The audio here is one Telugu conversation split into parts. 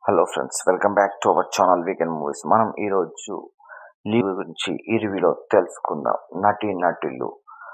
Hello friends welcome back to our channel weekend movies మనం ఈరోజు లీవ్ గురించి ఈ రివ్యూలో తెలుసుకుందాం నటి నటులు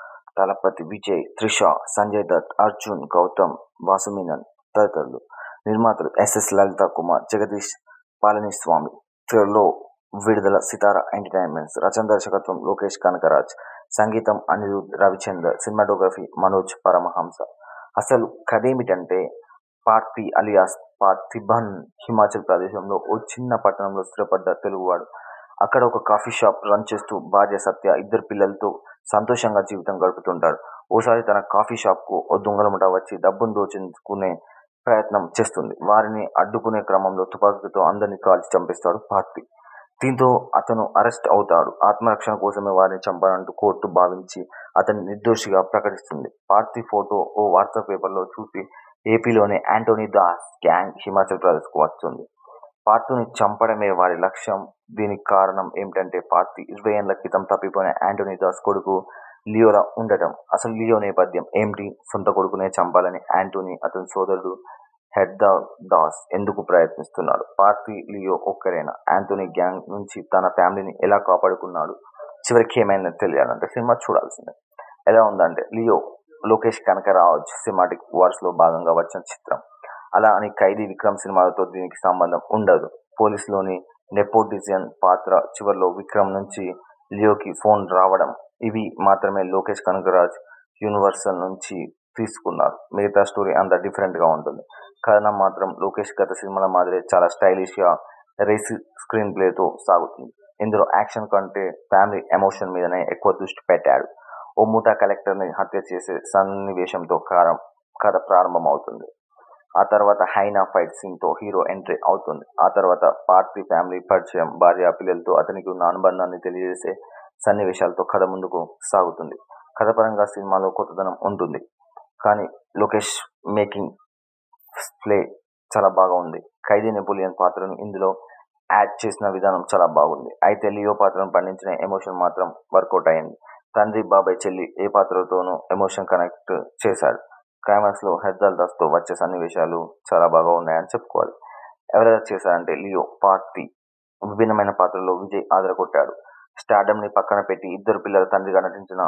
తలపతి విజయ్ త్రిష సంజయ్ దత్ అర్జున్ గౌతమ్ వాసుమీనన్ తదితరులు నిర్మాతలు ఎస్ఎస్ లలిత కుమార్ జగదీష్ పాలనీస్వామి త్వరలో విడుదల సితారా ఎంటర్టైన్మెంట్స్ రచన దర్శకత్వం లోకేష్ కనకరాజ్ సంగీతం అనిరుద్ రవిచందర్ సినిమాటోగ్రఫీ మనోజ్ పరమహంస అసలు కథ ఏమిటంటే పార్థి అలియాస్ పార్థిబన్ హిమాచల్ ప్రదేశంలో ఓ చిన్న పట్టణంలో స్థిరపడ్డ తెలుగువాడు అక్కడ ఒక కాఫీ షాప్ రన్ చేస్తూ భార్య సత్య ఇద్దరు పిల్లలతో సంతోషంగా జీవితం గడుపుతుంటాడు ఓసారి తన కాఫీ షాప్కు ఓ దొంగలముట వచ్చి డబ్బును దోచుకునే ప్రయత్నం చేస్తుంది వారిని అడ్డుకునే క్రమంలో తుపాకీతో అందరినీ కాల్చి చంపేస్తాడు పార్థి దీంతో అతను అరెస్ట్ అవుతాడు ఆత్మరక్షణ కోసమే వారిని చంపాలంటూ కోర్టు భావించి అతన్ని నిర్దోషిగా ప్రకటిస్తుంది పార్థి ఫోటో ఓ వార్తా పేపర్లో చూసి ఏపీలోని యాంటోనీ దాస్ గ్యాంగ్ హిమాచల్ ప్రదేశ్కు వస్తుంది పార్థుని చంపడమే వారి లక్ష్యం దీనికి కారణం ఏమిటంటే పార్థి ఇరవై ఏళ్ల క్రితం తప్పిపోయిన యాంటోనీ దాస్ కొడుకు లియోలా ఉండటం అసలు లియో నేపథ్యం ఏమిటి సొంత కొడుకునే చంపాలని యాంటోనీ అతని సోదరుడు హెడ్దా దాస్ ఎందుకు ప్రయత్నిస్తున్నాడు పార్థి లియో ఒక్కరేనా యాంటోనీ గ్యాంగ్ నుంచి తన ఫ్యామిలీని ఎలా కాపాడుకున్నాడు చివరికి ఏమైనా తెలియాలంటే సినిమా చూడాల్సిందే ఎలా ఉందంటే Leo Lokesh Kanagaraj cinematic wars లో భాగంగా వచ్చిన చిత్రం అలా అని ఖైదీ విక్రమ్ సినిమాలతో దీనికి సంబంధం ఉండదు పోలీసులోని నెపోటిజన్ పాత్ర చివరిలో విక్రమ్ నుంచి లియోకి ఫోన్ రావడం ఇవి మాత్రమే లోకేష్ కనకరాజ్ యూనివర్సల్ నుంచి తీసుకున్నారు మిగతా స్టోరీ అంత డిఫరెంట్ గా ఉంటుంది కథనం మాత్రం లోకేష్ గత సినిమాల మాదిరే చాలా స్టైలిష్ గా రేసి స్క్రీన్ ప్లేతో సాగుతుంది ఇందులో యాక్షన్ కంటే ఫ్యామిలీ ఎమోషన్ మీదనే ఎక్కువ దృష్టి పెట్టాడు ఓ ముఠా కలెక్టర్ని హత్య చేసే సన్నివేశంతో కారం కథ ప్రారంభమవుతుంది ఆ తర్వాత హైనా ఫైట్ సీన్తో హీరో ఎంట్రీ అవుతుంది ఆ తర్వాత పార్టీ ఫ్యామిలీ పరిచయం భార్య పిల్లలతో అతనికి ఉన్న అనుబంధాన్ని తెలియజేసే సన్నివేశాలతో కథ ముందుకు సాగుతుంది కథపరంగా సినిమాలో కొత్తదనం ఉంటుంది కానీ లోకేష్ మేకింగ్ ప్లే చాలా బాగా ఉంది ఖైదీ నెపోలియన్ పాత్రను ఇందులో యాడ్ చేసిన విధానం చాలా బాగుంది అయితే లియో పాత్రను పండించిన ఎమోషన్ మాత్రం వర్కౌట్ అయింది తండ్రి బాబాయ్ చెల్లి ఏ పాత్రతోనూ ఎమోషన్ కనెక్ట్ చేశాడు క్లైమాక్స్ లో హెద్దల్ దాస్ తో వచ్చే సన్నివేశాలు చాలా బాగా ఉన్నాయని చెప్పుకోవాలి ఎవరెవరు చేశారంటే లియో పార్టీ విభిన్నమైన పాత్రలో విజయ్ ఆదరగొట్టాడు స్టార్డమ్ ని పక్కన పెట్టి ఇద్దరు పిల్లల తండ్రిగా నటించిన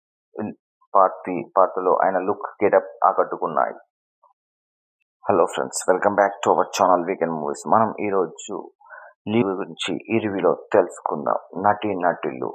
పార్టీ పాత్రలో ఆయన లుక్ గెటప్ ఆకట్టుకున్నాయి hello friends welcome back to our channel weekend movies మనం ఈరోజు లీవ్ గురించి ఈ రివ్యూలో తెలుసుకుందాం నటి నటులు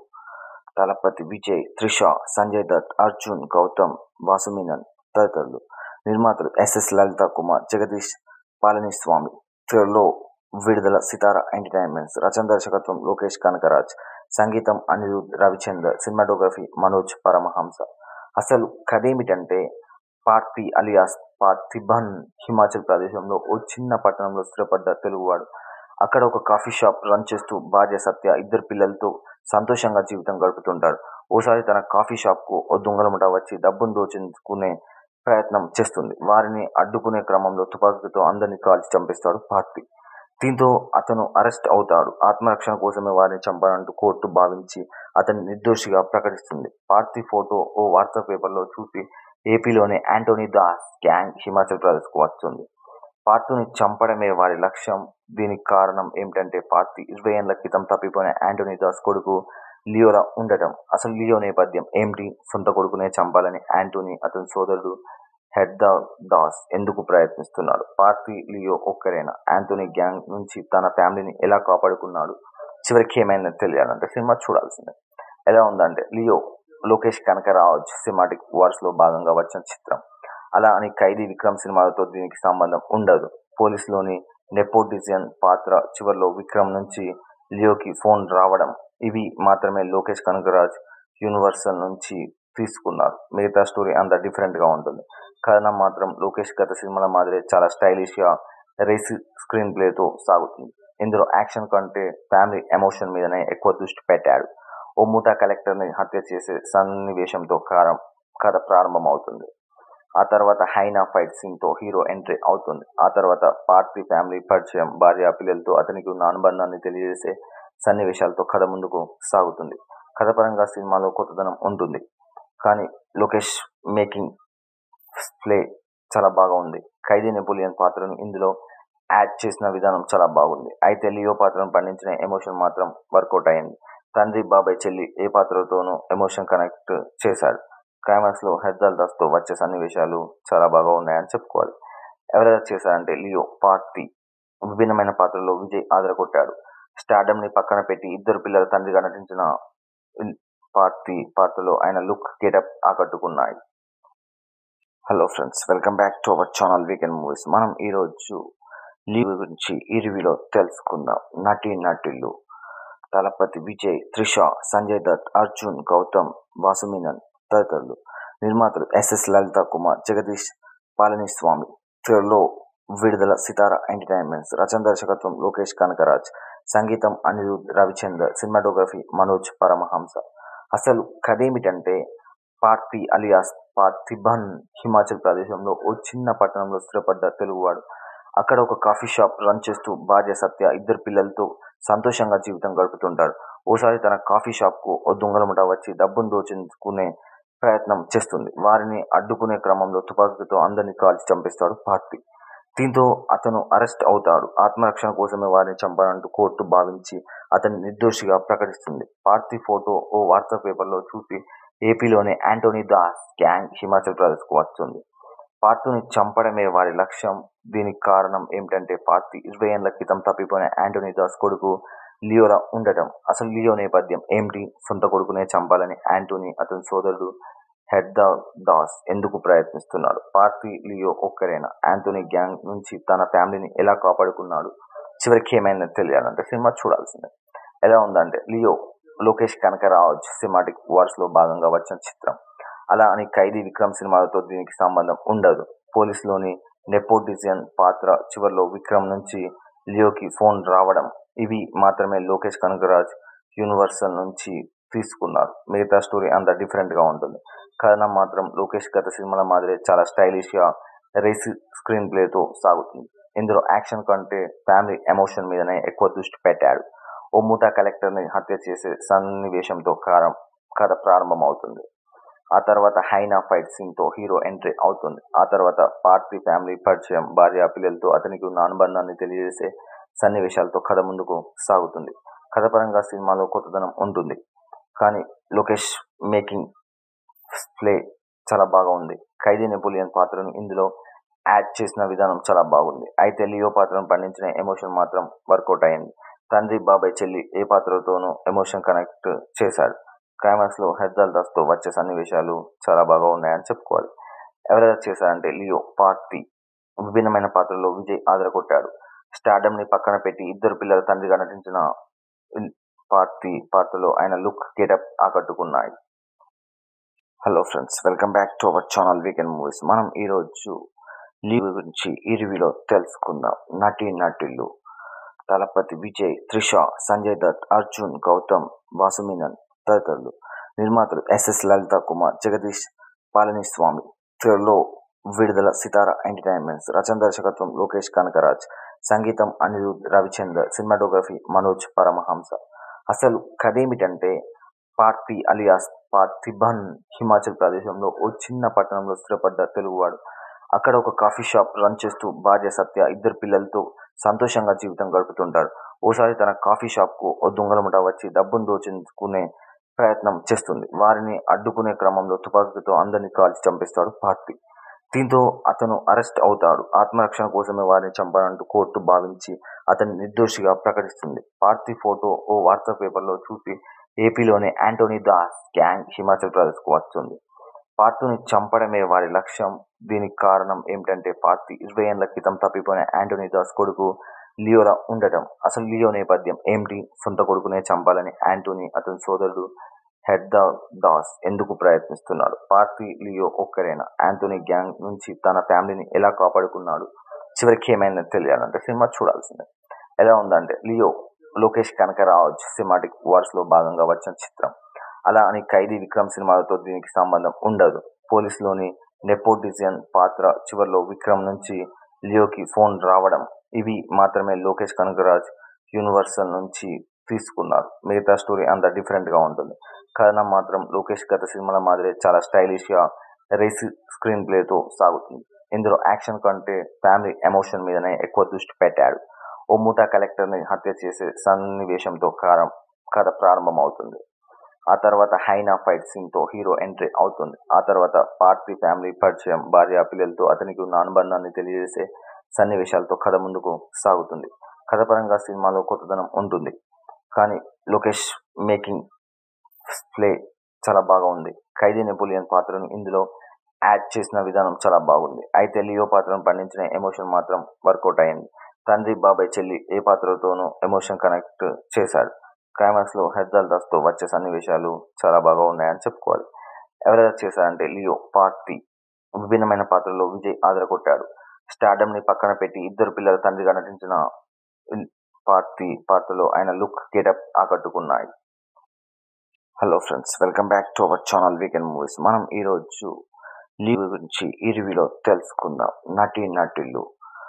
తలపతి విజయ్ త్రిష సంజయ్ దత్ అర్జున్ గౌతమ్ వాసుమీనన్ తదితరులు నిర్మాతలు ఎస్ఎస్ లలిత కుమార్ జగదీష్ పాలనీస్వామి త్వరలో విడుదల సితారా ఎంటర్టైన్మెంట్స్ రచన దర్శకత్వం లోకేష్ కనకరాజ్ సంగీతం అనిరుద్ రవిచందర్ సినిమాటోగ్రఫీ మనోజ్ పరమహంస అసలు కథ ఏమిటంటే పార్థి అలియాస్ పార్థిబన్ హిమాచల్ ప్రదేశంలో ఓ చిన్న పట్టణంలో స్థిరపడ్డ తెలుగువాడు అక్కడ ఒక కాఫీ షాప్ రన్ చేస్తూ భార్య సత్య ఇద్దరు పిల్లలతో సంతోషంగా జీవితం గడుపుతుంటాడు ఓసారి తన కాఫీ షాప్కు ఓ దొంగలముట వచ్చి డబ్బును దోచుకునే ప్రయత్నం చేస్తుంది వారిని అడ్డుకునే క్రమంలో తుపాకీతో అందరినీ కాల్చి చంపేస్తాడు పార్థి దీంతో అతను అరెస్ట్ అవుతాడు ఆత్మరక్షణ కోసమే వారిని చంపాలంటూ కోర్టు భావించి అతన్ని నిర్దోషిగా ప్రకటిస్తుంది పార్థి ఫోటో ఓ వార్తా పేపర్లో చూసి ఏపీలోని యాంటోనీ దాస్ గ్యాంగ్ హిమాచల్ ప్రదేశ్కు వస్తుంది పార్థుని చంపడమే వారి లక్ష్యం దీనికి కారణం ఏమిటంటే పార్థి ఇరవై ఏళ్ల క్రితం తప్పిపోయిన యాంటోనీ దాస్ కొడుకు లియోలా ఉండటం అసలు లియో నేపథ్యం ఏమిటి సొంత కొడుకునే చంపాలని యాంటోనీ అతని సోదరుడు హెడ్దా దాస్ ఎందుకు ప్రయత్నిస్తున్నాడు పార్థి లియో ఒక్కరేనా యాంటోనీ గ్యాంగ్ నుంచి తన ఫ్యామిలీని ఎలా కాపాడుకున్నాడు చివరికి ఏమైనా తెలియాలంటే సినిమా చూడాల్సిందే ఎలా ఉందంటే Leo Lokesh Kanagaraj cinematic wars లో భాగంగా వచ్చిన చిత్రం అలా అని ఖైదీ విక్రమ్ సినిమాలతో దీనికి సంబంధం ఉండదు పోలీసులోని నెపోటిజన్ పాత్ర చివరిలో విక్రమ్ నుంచి లియోకి ఫోన్ రావడం ఇవి మాత్రమే లోకేష్ కనకరాజ్ యూనివర్సల్ నుంచి తీసుకున్నారు మిగతా స్టోరీ అంత డిఫరెంట్ గా ఉంటుంది కథనం మాత్రం లోకేష్ గత సినిమాల మాదిరే చాలా స్టైలిష్ గా రేసి స్క్రీన్ ప్లేతో సాగుతుంది ఇందులో యాక్షన్ కంటే ఫ్యామిలీ ఎమోషన్ మీదనే ఎక్కువ దృష్టి పెట్టాడు ఓ ముఠా కలెక్టర్ని హత్య చేసే సన్నివేశంతో కారం కథ ప్రారంభమవుతుంది ఆ తర్వాత హైనా ఫైట్ సీన్తో హీరో ఎంట్రీ అవుతుంది ఆ తర్వాత పార్టీ ఫ్యామిలీ పరిచయం భార్య పిల్లలతో అతనికి ఉన్న అనుబంధాన్ని తెలియజేసే సన్నివేశాలతో కథ ముందుకు సాగుతుంది కథపరంగా సినిమాలో కొత్తదనం ఉంటుంది కానీ లోకేష్ మేకింగ్ ప్లే చాలా బాగా ఉంది ఖైదీ నెపోలియన్ పాత్రను ఇందులో యాడ్ చేసిన విధానం చాలా బాగుంది అయితే లియో పాత్రను పండించిన ఎమోషన్ మాత్రం వర్కౌట్ అయింది తండ్రి బాబాయ్ చెల్లి ఏ పాత్రతోనూ ఎమోషన్ కనెక్ట్ చేశాడు క్లైమాక్స్ లో హెర్దల్ దాస్ తో వచ్చే సన్నివేశాలు చాలా బాగా ఉన్నాయని చెప్పుకోవాలి ఎవరెవరు చేశారంటే లియో పార్టీ విభిన్నమైన పాత్రలో విజయ్ ఆదరగొట్టాడు స్టార్డమ్ ని పక్కన పెట్టి ఇద్దరు పిల్లల తండ్రిగా నటించిన పార్టీ పాత్రలో ఆయన లుక్ గెటప్ ఆకట్టుకున్నాయి hello friends welcome back to our channel weekend movies మనం ఈరోజు లీవ్ గురించి ఈ రివ్యూలో తెలుసుకుందాం నటి నటులు తలపతి విజయ్ త్రిష సంజయ్ దత్ అర్జున్ గౌతమ్ వాసుమీనన్ తదితరులు నిర్మాతలు ఎస్ఎస్ లలిత కుమార్ జగదీష్ పాలనీస్వామి త్వరలో విడుదల సితారా ఎంటర్టైన్మెంట్స్ రచన దర్శకత్వం లోకేష్ కనకరాజ్ సంగీతం అనిరుద్ రవిచందర్ సినిమాటోగ్రఫీ మనోజ్ పరమహంస అసలు కథేమిటంటే పార్థి అలియాస్ పార్థిబన్ హిమాచల్ ప్రదేశంలో ఓ చిన్న పట్టణంలో స్థిరపడ్డ తెలుగువాడు అక్కడ ఒక కాఫీ షాప్ రన్ చేస్తూ భార్య సత్య ఇద్దరు పిల్లలతో సంతోషంగా జీవితం గడుపుతుంటాడు ఓసారి తన కాఫీ షాప్ కు ఓ దొంగలముట వచ్చి డబ్బును దోచుకునే ప్రయత్నం చేస్తుంది వారిని అడ్డుకునే క్రమంలో తుపాకీతో అందరినీ కాల్చి చంపేస్తాడు పార్థి దీంతో అతను అరెస్ట్ అవుతాడు ఆత్మరక్షణ కోసమే వారిని చంపాలంటూ కోర్టు భావించి అతన్ని నిర్దోషిగా ప్రకటిస్తుంది పార్థి ఫోటో ఓ వార్తా పేపర్లో చూసి ఏపీలోని యాంటోనీ దాస్ గ్యాంగ్ హిమాచల్ ప్రదేశ్కు వస్తుంది పార్థుని చంపడమే వారి లక్ష్యం దీనికి కారణం ఏమిటంటే పార్థి ఇరవై ఏళ్ల క్రితం తప్పిపోయిన యాంటోనీ దాస్ కొడుకు లియోలా ఉండటం అసలు లియో నేపథ్యం ఏమిటి సొంత కొడుకునే చంపాలని యాంటోనీ అతని సోదరుడు హెడ్దా దాస్ ఎందుకు ప్రయత్నిస్తున్నాడు పార్థి లియో ఒక్కరేనా యాంటోనీ గ్యాంగ్ నుంచి తన ఫ్యామిలీని ఎలా కాపాడుకున్నాడు చివరికి ఏమైనా తెలియాలంటే సినిమా చూడాల్సిందే ఎలా ఉందంటే Leo Lokesh Kanagaraj cinematic wars లో భాగంగా వచ్చిన చిత్రం అలా అని ఖైదీ విక్రమ్ సినిమాలతో దీనికి సంబంధం ఉండదు పోలీసులోని నెపోటిజన్ పాత్ర చివరిలో విక్రమ్ నుంచి లియోకి ఫోన్ రావడం ఇవి మాత్రమే లోకేష్ కనకరాజ్ యూనివర్సల్ నుంచి తీసుకున్నారు మిగతా స్టోరీ అంత డిఫరెంట్ గా ఉంటుంది కథనం మాత్రం లోకేష్ గత సినిమాల మాదిరే చాలా స్టైలిష్ గా రేస్ స్క్రీన్ ప్లేతో సాగుతుంది ఇందులో యాక్షన్ కంటే ఫ్యామిలీ ఎమోషన్ మీదనే ఎక్కువ దృష్టి పెట్టాడు ఓ ముఠా కలెక్టర్ ని హత్య చేసే సన్నివేశంతో కారం కథ ప్రారంభం అవుతుంది ఆ తర్వాత హైనా ఫైట్ సీన్ తో హీరో ఎంట్రీ అవుతుంది ఆ తర్వాత పార్టీ ఫ్యామిలీ పరిచయం భార్య పిల్లలతో అతనికి ఉన్న అనుబంధాన్ని తెలియజేసే సన్నివేశాలతో కథ ముందుకు సాగుతుంది కథపరంగా సినిమాలో కొత్తదనం ఉంటుంది కానీ లోకేష్ మేకింగ్ ప్లే చాలా బాగా ఉంది ఖైదీ నెపోలియన్ పాత్రను ఇందులో యాడ్ చేసిన విధానం చాలా బాగుంది అయితే లియో పాత్రను పండించిన ఎమోషన్ మాత్రం వర్కౌట్ అయింది తండ్రి బాబాయ్ చెల్లి ఏ పాత్రతోనూ ఎమోషన్ కనెక్ట్ చేశాడు క్లైమాక్స్ లో హెర్దల్ దాస్ తో వచ్చే సన్నివేశాలు చాలా బాగా ఉన్నాయని చెప్పుకోవాలి ఎవరెవరు చేశారంటే లియో పార్టీ విభిన్నమైన పాత్రలో విజయ్ ఆదరగొట్టాడు స్టార్డమ్ ని పక్కన పెట్టి ఇద్దరు పిల్లల తండ్రిగా నటించిన పార్టీ పాత్రలో ఆయన లుక్ గెటప్ ఆకట్టుకున్నాయి hello friends welcome back to our channel weekend movies మనం ఈరోజు లీవ్ గురించి ఈ రివ్యూలో తెలుసుకుందాం నటి నటులు తలపతి విజయ్ త్రిష సంజయ్ దత్ అర్జున్ గౌతమ్ వాసుమీనన్ తదితరులు నిర్మాతలు ఎస్ఎస్ లలిత కుమార్ జగదీష్ పాలనీస్వామి త్వరలో విడుదల సితారా ఎంటర్టైన్మెంట్స్ రచన దర్శకత్వం లోకేష్ కనకరాజ్ సంగీతం అనిరుద్ రవిచందర్ సినిమాటోగ్రఫీ మనోజ్ పరమహంస అసలు కథేమిటంటే పార్థి అలియాస్ పార్థిబన్ హిమాచల్ ప్రదేశంలో ఓ చిన్న పట్టణంలో స్థిరపడ్డ తెలుగువాడు అక్కడ ఒక కాఫీ షాప్ రన్ చేస్తూ భార్య సత్య ఇద్దరు పిల్లలతో సంతోషంగా జీవితం గడుపుతుంటాడు ఓసారి తన కాఫీ షాప్ కు ఓ దొంగలముట వచ్చి డబ్బును దోచుకునే ప్రయత్నం చేస్తుంది వారిని అడ్డుకునే క్రమంలో తుపాకీతో అందరినీ కాల్చి చంపేస్తాడు పార్థి దీంతో అతను అరెస్ట్ అవుతాడు ఆత్మరక్షణ కోసమే వారిని చంపాలంటూ కోర్టు భావించి అతన్ని నిర్దోషిగా ప్రకటిస్తుంది పార్థి ఫోటో ఓ వార్తా పేపర్లో చూసి ఏపీలోని యాంటోనీ దాస్ గ్యాంగ్ హిమాచల్ ప్రదేశ్కు వస్తుంది పార్థుని చంపడమే వారి లక్ష్యం దీనికి కారణం ఏమిటంటే పార్థి ఇరవై ఏళ్ల క్రితం తప్పిపోయిన యాంటోనీ దాస్ కొడుకు లియోలా ఉండటం అసలు లియో నేపథ్యం ఏమిటి సొంత కొడుకునే చంపాలని యాంటోనీ అతని సోదరుడు హెడ్దా దాస్ ఎందుకు ప్రయత్నిస్తున్నాడు పార్థి లియో ఒక్కరేనా యాంటోనీ గ్యాంగ్ నుంచి తన ఫ్యామిలీని ఎలా కాపాడుకున్నాడు చివరికి ఏమైనా తెలియాలంటే సినిమా చూడాల్సిందే ఎలా ఉందంటే Leo Lokesh Kanagaraj cinematic wars లో భాగంగా వచ్చిన చిత్రం అలా అని ఖైదీ విక్రమ్ సినిమాలతో దీనికి సంబంధం ఉండదు పోలీసులోని నెపోటిజన్ పాత్ర చివరిలో విక్రమ్ నుంచి లియోకి ఫోన్ రావడం ఇవి మాత్రమే లోకేష్ కనకరాజ్ యూనివర్సల్ నుంచి తీసుకున్నారు మిగతా స్టోరీ అంత డిఫరెంట్ గా ఉంటుంది కథనం మాత్రం లోకేష్ గత సినిమాల మాదిరే చాలా స్టైలిష్ గా రేస్ స్క్రీన్ ప్లేతో సాగుతుంది ఇందులో యాక్షన్ కంటే ఫ్యామిలీ ఎమోషన్ మీదనే ఎక్కువ దృష్టి పెట్టాడు ఓ ముఠా కలెక్టర్ని హత్య చేసే సన్నివేశంతో కారం కథ ప్రారంభమవుతుంది ఆ తర్వాత హైనా ఫైట్ సీన్తో హీరో ఎంట్రీ అవుతుంది ఆ తర్వాత పార్థి ఫ్యామిలీ పరిచయం భార్య పిల్లలతో అతనికి ఉన్న అనుబంధాన్ని తెలియజేసే సన్నివేశాలతో కథ ముందుకు సాగుతుంది కథపరంగా సినిమాలో కొత్తదనం ఉంటుంది కానీ లోకేష్ మేకింగ్ ప్లే చాలా బాగా ఉంది ఖైదీ నెపోలియన్ పాత్రను ఇందులో యాడ్ చేసిన విధానం చాలా బాగుంది అయితే లియో పాత్రను పండించిన ఎమోషన్ మాత్రం వర్కౌట్ అయింది తండ్రి బాబాయ్ చెల్లి ఏ పాత్రతోనూ ఎమోషన్ కనెక్ట్ చేశాడు క్లైమాక్స్ లో హెర్దల్ దాస్ తో వచ్చే సన్నివేశాలు చాలా బాగా ఉన్నాయని చెప్పుకోవాలి ఎవరెవరు చేశారంటే లియో పార్టీ విభిన్నమైన పాత్రలో విజయ్ ఆదరగొట్టాడు స్టార్డమ్ ని పక్కన పెట్టి ఇద్దరు పిల్లల తండ్రిగా నటించిన పార్టీ పాత్రలో ఆయన లుక్ గెటప్ ఆకట్టుకున్నాయి hello friends welcome back to our channel weekend movies మనం ఈరోజు లీవ్ గురించి ఈ రివ్యూలో తెలుసుకుందాం నటి నటులు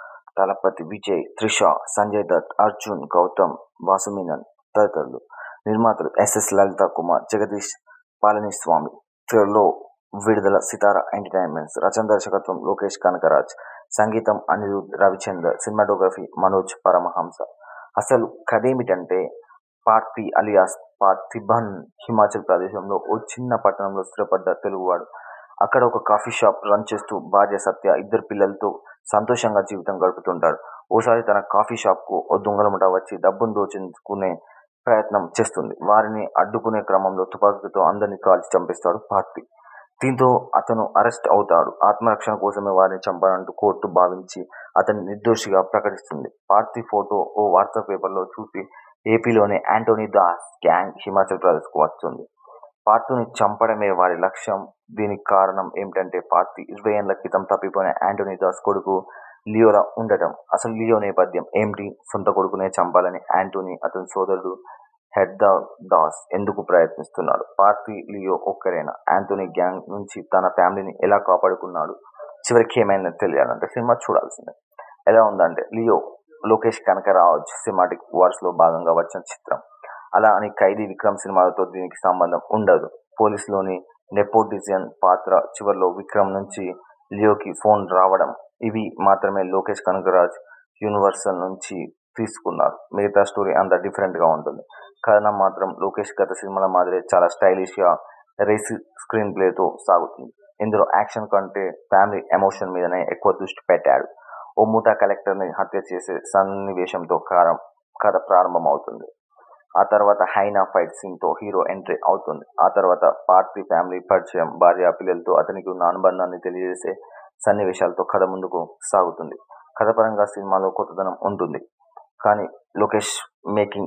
తలపతి విజయ్ త్రిష సంజయ్ దత్ అర్జున్ గౌతమ్ వాసుమీనన్ తదితరులు నిర్మాతలు ఎస్ఎస్ లలిత కుమార్ జగదీష్ పాలనీస్వామి త్వరలో విడుదల సితార ఎంటర్టైన్మెంట్స్ రచన దర్శకత్వం లోకేష్ కనకరాజ్ సంగీతం అనిరుద్ రవిచందర్ సినిమాటోగ్రఫీ మనోజ్ పరమహంస అసలు కథేమిటంటే పార్థి అలియాస్ పార్థిబన్ హిమాచల్ ప్రదేశంలో ఓ చిన్న పట్టణంలో స్థిరపడ్డ తెలుగువాడు అక్కడ ఒక కాఫీ షాప్ రన్ చేస్తూ భార్య సత్య ఇద్దరు పిల్లలతో సంతోషంగా జీవితం గడుపుతుంటాడు ఓసారి తన కాఫీ షాప్కు ఓ దొంగలముట వచ్చి డబ్బును దోచుకునే ప్రయత్నం చేస్తుంది వారిని అడ్డుకునే క్రమంలో తుపాకీతో అందరినీ కాల్చి చంపేస్తాడు పార్థి దీంతో అతను అరెస్ట్ అవుతాడు ఆత్మరక్షణ కోసమే వారిని చంపాలంటూ కోర్టు భావించి అతన్ని నిర్దోషిగా ప్రకటిస్తుంది పార్థి ఫోటో ఓ వాట్సాప్ పేపర్లో చూసి ఏపీలోని యాంటోనీ దాస్ గ్యాంగ్ హిమాచల్ ప్రదేశ్కు వస్తుంది పార్థుని చంపడమే వారి లక్ష్యం దీనికి కారణం ఏమిటంటే పార్థి ఇరవై ఏళ్ల క్రితం తప్పిపోయిన యాంటోనీ దాస్ కొడుకు లియోలా ఉండటం అసలు లియో నేపథ్యం ఏమిటి సొంత కొడుకునే చంపాలని యాంటోనీ అతని సోదరుడు హెడ్దా దాస్ ఎందుకు ప్రయత్నిస్తున్నాడు పార్థి లియో ఒక్కరేనా యాంటోనీ గ్యాంగ్ నుంచి తన ఫ్యామిలీని ఎలా కాపాడుకున్నాడు చివరికి ఏమైనా తెలియాలంటే సినిమా చూడాల్సిందే ఎలా ఉందంటే Leo Lokesh Kanagaraj cinematic wars లో భాగంగా వచ్చిన చిత్రం అలా అని ఖైదీ విక్రమ్ సినిమాలతో దీనికి సంబంధం ఉండదు పోలీసులోని నెపోటిజన్ పాత్ర చివరిలో విక్రమ్ నుంచి లియోకి ఫోన్ రావడం ఇవి మాత్రమే లోకేష్ కనకరాజ్ యూనివర్సల్ నుంచి తీసుకున్నారు మిగతా స్టోరీ అంత డిఫరెంట్ గా ఉంటుంది కథనం మాత్రం లోకేష్ గత సినిమాల మాదిరి చాలా స్టైలిష్ గా రేసి స్క్రీన్ ప్లేతో సాగుతుంది ఇందులో యాక్షన్ కంటే ఫ్యామిలీ ఎమోషన్ మీదనే ఎక్కువ దృష్టి పెట్టాడు ఓ ముఠా కలెక్టర్ని హత్య చేసే సన్నివేశంతో కారం కథ ప్రారంభమవుతుంది ఆ తర్వాత హైనా ఫైట్ సీన్తో హీరో ఎంట్రీ అవుతుంది ఆ తర్వాత పార్థి ఫ్యామిలీ పరిచయం భార్య పిల్లలతో అతనికి ఉన్న అనుబంధాన్ని తెలియజేసే సన్నివేశాలతో కథ ముందుకు సాగుతుంది కథపరంగా సినిమాలో కొత్తదనం ఉంటుంది కానీ లోకేష్ మేకింగ్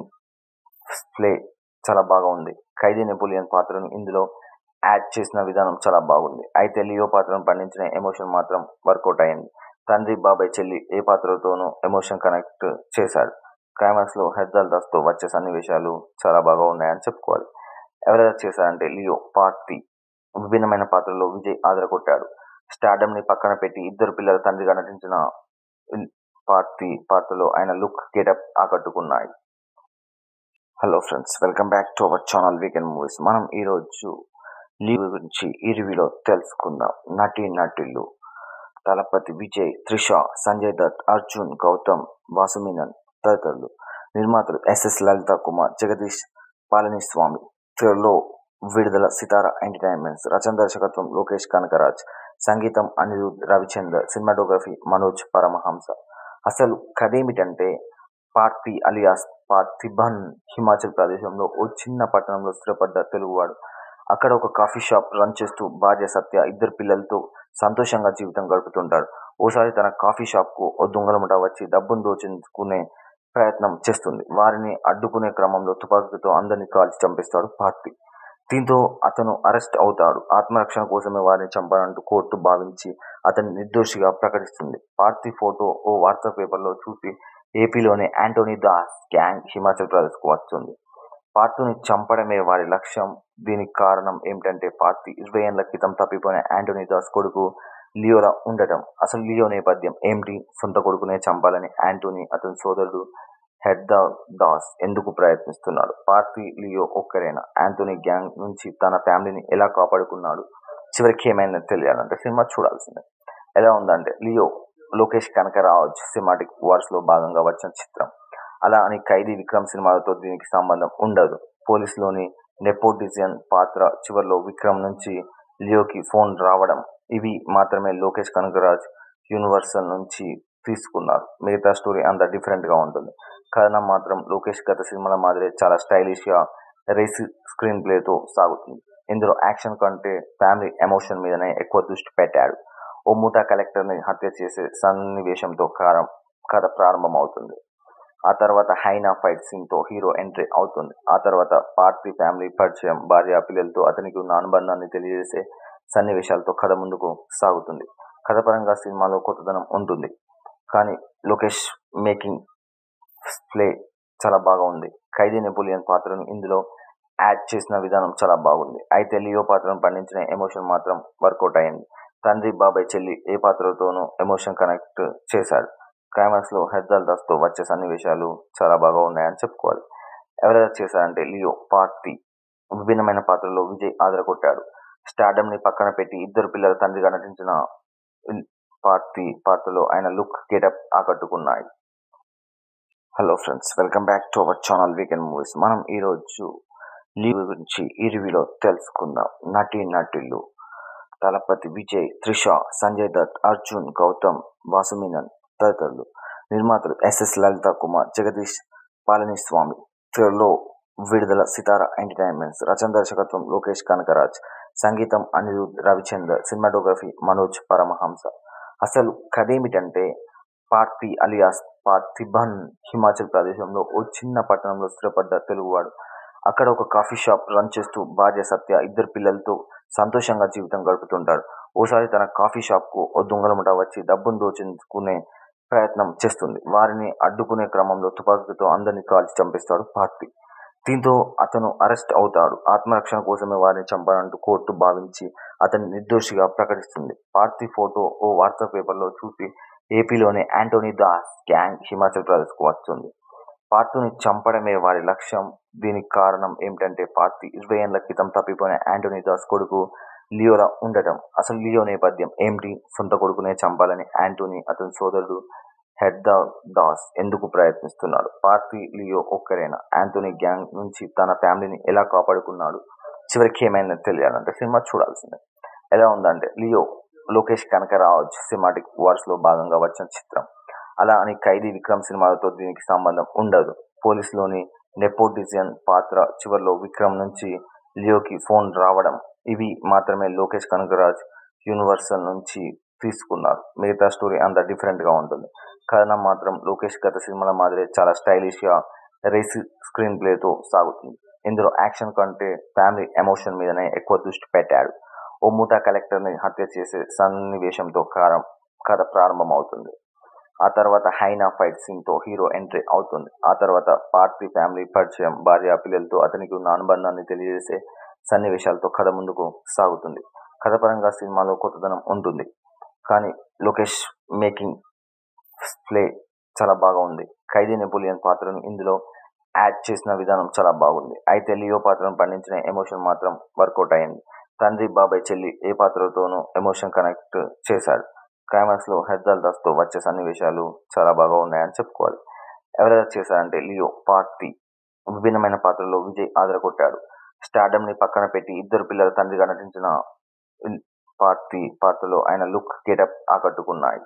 ప్లే చాలా బాగా ఉంది ఖైదీ నెపోలియన్ పాత్రను ఇందులో యాడ్ చేసిన విధానం చాలా బాగుంది అయితే లియో పాత్రను పండించిన ఎమోషన్ మాత్రం వర్కౌట్ అయింది తండ్రి బాబాయ్ చెల్లి ఏ పాత్రతోనూ ఎమోషన్ కనెక్ట్ చేశాడు క్లైమాక్స్ లో హెర్దల్ దాస్ తో వచ్చే సన్నివేశాలు చాలా బాగా ఉన్నాయని చెప్పుకోవాలి ఎవరెవరు చేశారంటే లియో పార్టీ విభిన్నమైన పాత్రలో విజయ్ ఆదరగొట్టాడు స్టార్డమ్ ని పక్కన పెట్టి ఇద్దరు పిల్లల తండ్రిగా నటించిన పార్టీ పాత్రలో ఆయన లుక్ గెటప్ ఆకట్టుకున్నాయి hello friends welcome back to our channel weekend movies మనం ఈరోజు లీవ్ గురించి ఈ రివ్యూలో తెలుసుకుందాం నటి నటులు తలపతి విజయ్ త్రిష సంజయ్ దత్ అర్జున్ గౌతమ్ వాసుమీనన్ తదితరులు నిర్మాతలు ఎస్ఎస్ లలిత కుమార్ జగదీష్ పాలనీస్వామి త్వరలో విడుదల సితార ఎంటర్టైన్మెంట్స్ రచన దర్శకత్వం లోకేష్ కనకరాజ్ సంగీతం అనిరుద్ రవిచందర్ సినిమాటోగ్రఫీ మనోజ్ పరమహంస అసలు కథేమిటంటే పార్థి అలియాస్ పార్థిబన్ హిమాచల్ ప్రదేశంలో ఓ చిన్న పట్టణంలో స్థిరపడ్డ తెలుగువాడు అక్కడ ఒక కాఫీ షాప్ రన్ చేస్తూ భార్య సత్య ఇద్దరు పిల్లలతో సంతోషంగా జీవితం గడుపుతుంటాడు ఓసారి తన కాఫీ షాప్కు ఓ దొంగలముట వచ్చి డబ్బును దోచుకునే ప్రయత్నం చేస్తుంది వారిని అడ్డుకునే క్రమంలో తుపాకీతో అందరినీ కాల్చి చంపేస్తాడు పార్థి దీంతో అతను అరెస్ట్ అవుతాడు ఆత్మరక్షణ కోసమే వారిని చంపాలంటూ కోర్టు భావించి అతన్ని నిర్దోషిగా ప్రకటిస్తుంది పార్థి ఫోటో ఓ వాట్సాప్ పేపర్లో చూసి ఏపీలోని యాంటోనీ దాస్ గ్యాంగ్ హిమాచల్ ప్రదేశ్కు వస్తుంది పార్థుని చంపడమే వారి లక్ష్యం దీనికి కారణం ఏమిటంటే పార్థి ఇరవై ఏళ్ల క్రితం తప్పిపోయిన యాంటోనీ దాస్ కొడుకు లియోలా ఉండటం అసలు లియో నేపథ్యం ఏమిటి సొంత కొడుకునే చంపాలని యాంటోనీ అతని సోదరుడు హెడ్దా దాస్ ఎందుకు ప్రయత్నిస్తున్నాడు పార్థి లియో ఒక్కరేనా యాంటోనీ గ్యాంగ్ నుంచి తన ఫ్యామిలీని ఎలా కాపాడుకున్నాడు చివరికి ఏమైనా తెలియాలంటే సినిమా చూడాల్సిందే ఎలా ఉందంటే Leo Lokesh Kanagaraj cinematic wars లో భాగంగా వచ్చిన చిత్రం అలా అని ఖైదీ విక్రమ్ సినిమాలతో దీనికి సంబంధం ఉండదు పోలీసులోని నెపోటిజన్ పాత్ర చివర్లో విక్రమ్ నుంచి లియోకి ఫోన్ రావడం ఇవి మాత్రమే లోకేష్ కనకరాజ్ యూనివర్సల్ నుంచి తీసుకున్నారు మిగతా స్టోరీ అంత డిఫరెంట్ గా ఉంటుంది కథనం మాత్రం లోకేష్ గత సినిమాల మాదిరే చాలా స్టైలిష్ గా రేసి స్క్రీన్ ప్లేతో సాగుతుంది ఇందులో యాక్షన్ కంటే ఫ్యామిలీ ఎమోషన్ మీదనే ఎక్కువ దృష్టి పెట్టాడు ఓ ముఠా కలెక్టర్ ని హత్య చేసే సన్నివేశంతో కారం కథ ప్రారంభమవుతుంది ఆ తర్వాత హైనా ఫైట్ సీన్ తో హీరో ఎంట్రీ అవుతుంది ఆ తర్వాత పార్టీ ఫ్యామిలీ పరిచయం భార్య పిల్లలతో అతనికి ఉన్న అనుబంధాన్ని తెలియజేసే సన్నివేశాలతో కథ ముందుకు సాగుతుంది కథపరంగా సినిమాలో కొత్తదనం ఉంటుంది కానీ లోకేష్ మేకింగ్ ప్లే చాలా బాగా ఉంది ఖైదీ నెపోలియన్ పాత్రను ఇందులో యాడ్ చేసిన విధానం చాలా బాగుంది అయితే లియో పాత్రను పండించిన ఎమోషన్ మాత్రం వర్కౌట్ అయింది తండ్రి బాబాయ్ చెల్లి ఏ పాత్రతోనూ ఎమోషన్ కనెక్ట్ చేశాడు క్లైమాక్స్ లో హెర్దల్ దాస్ తో వచ్చే సన్నివేశాలు చాలా బాగా ఉన్నాయని చెప్పుకోవాలి ఎవరెవరు చేశారంటే లియో పార్టీ విభిన్నమైన పాత్రలో విజయ్ ఆదరగొట్టాడు స్టార్డమ్ ని పక్కన పెట్టి ఇద్దరు పిల్లల తండ్రిగా నటించిన పార్టీ పాత్రలో ఆయన లుక్ గెటప్ ఆకట్టుకున్నాయి hello friends welcome back to our channel weekend movies మనం ఈరోజు లీవ్ గురించి ఈ రివ్యూలో తెలుసుకుందాం నటి నటులు తలపతి విజయ్ త్రిష సంజయ్ దత్ అర్జున్ గౌతమ్ వాసుమీనన్ తదితరులు నిర్మాతలు ఎస్ఎస్ లలిత కుమార్ జగదీష్ పాలనీస్వామి త్వరలో విడుదల సితార ఎంటర్టైన్మెంట్స్ రచన దర్శకత్వం లోకేష్ కనకరాజ్ సంగీతం అనిరుద్ రవిచందర్ సినిమాటోగ్రఫీ మనోజ్ పరమహంస అసలు కథేమిటంటే పార్థి అలియాస్ పార్థిబన్ హిమాచల్ ప్రదేశంలో ఓ చిన్న పట్టణంలో స్థిరపడ్డ తెలుగువాడు అక్కడ ఒక కాఫీ షాప్ రన్ చేస్తూ భార్య సత్య ఇద్దరు పిల్లలతో సంతోషంగా జీవితం గడుపుతుంటాడు ఓసారి తన కాఫీ షాప్ కు ఓ దొంగల ముఠా వచ్చి డబ్బును దోచుకునే ప్రయత్నం చేస్తుంది వారిని అడ్డుకునే క్రమంలో తుపాకీతో అందరినీ కాల్చి చంపేస్తాడు పార్థి దీంతో అతను అరెస్ట్ అవుతాడు ఆత్మరక్షణ కోసమే వారిని చంపాలంటూ కోర్టు భావించి అతన్ని నిర్దోషిగా ప్రకటిస్తుంది పార్థి ఫోటో ఓ వార్తా పేపర్లో చూసి ఏపీలోని యాంటోనీ దాస్ గ్యాంగ్ హిమాచల్ ప్రదేశ్కు వస్తుంది పార్థుని చంపడమే వారి లక్ష్యం దీనికి కారణం ఏమిటంటే పార్థి ఇరవై ఏళ్ల క్రితం తప్పిపోయిన యాంటోనీ దాస్ కొడుకు లియోలా ఉండటం అసలు లియో నేపథ్యం ఏమిటి సొంత కొడుకునే చంపాలని యాంటోనీ అతని సోదరుడు హెడ్దా దాస్ ఎందుకు ప్రయత్నిస్తున్నాడు పార్థి లియో ఒక్కరేనా యాంటోనీ గ్యాంగ్ నుంచి తన ఫ్యామిలీని ఎలా కాపాడుకున్నాడు చివరికి ఏమైనా తెలియాలంటే సినిమా చూడాల్సిందే ఎలా ఉందంటే Leo Lokesh Kanagaraj cinematic wars లో భాగంగా వచ్చిన చిత్రం అలా అని ఖైదీ విక్రమ్ సినిమాలతో దీనికి సంబంధం ఉండదు పోలీసులోని నెపోటిజన్ పాత్ర చివర్లో విక్రమ్ నుంచి లియోకి ఫోన్ రావడం ఇవి మాత్రమే లోకేష్ కనకరాజ్ యూనివర్సల్ నుంచి తీసుకున్నారు మిగతా స్టోరీ అంత డిఫరెంట్ గా ఉంటుంది కథనం మాత్రం లోకేష్ గత సినిమాల మాదిరే చాలా స్టైలిష్ గా రేసి స్క్రీన్ ప్లేతో సాగుతుంది ఇందులో యాక్షన్ కంటే ఫ్యామిలీ ఎమోషన్ మీదనే ఎక్కువ దృష్టి పెట్టాడు ఓ ముఠా కలెక్టర్ ని హత్య చేసే సన్నివేశంతో కారం కథ ప్రారంభమవుతుంది ఆ తర్వాత హైనా ఫైట్ సీన్ తో హీరో ఎంట్రీ అవుతుంది ఆ తర్వాత పార్టీ ఫ్యామిలీ పరిచయం భార్య పిల్లలతో అతనికి ఉన్న అనుబంధాన్ని తెలియజేసే సన్నివేశాలతో కథ ముందుకు సాగుతుంది కథపరంగా సినిమాలో కొత్తదనం ఉంటుంది కానీ లోకేష్ మేకింగ్ ప్లే చాలా బాగా ఉంది ఖైదీ నెపోలియన్ పాత్రను ఇందులో యాడ్ చేసిన విధానం చాలా బాగుంది అయితే లియో పాత్రను పండించిన ఎమోషన్ మాత్రం వర్కౌట్ అయింది తండ్రి బాబాయ్ చెల్లి ఏ పాత్రతోనూ ఎమోషన్ కనెక్ట్ చేశాడు క్లైమాక్స్ లో హెర్దల్ దాస్ తో వచ్చే సన్నివేశాలు చాలా బాగా ఉన్నాయని చెప్పుకోవాలి ఎవరెవరు చేశారంటే లియో పార్టీ విభిన్నమైన పాత్రలో విజయ్ ఆదరగొట్టాడు స్టార్డమ్ ని పక్కన పెట్టి ఇద్దరు పిల్లల తండ్రిగా నటించిన పార్టీ పాత్రలో ఆయన లుక్ గెటప్ ఆకట్టుకున్నాయి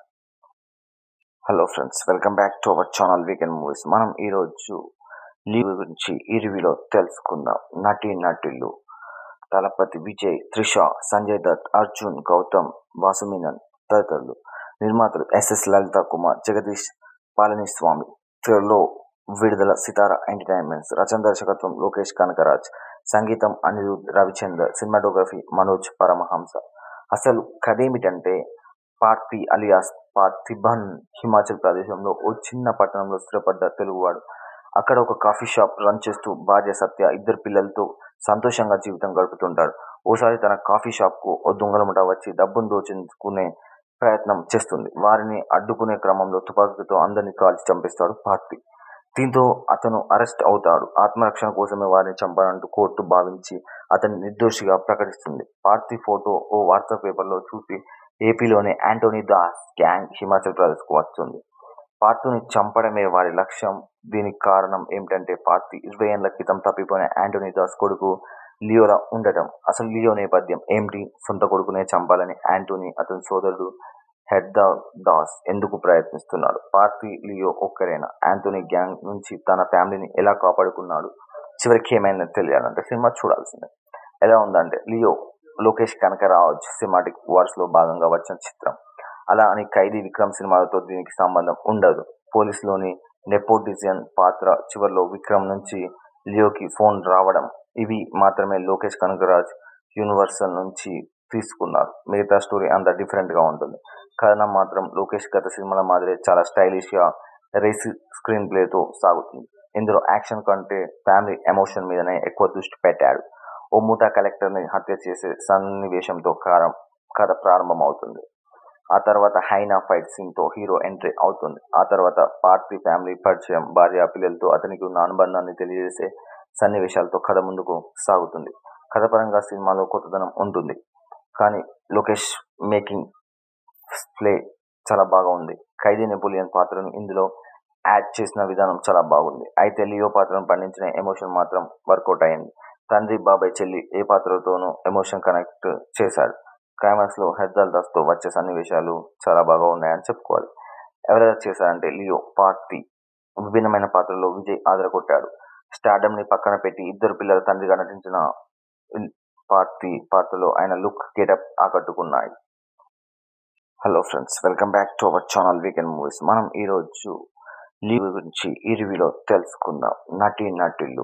hello friends welcome back to our channel weekend movies మనం ఈరోజు లీవ్ గురించి ఈ రివ్యూలో తెలుసుకుందాం నటి నటులు తలపతి విజయ్ త్రిష సంజయ్ దత్ అర్జున్ గౌతమ్ వాసుమీనన్ తదితరులు నిర్మాతలు ఎస్ఎస్ లలిత కుమార్ జగదీష్ పాలనీస్వామి త్వరలో విడుదల సితార ఎంటర్టైన్మెంట్స్ రచన దర్శకత్వం లోకేష్ కనకరాజ్ సంగీతం అనిరుద్ రవిచందర్ సినిమాటోగ్రఫీ మనోజ్ పరమహంస అసలు కథేమిటంటే పార్థి అలియాస్ పార్థిబన్ హిమాచల్ ప్రదేశంలో ఓ చిన్న పట్టణంలో స్థిరపడ్డ తెలుగువాడు అక్కడ ఒక కాఫీ షాప్ రన్ చేస్తూ భార్య సత్య ఇద్దరు పిల్లలతో సంతోషంగా జీవితం గడుపుతుంటాడు ఓసారి తన కాఫీ షాప్ కు ఓ దొంగల ముఠా వచ్చి డబ్బును దోచుకునే ప్రయత్నం చేస్తుంది వారిని అడ్డుకునే క్రమంలో తుపాకీతో అందరినీ కాల్చి చంపేస్తాడు పార్థి దీంతో అతను అరెస్ట్ అవుతాడు ఆత్మరక్షణ కోసమే వారిని చంపాలంటూ కోర్టు భావించి అతన్ని నిర్దోషిగా ప్రకటిస్తుంది పార్థి ఫోటో ఓ వార్తా పేపర్లో చూసి ఏపీలోని యాంటోనీ దాస్ గ్యాంగ్ హిమాచల్ ప్రదేశ్కు వస్తుంది పార్థుని చంపడమే వారి లక్ష్యం దీనికి కారణం ఏమిటంటే పార్థి ఇరవై ఏళ్ల క్రితం తప్పిపోయిన యాంటోనీ దాస్ కొడుకు లియోలా ఉండటం అసలు లియో నేపథ్యం ఏమిటి సొంత కొడుకునే చంపాలని యాంటోనీ అతని సోదరుడు హెడ్దా దాస్ ఎందుకు ప్రయత్నిస్తున్నాడు పార్థి లియో ఒక్కరేనా యాంటోనీ గ్యాంగ్ నుంచి తన ఫ్యామిలీని ఎలా కాపాడుకున్నాడు చివరికి ఏమైనా తెలియాలంటే సినిమా చూడాల్సిందే ఎలా ఉందంటే Leo Lokesh Kanagaraj cinematic wars లో భాగంగా వచ్చిన చిత్రం అలా అని ఖైదీ విక్రమ్ సినిమాలతో దీనికి సంబంధం ఉండదు పోలీసులోని నెపోటిజన్ పాత్ర చివరిలో విక్రమ్ నుంచి లియోకి ఫోన్ రావడం ఇవి మాత్రమే లోకేష్ కనకరాజ్ యూనివర్సల్ నుంచి తీసుకున్నారు మిగతా స్టోరీ అంత డిఫరెంట్ గా ఉంటుంది కథనం మాత్రం లోకేష్ గత సినిమాల మాదిరే చాలా స్టైలిష్ గా రేస్ స్క్రీన్ ప్లేతో సాగుతుంది ఇందులో యాక్షన్ కంటే ఫ్యామిలీ ఎమోషన్ మీదనే ఎక్కువ దృష్టి పెట్టాడు ఓ ముఠా కలెక్టర్ ని హత్య చేసే సన్నివేశంతో కారం కథ ప్రారంభమవుతుంది ఆ తర్వాత హైనా ఫైట్ సీన్ తో హీరో ఎంట్రీ అవుతుంది ఆ తర్వాత పార్థి ఫ్యామిలీ పరిచయం భార్య పిల్లలతో అతనికి ఉన్న అనుబంధాన్ని తెలియజేసే సన్నివేశాలతో కథ ముందుకు సాగుతుంది కథపరంగా సినిమాలో కొత్తదనం ఉంటుంది కానీ లోకేష్ మేకింగ్ ప్లే చాలా బాగా ఉంది ఖైదీ నెపోలియన్ పాత్రను ఇందులో యాడ్ చేసిన విధానం చాలా బాగుంది అయితే లియో పాత్రను పండించిన ఎమోషన్ మాత్రం వర్కౌట్ అయింది తండ్రి బాబాయ్ చెల్లి ఏ పాత్రతోనూ ఎమోషన్ కనెక్ట్ చేశాడు క్లైమాక్స్ లో హెద్దల్ దాస్ తో వచ్చే సన్నివేశాలు చాలా బాగా ఉన్నాయని చెప్పుకోవాలి ఎవరెవరు చేశారంటే లియో పార్టీ విభిన్నమైన పాత్రలో విజయ్ ఆదరగొట్టాడు స్టార్డమ్ ని పక్కన పెట్టి ఇద్దరు పిల్లల తండ్రిగా నటించిన పార్టీ పాత్రలో ఆయన లుక్ గెటప్ ఆకట్టుకున్నాయి hello friends welcome back to our channel weekend movies మనం ఈరోజు లీవ్ గురించి ఈ రివ్యూలో తెలుసుకుందాం నటి నటులు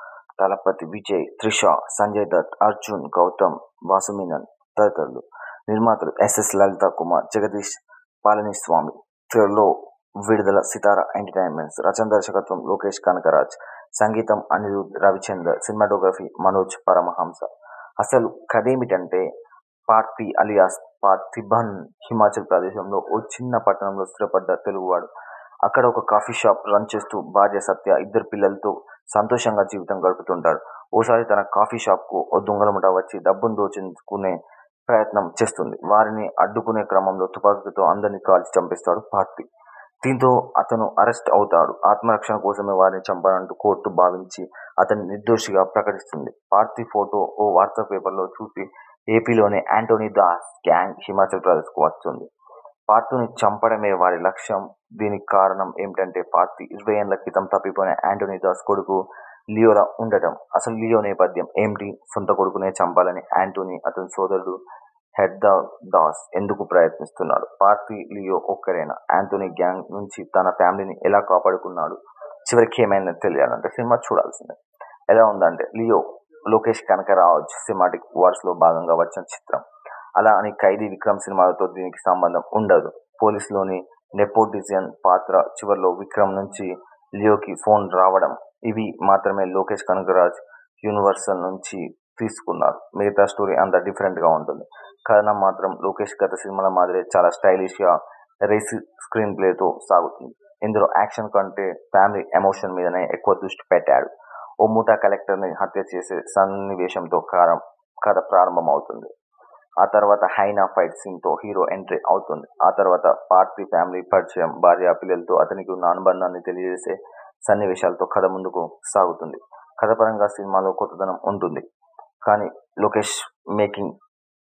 తలపతి విజయ్ త్రిష సంజయ్ దత్ అర్జున్ గౌతమ్ వాసుమీనన్ తదితరులు నిర్మాతలు ఎస్ఎస్ లలిత కుమార్ జగదీష్ పాలనీస్వామి త్వరలో విడుదల సితార ఎంటర్టైన్మెంట్స్ రచన దర్శకత్వం లోకేష్ కనకరాజ్ సంగీతం అనిరుద్ రవిచందర్ సినిమాటోగ్రఫీ మనోజ్ పరమహంస అసలు కథేమిటంటే పార్థి అలియాస్ పార్థిబన్ హిమాచల్ ప్రదేశంలో ఓ చిన్న పట్టణంలో స్థిరపడ్డ తెలుగువాడు అక్కడ ఒక కాఫీ షాప్ రన్ చేస్తూ భార్య సత్య ఇద్దరు పిల్లలతో సంతోషంగా జీవితం గడుపుతుంటాడు ఓసారి తన కాఫీ షాప్ కు ఓ దొంగల ముఠ వచ్చి డబ్బును దోచుకునే ప్రయత్నం చేస్తుంది వారిని అడ్డుకునే క్రమంలో తుపాకీతో అందరినీ కాల్చి చంపేస్తాడు పార్థి దీంతో అతను అరెస్ట్ అవుతాడు ఆత్మరక్షణ కోసమే వారిని చంపాలంటూ కోర్టు భావించి అతన్ని నిర్దోషిగా ప్రకటిస్తుంది పార్థి ఫోటో ఓ వార్తా పేపర్లో చూసి ఏపీలోని యాంటోనీ దాస్ గ్యాంగ్ హిమాచల్ ప్రదేశ్కు వస్తుంది పార్థుని చంపడమే వారి లక్ష్యం దీనికి కారణం ఏమిటంటే పార్థి ఇరవై ఏళ్ల క్రితం తప్పిపోయిన యాంటోనీ దాస్ కొడుకు లియోలా ఉండటం అసలు లియో నేపథ్యం ఏమిటి సొంత కొడుకునే చంపాలని యాంటోనీ అతని సోదరుడు హెడ్దా దాస్ ఎందుకు ప్రయత్నిస్తున్నాడు పార్థి లియో ఒక్కరేనా యాంటోనీ గ్యాంగ్ నుంచి తన ఫ్యామిలీని ఎలా కాపాడుకున్నాడు చివరికి ఏమైనా తెలియాలంటే సినిమా చూడాల్సిందే ఎలా ఉందంటే Leo Lokesh Kanagaraj cinematic wars లో భాగంగా వచ్చిన చిత్రం అలా అని ఖైదీ విక్రమ్ సినిమాలతో దీనికి సంబంధం ఉండదు పోలీసులోని నెపోటిజన్ పాత్ర చివరిలో విక్రమ్ నుంచి లియోకి ఫోన్ రావడం ఇవి మాత్రమే లోకేష్ కనకరాజ్ యూనివర్సల్ నుంచి తీసుకున్నారు మిగతా స్టోరీ అంత డిఫరెంట్ గా ఉంటుంది కథనం మాత్రం లోకేష్ గత సినిమాల మాదిరే చాలా స్టైలిష్ గా రేస్ స్క్రీన్ ప్లేతో సాగుతుంది ఇందులో యాక్షన్ కంటే ఫ్యామిలీ ఎమోషన్ మీదనే ఎక్కువ దృష్టి పెట్టాడు ఓ ముఠా కలెక్టర్ ని హత్య చేసే సన్నివేశంతో కారం కథ ప్రారంభమవుతుంది ఆ తర్వాత హైనా ఫైట్ సీన్ తో హీరో ఎంట్రీ అవుతుంది ఆ తర్వాత పార్థి ఫ్యామిలీ పరిచయం భార్య పిల్లలతో అతనికి ఉన్న అనుబంధాన్ని తెలియజేసే సన్నివేశాలతో కథ ముందుకు సాగుతుంది కథపరంగా సినిమాలో కొత్తదనం ఉంటుంది కానీ లోకేష్ మేకింగ్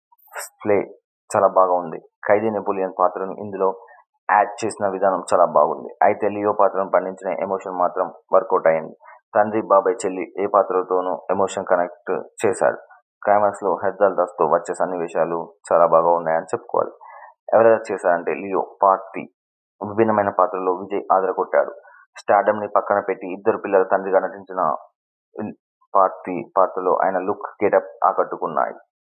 ప్లే చాలా బాగా ఉంది ఖైదీ నెపోలియన్ పాత్రను ఇందులో యాడ్ చేసిన విధానం చాలా బాగుంది అయితే లియో పాత్రను పండించిన ఎమోషన్ మాత్రం వర్కౌట్ అయింది తండ్రి బాబాయ్ చెల్లి ఏ పాత్రతోనూ ఎమోషన్ కనెక్ట్ చేశాడు క్లైమాక్స్ లో హెద్దల్ దాస్ తో వచ్చే సన్నివేశాలు చాలా బాగా ఉన్నాయని చెప్పుకోవాలి ఎవరెవరు చేశారంటే లియో పార్టీ విభిన్నమైన పాత్రలో విజయ్ ఆదరగొట్టాడు స్టార్డమ్ ని పక్కన పెట్టి ఇద్దరు పిల్లల తండ్రిగా నటించిన పార్టీ పాత్రలో ఆయన లుక్ గెటప్ ఆకట్టుకున్నాయి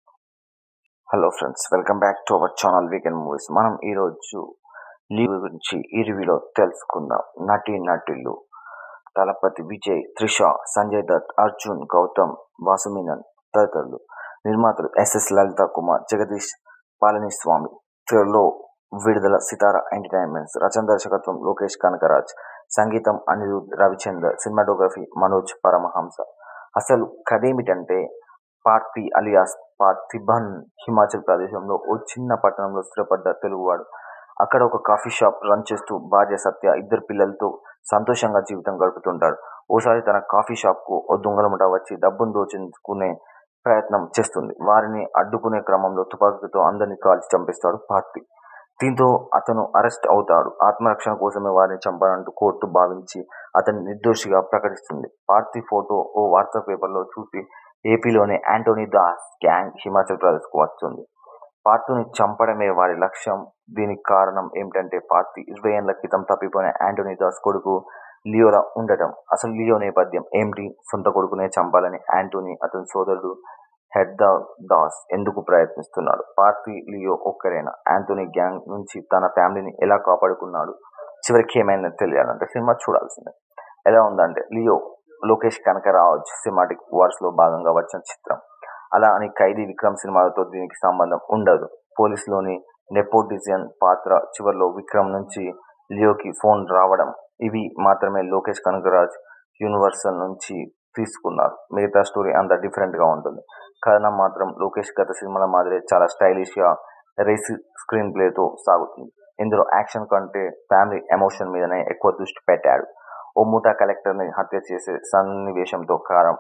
hello friends welcome back to our channel weekend movies మనం ఈరోజు లీవ్ గురించి ఈ రివ్యూలో తెలుసుకుందాం నటి నటులు తలపతి విజయ్ త్రిష సంజయ్ దత్ అర్జున్ గౌతమ్ వాసుమీనన్ తదితరులు నిర్మాతలు ఎస్ఎస్ లలిత కుమార్ జగదీష్ పాలనీస్వామి త్వరలో విడుదల సితార ఎంటర్టైన్మెంట్స్ రచన దర్శకత్వం లోకేష్ కనకరాజ్ సంగీతం అనిరుద్ రవిచందర్ సినిమాటోగ్రఫీ మనోజ్ పరమహంస అసలు కథేమిటంటే పార్థి అలియాస్ పార్థిబన్ హిమాచల్ ప్రదేశ్లో ఓ చిన్న పట్టణంలో స్థిరపడ్డ తెలుగువాడు. అక్కడ ఒక కాఫీ షాప్ రన్ చేస్తూ భార్య సత్య, ఇద్దరు పిల్లలతో సంతోషంగా జీవితం గడుపుతుంటాడు. ఓసారి తన కాఫీ షాప్కు ఓ దొంగల ముఠా వచ్చి డబ్బును దోచేసుకునే ప్రయత్నం చేస్తుంది. వారిని అడ్డుకునే క్రమంలో తుపాకీతో అందరినీ కాల్చి చంపేస్తాడు పార్థి. దీంతో అతను అరెస్ట్ అవుతాడు. ఆత్మరక్షణ కోసమే వారిని చంపానంటూ కోర్టు భావించి అతన్ని నిర్దోషిగా ప్రకటిస్తుంది. పార్థి ఫోటో ఓ వాట్సాప్ పేపర్లో చూసి ఏపీలోని ఆంటోనీ దాస్ గ్యాంగ్ హిమాచల్ ప్రదేశ్కు వస్తుంది. పార్థిని చంపడమే వారి లక్ష్యం. దీనికి కారణం ఏమిటంటే పార్థి ఇరవై ఏండ్ల క్రితం తప్పిపోయిన ఆంటోనీ దాస్ కొడుకు లియోలా ఉండటం. అసలు లియో నేపథ్యం ఏమిటి? సొంత కొడుకునే చంపాలని ఆంటోనీ, అతని సోదరుడు హెర్దాల్ దాస్ ఎందుకు ప్రయత్నిస్తున్నాడు? పార్థి, లియో ఒక్కరేనా? ఆంటోనీ గ్యాంగ్ నుంచి తన ఫ్యామిలీని ఎలా కాపాడుకున్నాడు? చివరికి ఏమైందో తెలియాలంటే సినిమా చూడాల్సిందే. ఎలా ఉందంటే లియో లోకేష్ కనకరాజ్ సినిమాటిక్ వరుసలో భాగంగా వచ్చిన చిత్రం. అలా అని ఖైదీ విక్రమ్ సినిమాలతో దీనికి సంబంధం ఉండదు. పోలీసులోని నెపోటిజన్ పాత్ర, చివర్లో విక్రమ్ నుంచి లియోకి ఫోన్ రావడం ఇవి మాత్రమే లోకేష్ కనకరాజ్ యూనివర్సల్ నుంచి తీసుకున్నారు. మిగతా స్టోరీ అంతా డిఫరెంట్ గా ఉంటుంది. కథనం మాత్రం లోకేష్ గత సినిమాల మాదిరే చాలా స్టైలిష్ గా రేసీ స్క్రీన్ ప్లేతో సాగుతుంది. ఇందులో యాక్షన్ కంటే ఫ్యామిలీ ఎమోషన్ మీదనే ఎక్కువ దృష్టి పెట్టాడు. ఓ ముఠా కలెక్టర్ ని హత్య చేసే సన్నివేశంతో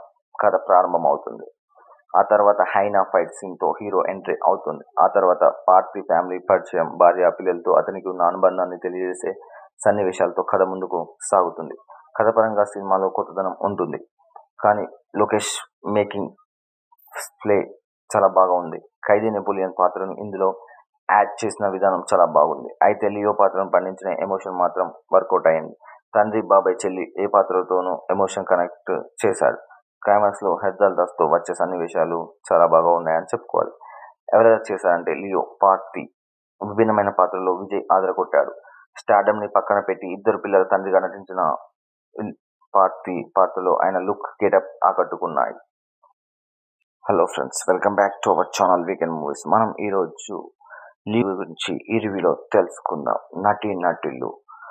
కథ ప్రారంభమవుతుంది. ఆ తర్వాత హైనా ఫైట్ సీన్ తో హీరో ఎంట్రీ అవుతుంది. ఆ తర్వాత పార్థి ఫ్యామిలీ పరిచయం, భార్య, పిల్లలతో అతనికి ఉన్న అనుబంధాన్ని తెలియజేసే సన్నివేశాలతో కథ ముందుకు సాగుతుంది. కథపరంగా సినిమాలో కొత్తదనం ఉంటుంది. కానీ లోకేష్ మేకింగ్ ప్లే చాలా బాగా ఉంది. ఖైదీ నెపోలియన్ పాత్రను ఇందులో యాడ్ చేసిన విధానం చాలా బాగుంది. అయితే లియో పాత్రను పండించిన ఎమోషన్ మాత్రం వర్కౌట్ అయ్యింది. తండ్రి, బాబాయ్, చెల్లి ఏ పాత్రతోనూ ఎమోషన్ కనెక్ట్ చేశాడు. క్లైమాక్స్ లో హెర్దాల్ దాస్ తో వచ్చే సన్నివేశాలు చాలా బాగా ఉన్నాయని చెప్పుకోవాలి. ఎవరెవరు చేశారంటే లియో, పార్థి విభిన్నమైన పాత్రల్లో విజయ్ అదరగొట్టాడు. స్టార్డమ్ ని పక్కన పెట్టి ఇద్దరు పిల్లల తండ్రిగా నటించిన పార్థి పాత్రలో ఆయన లుక్, గెటప్ ఆకట్టుకున్నాయి. Hello friends welcome back to our channel weekend movies. మనం ఈరోజు లియో గురించి ఈ రివ్యూలో తెలుసుకుందాం. నటీ నటులు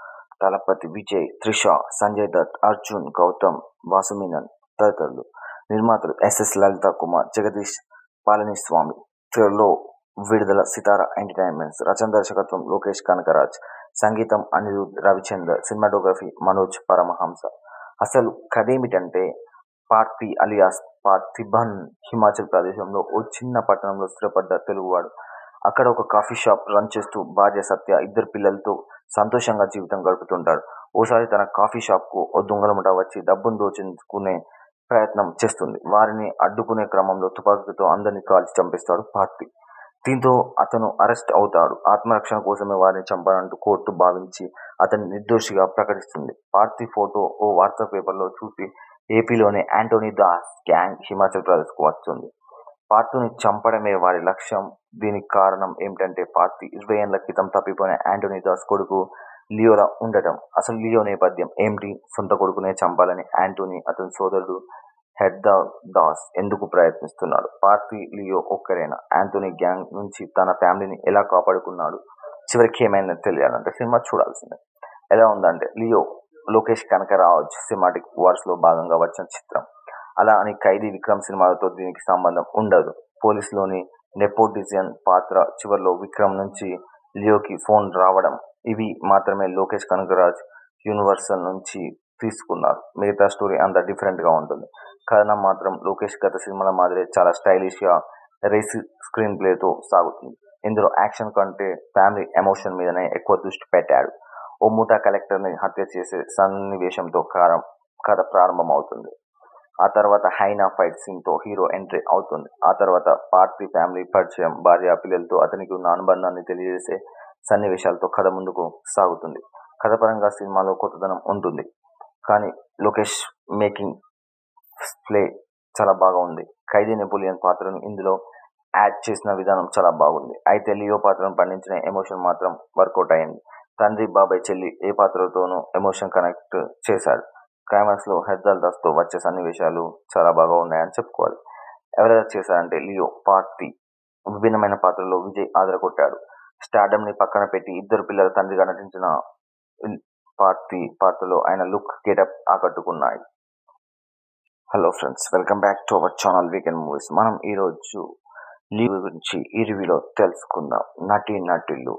తలపతి విజయ్, త్రిష, సంజయ్ దత్, అర్జున్, గౌతమ్ వాసుమేనన్ తదితరులు. నిర్మాతలు ఎస్ఎస్ లలిత కుమార్, జగదీష్ పళనిస్వామి. త్వరలో విడుదల సితార ఎంటర్టైన్మెంట్స్. రచన దర్శకత్వం లోకేష్ కనకరాజ్. సంగీతం అనిరుద్ధ్ రవిచందర్. సినిమాటోగ్రఫీ మనోజ్ పరమహంస. అసలు కథేమిటంటే పార్థి అలియాస్ పార్థిబన్ హిమాచల్ ప్రదేశ్లో ఓ చిన్న పట్టణంలో స్థిరపడ్డ తెలుగువాడు. అక్కడ ఒక కాఫీ షాప్ రన్ చేస్తూ భార్య సత్య, ఇద్దరు పిల్లలతో సంతోషంగా జీవితం గడుపుతుంటాడు. ఓసారి తన కాఫీ షాప్కు ఓ దొంగల ముఠా వచ్చి డబ్బును దోచేసుకునే ప్రయత్నం చేస్తుంది. వారిని అడ్డుకునే క్రమంలో తుపాకీతో అందరినీ కాల్చి చంపేస్తాడు పార్థి. దీంతో అతను అరెస్ట్ అవుతాడు. ఆత్మరక్షణ కోసమే వారిని చంపానంటూ కోర్టు భావించి అతన్ని నిర్దోషిగా ప్రకటిస్తుంది. పార్థి ఫోటో ఓ వాట్సాప్ పేపర్లో చూసి ఏపీలోని ఆంటోనీ దాస్ గ్యాంగ్ హిమాచల్ ప్రదేశ్కు వస్తుంది. పార్థిని చంపడమే వారి లక్ష్యం. దీనికి కారణం ఏమిటంటే పార్థి ఇరవై ఏండ్ల క్రితం తప్పిపోయిన ఆంటోనీ దాస్ కొడుకు లియోలా ఉండటం. అసలు లియో నేపథ్యం ఏమిటి? సొంత కొడుకునే చంపాలని ఆంటోనీ, అతని సోదరుడు హెర్దాల్ దాస్ ఎందుకు ప్రయత్నిస్తున్నాడు? పార్థి, లియో ఒక్కరేనా? ఆంటోనీ గ్యాంగ్ నుంచి తన ఫ్యామిలీని ఎలా కాపాడుకున్నాడు? చివరికి ఏమైందో తెలియాలంటే సినిమా చూడాల్సిందే. ఎలా ఉందంటే లియో లోకేష్ కనకరాజ్ సినిమాటిక్ వరుసలో భాగంగా వచ్చిన చిత్రం. అలా అని ఖైదీ విక్రమ్ సినిమాలతో దీనికి సంబంధం ఉండదు. పోలీసులోని నెపోటిజన్ పాత్ర, చివర్లో విక్రమ్ నుంచి లియోకి ఫోన్ రావడం ఇవి మాత్రమే లోకేష్ కనకరాజ్ యూనివర్సల్ నుంచి తీసుకున్నారు. మిగతా స్టోరీ అంతా డిఫరెంట్ గా ఉంటుంది. కథనం మాత్రం లోకేష్ గత సినిమాల మాదిరే చాలా స్టైలిష్ గా రేసీ స్క్రీన్ ప్లేతో సాగుతుంది. ఇందులో యాక్షన్ కంటే ఫ్యామిలీ ఎమోషన్ మీదనే ఎక్కువ దృష్టి పెట్టాడు. ఓ ముఠా కలెక్టర్ ని హత్య చేసే సన్నివేశంతో కథ ప్రారంభమవుతుంది. ఆ తర్వాత హైనా ఫైట్ సీన్ తో హీరో ఎంట్రీ అవుతుంది. ఆ తర్వాత పార్థి ఫ్యామిలీ పరిచయం, భార్య, పిల్లలతో అతనికి ఉన్న అనుబంధాన్ని తెలియజేసే సన్నివేశాలతో కథ ముందుకు సాగుతుంది. కథపరంగా సినిమాలో కొత్తదనం ఉంటుంది. కానీ లోకేష్ మేకింగ్ ప్లే చాలా బాగా ఉంది. ఖైదీ నెపోలియన్ పాత్రను ఇందులో యాడ్ చేసిన విధానం చాలా బాగుంది. అయితే లియో పాత్రను పండించిన ఎమోషన్ మాత్రం వర్కౌట్ అయ్యింది. తండ్రి, బాబాయ్, చెల్లి ఏ పాత్రతోనూ ఎమోషన్ కనెక్ట్ చేశాడు. క్లైమాక్స్ లో హెర్దాల్ దాస్ తో వచ్చే సన్నివేశాలు చాలా బాగా ఉన్నాయని చెప్పుకోవాలి. ఎవరెవరు చేశారంటే లియో, పార్థి విభిన్నమైన పాత్రల్లో విజయ్ అదరగొట్టాడు. స్టార్డమ్ ని పక్కన పెట్టి ఇద్దరు పిల్లల తండ్రిగా నటించిన పార్థి పాత్రలో ఆయన లుక్, గెటప్ ఆకట్టుకున్నాయి. Hello friends welcome back to our channel weekend movies మనం ఈరోజు లీవ్ గురించి ఈ రివ్యూలో తెలుసుకుందాం నటీ నటులు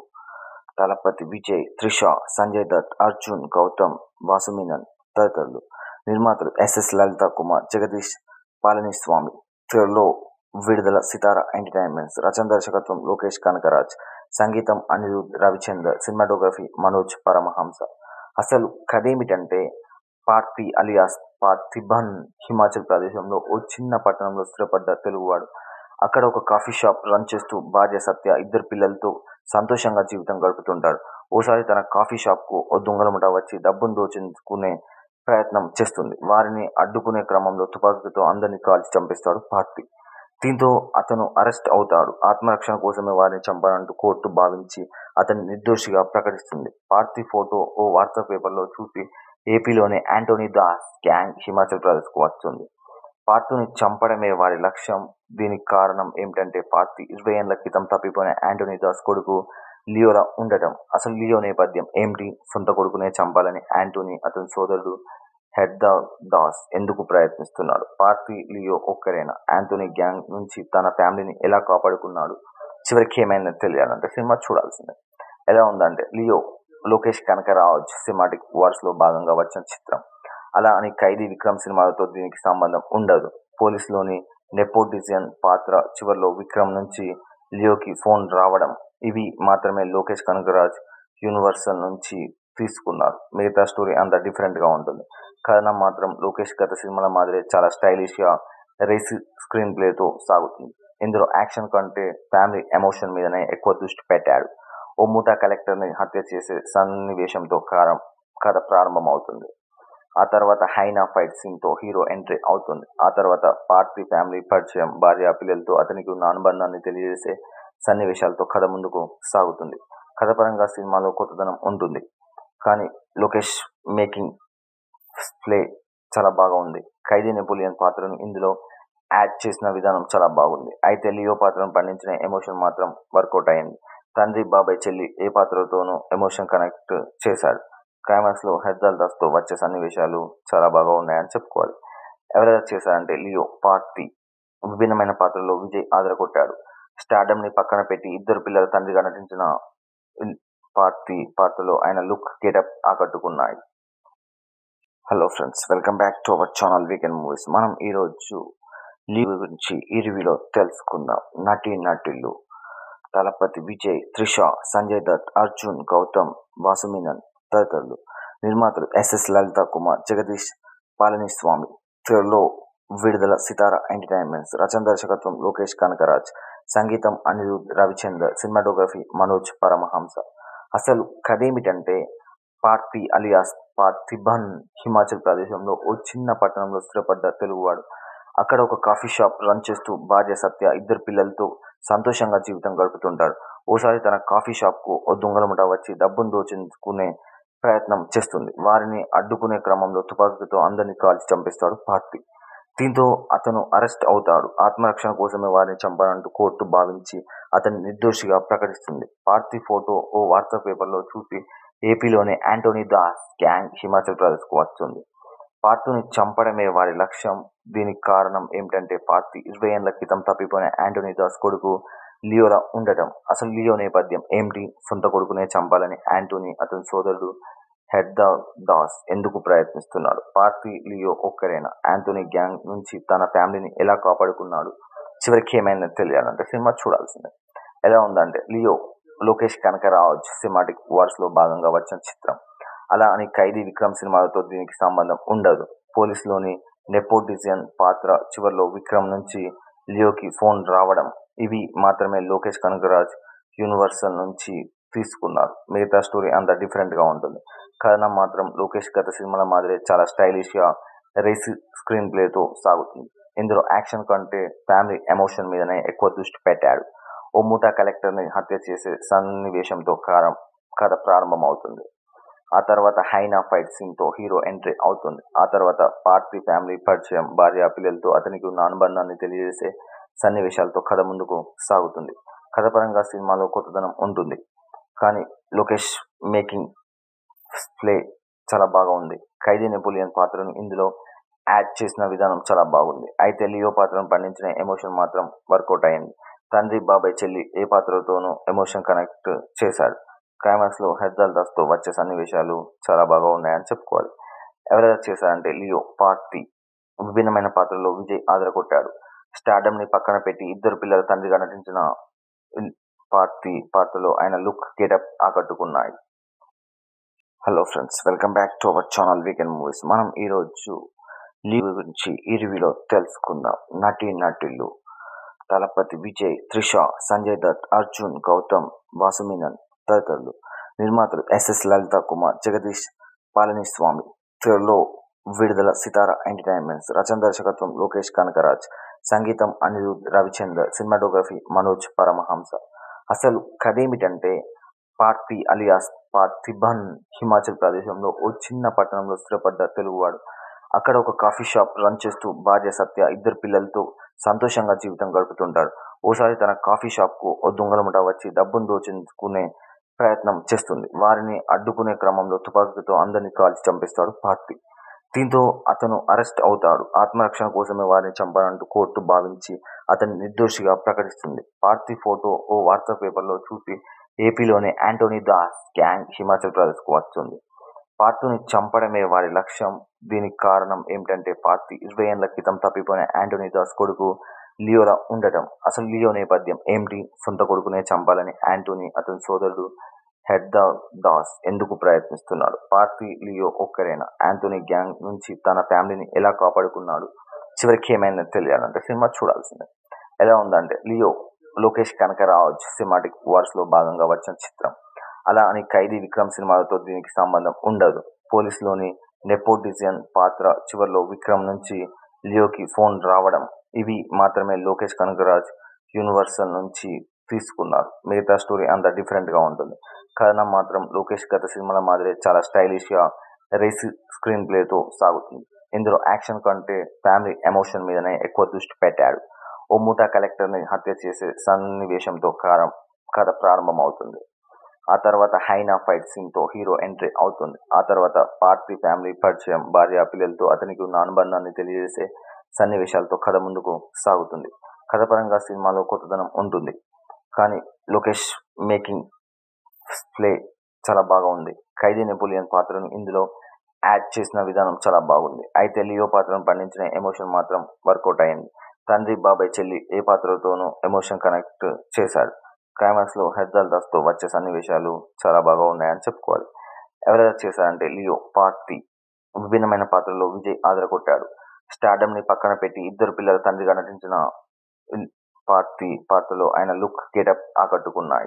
తలపతి విజయ్ త్రిష సంజయ్ దత్ అర్జున్ గౌతమ్ వాసుమీనన్ తదితరులు నిర్మాతలు ఎస్ఎస్ లలిత కుమార్ జగదీష్ పాలనీస్వామి త్వరలో విడుదల సితార ఎంటర్టైన్మెంట్స్ రచన దర్శకత్వం లోకేష్ కనకరాజ్ సంగీతం అనిరుద్ రవిచందర్ సినిమాటోగ్రఫీ మనోజ్ పరమహంస అసలు కథ ఏమిటంటే పార్థి అలియాస్ పార్థిబన్ హిమాచల్ ప్రదేశంలో ఓ చిన్న పట్టణంలో స్థిరపడ్డ తెలుగువాడు అక్కడ ఒక కాఫీ షాప్ రన్ చేస్తూ భార్య సత్య ఇద్దరు పిల్లలతో సంతోషంగా జీవితం గడుపుతుంటాడు ఓసారి తన కాఫీ షాప్కు ఓ దొంగల ముఠా వచ్చి డబ్బును దోచుకునే ప్రయత్నం చేస్తుంది వారిని అడ్డుకునే క్రమంలో తుపాకీతో అందరినీ కాల్చి చంపేస్తాడు పార్థి దీంతో అతను అరెస్ట్ అవుతాడు ఆత్మరక్షణ కోసమే వారిని చంపాలంటూ కోర్టు భావించి అతన్ని నిర్దోషిగా ప్రకటిస్తుంది పార్థి ఫోటో ఓ వార్తా పేపర్లో చూసి ఏపీలోని యాంటోనీ దాస్ గ్యాంగ్ హిమాచల్ ప్రదేశ్కు వస్తుంది పార్థుని చంపడమే వారి లక్ష్యం దీనికి కారణం ఏమిటంటే పార్థి ఇరవై ఏళ్ల క్రితం తప్పిపోయిన యాంటోనీ దాస్ కొడుకు లియోలా ఉండటం అసలు లియో నేపథ్యం ఏమిటి సొంత కొడుకునే చంపాలని యాంటోనీ అతని సోదరుడు హెడ్దా దాస్ ఎందుకు ప్రయత్నిస్తున్నాడు పార్థి లియో ఒక్కరేనా యాంటోనీ గ్యాంగ్ నుంచి తన ఫ్యామిలీని ఎలా కాపాడుకున్నాడు చివరికి ఏమైనా తెలియాలంటే సినిమా చూడాల్సిందే ఎలా ఉందంటే Leo Lokesh Kanagaraj cinematic wars లో భాగంగా వచ్చిన చిత్రం అలా అని ఖైదీ విక్రమ్ సినిమాలతో దీనికి సంబంధం ఉండదు పోలీసులోని నెపోటిజన్ పాత్ర చివరిలో విక్రమ్ నుంచి లియోకి ఫోన్ రావడం ఇవి మాత్రమే లోకేష్ కనకరాజ్ యూనివర్సల్ నుంచి తీసుకున్నారు మిగతా స్టోరీ అంత డిఫరెంట్ గా ఉంటుంది కథనం మాత్రం లోకేష్ గత సినిమాల మాదిరి చాలా స్టైలిష్ గా రేసి స్క్రీన్ ప్లేతో సాగుతుంది ఇందులో యాక్షన్ కంటే ఫ్యామిలీ ఎమోషన్ మీదనే ఎక్కువ దృష్టి పెట్టాడు ఓ ముఠా కలెక్టర్ ని హత్య చేసే సన్నివేశంతో కారం కథ ప్రారంభమవుతుంది ఆ తర్వాత హైనా ఫైట్ సీన్ తో హీరో ఎంట్రీ అవుతుంది ఆ తర్వాత పార్టీ ఫ్యామిలీ పరిచయం భార్య పిల్లలతో అతనికి ఉన్న అనుబంధాన్ని తెలియజేసే సన్నివేశాలతో కథ ముందుకు సాగుతుంది కథపరంగా సినిమాలో కొత్తదనం ఉంటుంది కానీ లోకేష్ మేకింగ్ ప్లే చాలా బాగా ఉంది ఖైదీ నెపోలియన్ పాత్రను ఇందులో యాడ్ చేసిన విధానం చాలా బాగుంది అయితే లియో పాత్రను పండించిన ఎమోషన్ మాత్రం వర్కౌట్ అయింది తండ్రి బాబాయ్ చెల్లి ఏ పాత్రతోనూ ఎమోషన్ కనెక్ట్ చేశాడు క్లైమాక్స్ లో హెద్దల్ దాస్ తో వచ్చే సన్నివేశాలు చాలా బాగా ఉన్నాయని చెప్పుకోవాలి ఎవరెవరు చేశారంటే లియో పార్టీ విభిన్నమైన పాత్రలో విజయ్ ఆదరగొట్టాడు స్టార్డమ్ ని పక్కన పెట్టి ఇద్దరు పిల్లల తండ్రిగా నటించిన పార్టీ పాత్రలో ఆయన లుక్ గెటప్ ఆకట్టుకున్నాయి hello friends welcome back to our channel weekend movies మనం ఈరోజు లీవ్ గురించి ఈ రివ్యూలో తెలుసుకుందాం నటీ నటులు తలపతి విజయ్ త్రిష సంజయ్ దత్ అర్జున్ గౌతమ్ వాసుమీనన్ తదితరులు నిర్మాతలు ఎస్ఎస్ లలిత కుమార్ జగదీష్ పాలనీస్వామి త్వరలో విడుదల సితార ఎంటర్టైన్మెంట్స్ రచన దర్శకత్వం లోకేష్ కనకరాజ్ సంగీతం అనిరుద్ రవిచందర్ సినిమాటోగ్రఫీ మనోజ్ పరమహంస అసలు కథ ఏమిటంటే పార్థి అలియాస్ పార్థిబన్ హిమాచల్ ప్రదేశంలో ఓ చిన్న పట్టణంలో స్థిరపడ్డ తెలుగువాడు అక్కడ ఒక కాఫీ షాప్ రన్ చేస్తూ భార్య సత్య ఇద్దరు పిల్లలతో సంతోషంగా జీవితం గడుపుతుంటాడు ఓసారి తన కాఫీ షాప్కు ఓ దొంగల ముఠా వచ్చి డబ్బును దోచుకునే ప్రయత్నం చేస్తుంది వారిని అడ్డుకునే క్రమంలో తుపాకీతో అందరినీ కాల్చి చంపేస్తాడు పార్థి దీంతో అతను అరెస్ట్ అవుతాడు ఆత్మరక్షణ కోసమే వారిని చంపాలంటూ కోర్టు భావించి అతన్ని నిర్దోషిగా ప్రకటిస్తుంది పార్థి ఫోటో ఓ వార్తా పేపర్లో చూసి ఏపీలోని యాంటోనీ దాస్ గ్యాంగ్ హిమాచల్ ప్రదేశ్కు వస్తుంది పార్థుని చంపడమే వారి లక్ష్యం దీనికి కారణం ఏమిటంటే పార్థి ఇరవై ఏళ్ల క్రితం తప్పిపోయిన యాంటోనీ దాస్ కొడుకు లియోలా ఉండటం అసలు లియో నేపథ్యం ఏమిటి సొంత కొడుకునే చంపాలని యాంటోనీ అతని సోదరుడు హెడ్దా దాస్ ఎందుకు ప్రయత్నిస్తున్నాడు పార్థి లియో ఒక్కరేనా యాంటోనీ గ్యాంగ్ నుంచి తన ఫ్యామిలీని ఎలా కాపాడుకున్నాడు చివరికి ఏమైనా తెలియాలంటే సినిమా చూడాల్సిందే ఎలా ఉందంటే Leo Lokesh Kanagaraj cinematic wars లో భాగంగా వచ్చిన చిత్రం అలా అని ఖైదీ విక్రమ్ సినిమాలతో దీనికి సంబంధం ఉండదు పోలీసులోని నెపోటిజన్ పాత్ర చివరిలో విక్రమ్ నుంచి లియోకి ఫోన్ రావడం ఇవి మాత్రమే లోకేష్ కనకరాజ్ యూనివర్సల్ నుంచి తీసుకున్నారు మిగతా స్టోరీ అంత డిఫరెంట్ గా ఉంటుంది కథనం మాత్రం లోకేష్ గత సినిమాల మాదిరి చాలా స్టైలిష్ గా రేసి స్క్రీన్ ప్లేతో సాగుతుంది ఇందులో యాక్షన్ కంటే ఫ్యామిలీ ఎమోషన్ మీదనే ఎక్కువ దృష్టి పెట్టాడు ఓ ముఠా కలెక్టర్ ని హత్య చేసే సన్నివేశంతో కారం కథ ప్రారంభమవుతుంది ఆ తర్వాత హైనా ఫైట్ సీన్ తో హీరో ఎంట్రీ అవుతుంది ఆ తర్వాత పార్థి ఫ్యామిలీ పరిచయం భార్య పిల్లలతో అతనికి ఉన్న అనుబంధాన్ని తెలియజేసే సన్నివేశాలతో కథ ముందుకు సాగుతుంది కథపరంగా సినిమాలో కొత్తదనం ఉంటుంది కానీ లోకేష్ మేకింగ్ ప్లే చాలా బాగా ఉంది ఖైదీ నెపోలియన్ పాత్రను ఇందులో యాడ్ చేసిన విధానం చాలా బాగుంది అయితే లియో పాత్రను పండించిన ఎమోషన్ మాత్రం వర్కౌట్ అయింది తండ్రి బాబాయ్ చెల్లి ఏ పాత్రతోనూ ఎమోషన్ కనెక్ట్ చేశాడు క్లైమాక్స్ లో హెర్దల్ దాస్ తో వచ్చే సన్నివేశాలు చాలా బాగా ఉన్నాయని చెప్పుకోవాలి ఎవరెవరు చేశారంటే లియో పార్టీ విభిన్నమైన పాత్రలో విజయ్ ఆదరగొట్టాడు స్టార్డమ్ ని పక్కన పెట్టి ఇద్దరు పిల్లల తండ్రిగా నటించిన పార్టీ పాత్రలో ఆయన లుక్ గెటప్ ఆకట్టుకున్నాయి hello friends welcome back to our channel weekend movies మనం ఈరోజు లీవ్ గురించి ఈ రివ్యూలో తెలుసుకుందాం నటి నటులు తలపతి విజయ్ త్రిష సంజయ్ దత్ అర్జున్ గౌతమ్ వాసుమీనన్ తదితరులు నిర్మాతలు ఎస్ఎస్ లలిత కుమార్ జగదీష్ పాలనీస్వామి త్వరలో విడుదల సితార ఎంటర్టైన్మెంట్స్ రచన దర్శకత్వం లోకేష్ కనకరాజ్ సంగీతం అనిరుద్ రవిచందర్ సినిమాటోగ్రఫీ మనోజ్ పరమహంస అసలు కథేమిటంటే పార్థి అలియాస్ పార్థిబన్ హిమాచల్ ప్రదేశంలో ఓ చిన్న పట్టణంలో స్థిరపడ్డ తెలుగువాడు అక్కడ ఒక కాఫీ షాప్ రన్ చేస్తూ భార్య సత్య ఇద్దరు పిల్లలతో సంతోషంగా జీవితం గడుపుతుంటాడు ఓసారి తన కాఫీ షాప్ కు ఓ దొంగలముట వచ్చి డబ్బును దోచుకునే ప్రయత్నం చేస్తుంది వారిని అడ్డుకునే క్రమంలో తుపాకీతో అందరినీ కాల్చి చంపేస్తాడు పార్థి దీంతో అతను అరెస్ట్ అవుతాడు ఆత్మరక్షణ కోసమే వారిని చంపాలంటూ కోర్టు భావించి అతన్ని నిర్దోషిగా ప్రకటిస్తుంది పార్థి ఫోటో ఓ వార్తా పేపర్లో చూసి ఏపీలోని యాంటోనీ దాస్ గ్యాంగ్ హిమాచల్ ప్రదేశ్కు వస్తుంది పార్థుని చంపడమే వారి లక్ష్యం దీనికి కారణం ఏమిటంటే పార్థి ఇరవై ఏళ్ల క్రితం తప్పిపోయిన యాంటోనీ దాస్ కొడుకు లియోలా ఉండటం అసలు లియో నేపథ్యం ఏమిటి సొంత కొడుకునే చంపాలని యాంటోనీ అతని సోదరుడు హెడ్దా దాస్ ఎందుకు ప్రయత్నిస్తున్నాడు పార్థి లియో ఒక్కరేనా యాంటోనీ గ్యాంగ్ నుంచి తన ఫ్యామిలీని ఎలా కాపాడుకున్నాడు చివరికి ఏమైందని తెలియాలంటే సినిమా చూడాల్సిందే ఎలా ఉందంటే Leo Lokesh Kanagaraj cinematic wars లో భాగంగా వచ్చిన చిత్రం అలా అని ఖైదీ విక్రమ్ సినిమాలతో దీనికి సంబంధం ఉండదు పోలీసులోని నెపోటిజియన్ పాత్ర చివరిలో విక్రమ్ నుంచి లియోకి ఫోన్ రావడం ఇవి మాత్రమే లోకేష్ కనకరాజ్ యూనివర్సల్ నుంచి తీసుకున్నారు మిగతా స్టోరీ అంత డిఫరెంట్ గా ఉంటుంది కథనం మాత్రం లోకేష్ గత సినిమాల మాదిరి చాలా స్టైలిష్ గా రేసి స్క్రీన్ ప్లేతో సాగుతుంది ఇందులో యాక్షన్ కంటే ఫ్యామిలీ ఎమోషన్ మీదనే ఎక్కువ దృష్టి పెట్టాడు ఓ మూటా కలెక్టర్ ని హత్య చేసే సన్నివేశంతో కారం కథ ప్రారంభం అవుతుంది ఆ తర్వాత హైనా ఫైట్ సీన్ తో హీరో ఎంట్రీ అవుతుంది ఆ తర్వాత పార్టీ ఫ్యామిలీ పరిచయం భార్య పిల్లలతో అతనికి ఉన్న అనుబంధాన్ని తెలియజేసే సన్నివేశాలతో కథ ముందుకు సాగుతుంది కథపరంగా సినిమాలో కొత్తదనం ఉంటుంది కానీ లోకేష్ మేకింగ్ ప్లే చాలా బాగా ఉంది ఖైదీ నెపోలియన్ పాత్రను ఇందులో యాడ్ చేసిన విధానం చాలా బాగుంది అయితే లియో పాత్రను పండించిన ఎమోషన్ మాత్రం వర్కౌట్ అయింది తండ్రి బాబాయ్ చెల్లి ఏ పాత్రతోనూ ఎమోషన్ కనెక్ట్ చేశాడు క్లైమాక్స్ లో హెర్దల్ దాస్ తో వచ్చే సన్నివేశాలు చాలా బాగా ఉన్నాయని చెప్పుకోవాలి ఎవరెవరు చేశారంటే లియో పార్టీ విభిన్నమైన పాత్రలో విజయ్ ఆదరగొట్టాడు స్టార్డమ్ ని పక్కన పెట్టి ఇద్దరు పిల్లల తండ్రిగా నటించిన పార్టీ పాత్రలో ఆయన లుక్ గెటప్ ఆకట్టుకున్నాయి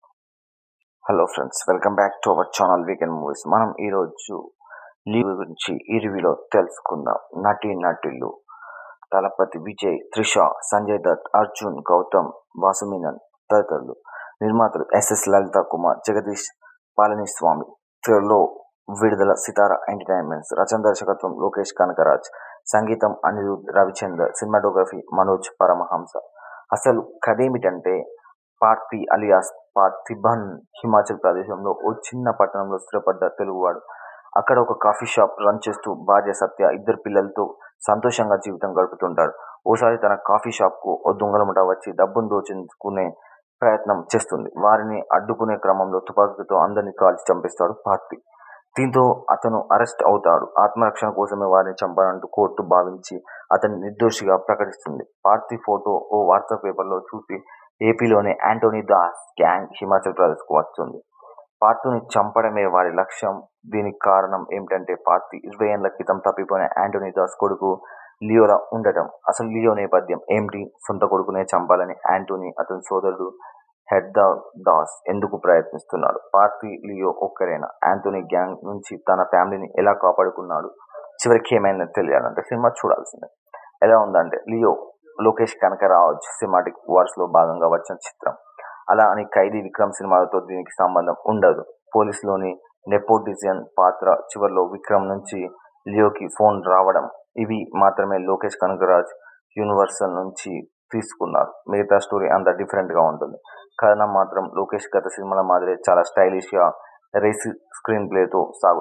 hello friends welcome back to our channel weekend movies మనం ఈరోజు లీవ్ గురించి ఈ రివ్యూలో తెలుసుకుందాం నటి నటులు తలపతి విజయ్ త్రిష సంజయ్ దత్ అర్జున్ గౌతమ్ వాసుమీనన్ తదితరులు నిర్మాతలు ఎస్ఎస్ లలిత కుమార్ జగదీష్ పాలనీస్వామి త్వరలో విడుదల సితార ఎంటర్టైన్మెంట్స్ రచన దర్శకత్వం లోకేష్ కనకరాజ్ సంగీతం అనిరుద్ రవిచందర్ సినిమాటోగ్రఫీ మనోజ్ పరమహంస అసలు కథేమిటంటే పార్థి అలియాస్ పార్థిబన్ హిమాచల్ ప్రదేశంలో ఓ చిన్న పట్టణంలో స్థిరపడ్డ తెలుగువాడు అక్కడ ఒక కాఫీ షాప్ రన్ చేస్తూ భార్య సత్య ఇద్దరు పిల్లలతో సంతోషంగా జీవితం గడుపుతుంటాడు ఓసారి తన కాఫీ షాప్ కు ఓ దొంగలముట వచ్చి డబ్బును దోచుకునే ప్రయత్నం చేస్తుంది వారిని అడ్డుకునే క్రమంలో తుపాకీతో అందరినీ కాల్చి చంపేస్తాడు పార్థి దీంతో అతను అరెస్ట్ అవుతాడు ఆత్మరక్షణ కోసమే వారిని చంపాలంటూ కోర్టు భావించి అతన్ని నిర్దోషిగా ప్రకటిస్తుంది పార్థి ఫోటో ఓ వార్తా పేపర్లో చూసి ఏపీలోని యాంటోనీ దాస్ గ్యాంగ్ హిమాచల్ ప్రదేశ్కు వస్తుంది పార్థుని చంపడమే వారి లక్ష్యం దీనికి కారణం ఏమిటంటే పార్థి ఇరవై ఏళ్ల క్రితం తప్పిపోయిన యాంటోనీ దాస్ కొడుకు లియోలా ఉండటం అసలు లియో నేపథ్యం ఏమిటి సొంత కొడుకునే చంపాలని యాంటోనీ అతని సోదరుడు హెడ్దా దాస్ ఎందుకు ప్రయత్నిస్తున్నాడు పార్థి లియో ఒక్కరేనా యాంటోనీ గ్యాంగ్ నుంచి తన ఫ్యామిలీని ఎలా కాపాడుకున్నాడు చివరికి ఏమైందని తెలియాలంటే సినిమా చూడాల్సిందే ఎలా ఉందంటే Leo Lokesh Kanagaraj cinematic wars లో భాగంగా వచ్చిన చిత్రం అలా అని ఖైదీ విక్రమ్ సినిమాలతో దీనికి సంబంధం ఉండదు పోలీసులోని నెపోటిజియన్ పాత్ర చివరిలో విక్రమ్ నుంచి లియోకి ఫోన్ రావడం ఇవి మాత్రమే లోకేష్ కనకరాజ్ యూనివర్సల్ నుంచి తీసుకున్నారు మిగతా స్టోరీ అంత డిఫరెంట్ గా ఉంటుంది కథనం మాత్రం లోకేష్ గత సినిమాల మాదిరి చాలా స్టైలిష్ గా రేసి స్క్రీన్ ప్లేతో సాగుతుంది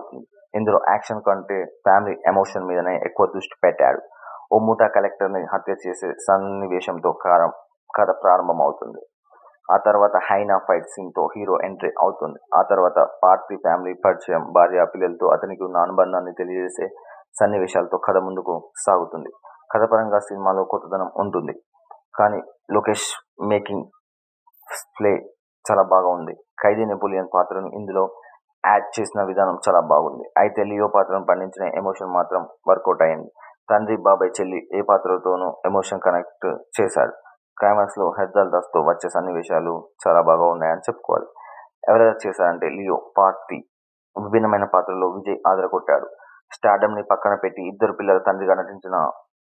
ఇందులో యాక్షన్ కంటే ఫ్యామిలీ ఎమోషన్ మీదనే ఎక్కువ దృష్టి పెట్టాడు ఓ ముఠా కలెక్టర్ని హత్య చేసే సన్నివేశంతో కారం కథ ప్రారంభమవుతుంది ఆ తర్వాత హైనా ఫైట్ సీన్తో హీరో ఎంట్రీ అవుతుంది ఆ తర్వాత పార్థి ఫ్యామిలీ పరిచయం భార్య పిల్లలతో అతనికి ఉన్న అనుబంధాన్ని తెలియజేసే సన్నివేశాలతో కథ ముందుకు సాగుతుంది కథపరంగా సినిమాలో కొత్తదనం ఉంటుంది కానీ లోకేష్ మేకింగ్ ప్లే చాలా బాగా ఉంది ఖైదీ నెపోలియన్ పాత్రను ఇందులో యాడ్ చేసిన విధానం చాలా బాగుంది అయితే లియో పాత్రను పండించిన ఎమోషన్ మాత్రం వర్కౌట్ అయింది తండ్రి బాబాయ్ చెల్లి ఏ పాత్రతోనూ ఎమోషన్ కనెక్ట్ చేశాడు క్లైమాక్స్ లో హెర్దల్ దాస్ తో వచ్చే సన్నివేశాలు చాలా బాగా ఉన్నాయని చెప్పుకోవాలి ఎవరెవరు చేశారంటే లియో పార్టీ విభిన్నమైన పాత్రలో విజయ్ ఆదరగొట్టాడు స్టార్డమ్ ని పక్కన పెట్టి ఇద్దరు పిల్లల తండ్రిగా నటించిన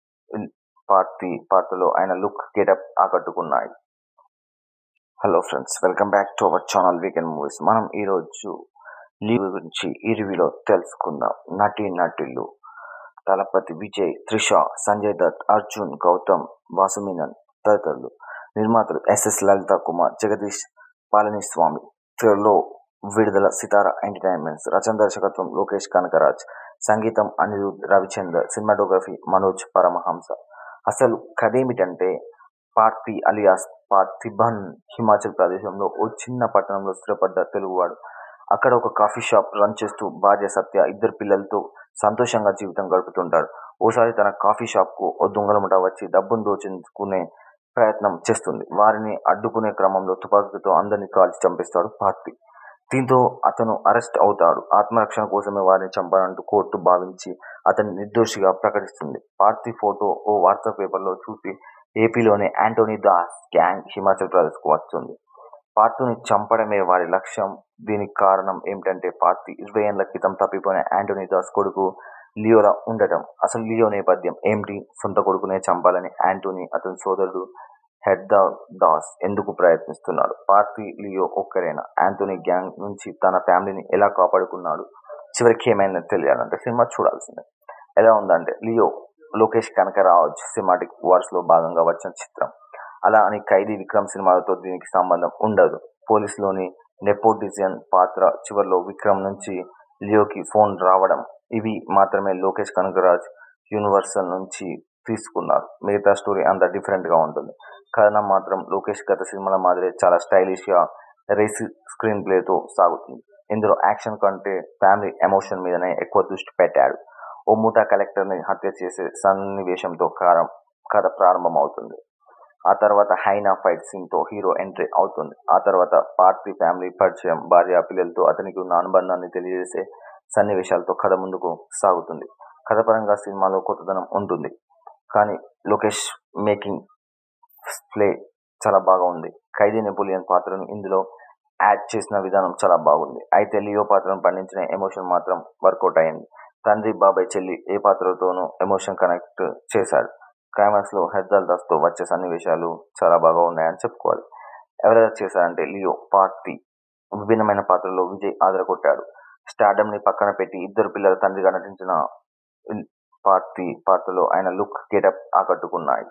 పార్టీ పాత్రలో ఆయన లుక్ గెటప్ ఆకట్టుకున్నాయి hello friends welcome back to our channel weekend movies మనం ఈరోజు లీవ్ గురించి ఈ రివ్యూలో తెలుసుకుందాం నటి నటులు తలపతి విజయ్ త్రిష సంజయ్ దత్ అర్జున్ గౌతమ్ వాసుమీనన్ తదితరులు నిర్మాతలు ఎస్ఎస్ లలిత కుమార్ జగదీష్ పాలనీస్వామి త్వరలో విడుదల సితారా ఎంటర్టైన్మెంట్స్ రచన దర్శకత్వం లోకేష్ కనకరాజ్ సంగీతం అనిరుద్ రవిచందర్ సినిమాటోగ్రఫీ మనోజ్ పరమహంస అసలు కథ ఏమిటంటే పార్థి అలియాస్ పార్థిబన్ హిమాచల్ ప్రదేశంలో ఓ చిన్న పట్టణంలో స్థిరపడ్డ తెలుగువాడు అక్కడ ఒక కాఫీ షాప్ రన్ చేస్తూ భార్య సత్య ఇద్దరు పిల్లలతో సంతోషంగా జీవితం గడుపుతుంటాడు ఓసారి తన కాఫీ షాప్ కు ఓ దొంగల ముఠా వచ్చి డబ్బును దోచుకునే ప్రయత్నం చేస్తుంది వారిని అడ్డుకునే క్రమంలో తుపాకీతో అందరినీ కాల్చి చంపేస్తాడు పార్థి దీంతో అతను అరెస్ట్ అవుతాడు ఆత్మరక్షణ కోసమే వారిని చంపాలంటూ కోర్టు భావించి అతన్ని నిర్దోషిగా ప్రకటిస్తుంది పార్థి ఫోటో ఓ వార్తా పేపర్లో చూసి ఏపీలోని యాంటోనీ దాస్ గ్యాంగ్ హిమాచల్ ప్రదేశ్కు వస్తుంది పార్థుని చంపడమే వారి లక్ష్యం దీనికి కారణం ఏమిటంటే పార్థి ఇరవై ఏళ్ల క్రితం తప్పిపోయిన యాంటోనీ దాస్ కొడుకు లియోలా ఉండటం అసలు లియో నేపథ్యం ఏమిటి సొంత కొడుకునే చంపాలని యాంటోనీ అతని సోదరుడు హెడ్దా దాస్ ఎందుకు ప్రయత్నిస్తున్నాడు పార్థి లియో ఒక్కరేనా యాంటోనీ గ్యాంగ్ నుంచి తన ఫ్యామిలీని ఎలా కాపాడుకున్నాడు చివరికి ఏమైనా తెలియాలంటే సినిమా చూడాల్సిందే ఎలా ఉందంటే Leo Lokesh Kanagaraj cinematic wars లో భాగంగా వచ్చిన చిత్రం అలా అని ఖైదీ విక్రమ్ సినిమాలతో దీనికి సంబంధం ఉండదు పోలీసులోని నెపోటిజన్ పాత్ర చివరిలో విక్రమ్ నుంచి లియోకి ఫోన్ రావడం ఇవి మాత్రమే లోకేష్ కనకరాజ్ యూనివర్సల్ నుంచి తీసుకున్నారు మిగతా స్టోరీ అంత డిఫరెంట్ గా ఉంటుంది కథనం మాత్రం లోకేష్ గత సినిమాల మాదిరే చాలా స్టైలిష్ గా రేసి స్క్రీన్ ప్లేతో సాగుతుంది ఇందులో యాక్షన్ కంటే ఫ్యామిలీ ఎమోషన్ మీదనే ఎక్కువ దృష్టి పెట్టాడు ఓ ముఠా కలెక్టర్ని హత్య చేసే సన్నివేశంతో కారం కథ ప్రారంభమవుతుంది ఆ తర్వాత హైనా ఫైట్ సీన్తో హీరో ఎంట్రీ అవుతుంది ఆ తర్వాత పార్థి ఫ్యామిలీ పరిచయం భార్య పిల్లలతో అతనికి ఉన్న అనుబంధాన్ని తెలియజేసే సన్నివేశాలతో కథ ముందుకు సాగుతుంది కథపరంగా సినిమాలో కొత్తదనం ఉంటుంది కానీ లోకేష్ మేకింగ్ ప్లే చాలా బాగా ఉంది ఖైదీ నెపోలియన్ పాత్రను ఇందులో యాడ్ చేసిన విధానం చాలా బాగుంది అయితే లియో పాత్రను పండించిన ఎమోషన్ మాత్రం వర్కౌట్ అయింది తండ్రి బాబాయ్ చెల్లి ఏ పాత్రతోనూ ఎమోషన్ కనెక్ట్ చేశాడు క్లైమాక్స్ లో హెర్దల్ దాస్ తో వచ్చే సన్నివేశాలు చాలా బాగా ఉన్నాయని చెప్పుకోవాలి ఎవరెవరు చేశారంటే లియో పార్టీ విభిన్నమైన పాత్రలో విజయ్ ఆదరగొట్టాడు స్టార్డమ్ ని పక్కన పెట్టి ఇద్దరు పిల్లల తండ్రిగా నటించిన పార్టీ పాత్రలో ఆయన లుక్ గెటప్ ఆకట్టుకున్నాయి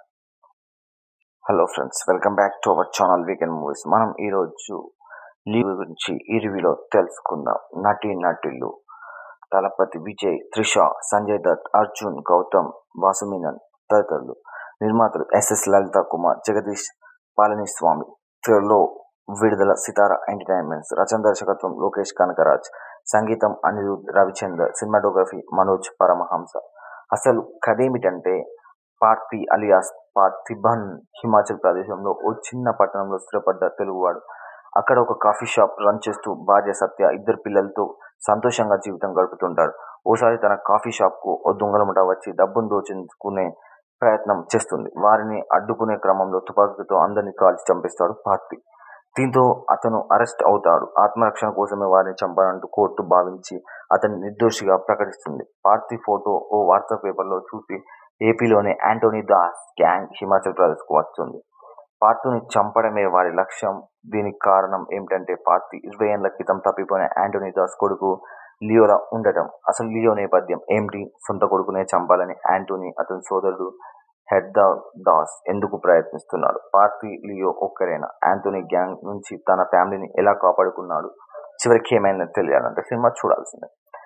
hello friends welcome back to our channel weekend movies మనం ఈరోజు లీవ్ గురించి ఈ రివ్యూలో తెలుసుకుందాం నటి నటులు తలపతి విజయ్ త్రిష సంజయ్ దత్ అర్జున్ గౌతమ్ వాసుమీనన్ తదితరులు నిర్మాతలు ఎస్ఎస్ లలిత కుమార్ జగదీష్ పాలనీస్వామి త్వరలో విడుదల సితారా ఎంటర్టైన్మెంట్స్ రచన దర్శకత్వం లోకేష్ కనకరాజ్ సంగీతం అనిరుద్ రవిచందర్ సినిమాటోగ్రఫీ మనోజ్ పరమహంస అసలు కథ ఏమిటంటే పార్థి అలియాస్ పార్థిబన్ హిమాచల్ ప్రదేశంలో ఓ చిన్న పట్టణంలో స్థిరపడ్డ తెలుగువాడు అక్కడ ఒక కాఫీ షాప్ రన్ చేస్తూ భార్య సత్య ఇద్దరు పిల్లలతో సంతోషంగా జీవితం గడుపుతుంటాడు ఓసారి తన కాఫీ షాప్ కు ఓ దొంగల ముఠా వచ్చి డబ్బును దోచుకునే ప్రయత్నం చేస్తుంది వారిని అడ్డుకునే క్రమంలో తుపాకీతో అందరినీ కాల్చి చంపేస్తాడు పార్థి దీంతో అతను అరెస్ట్ అవుతాడు ఆత్మరక్షణ కోసమే వారిని చంపాలంటూ కోర్టు భావించి అతన్ని నిర్దోషిగా ప్రకటిస్తుంది పార్థి ఫోటో ఓ వార్తా పేపర్లో చూసి ఏపీలోని యాంటోనీ దాస్ గ్యాంగ్ హిమాచల్ ప్రదేశ్కు వస్తుంది పార్థుని చంపడమే వారి లక్ష్యం దీనికి కారణం ఏమిటంటే పార్థి ఇరవై ఏళ్ల క్రితం తప్పిపోయిన యాంటోనీ దాస్ కొడుకు లియోలా ఉండటం అసలు లియో నేపథ్యం ఏమిటి సొంత కొడుకునే చంపాలని యాంటోనీ అతని సోదరుడు హెడ్దా దాస్ ఎందుకు ప్రయత్నిస్తున్నాడు పార్థి లియో ఒక్కరేనా యాంటోనీ గ్యాంగ్ నుంచి తన ఫ్యామిలీని ఎలా కాపాడుకున్నాడు చివరికి ఏమైనా తెలియాలంటే సినిమా చూడాల్సిందే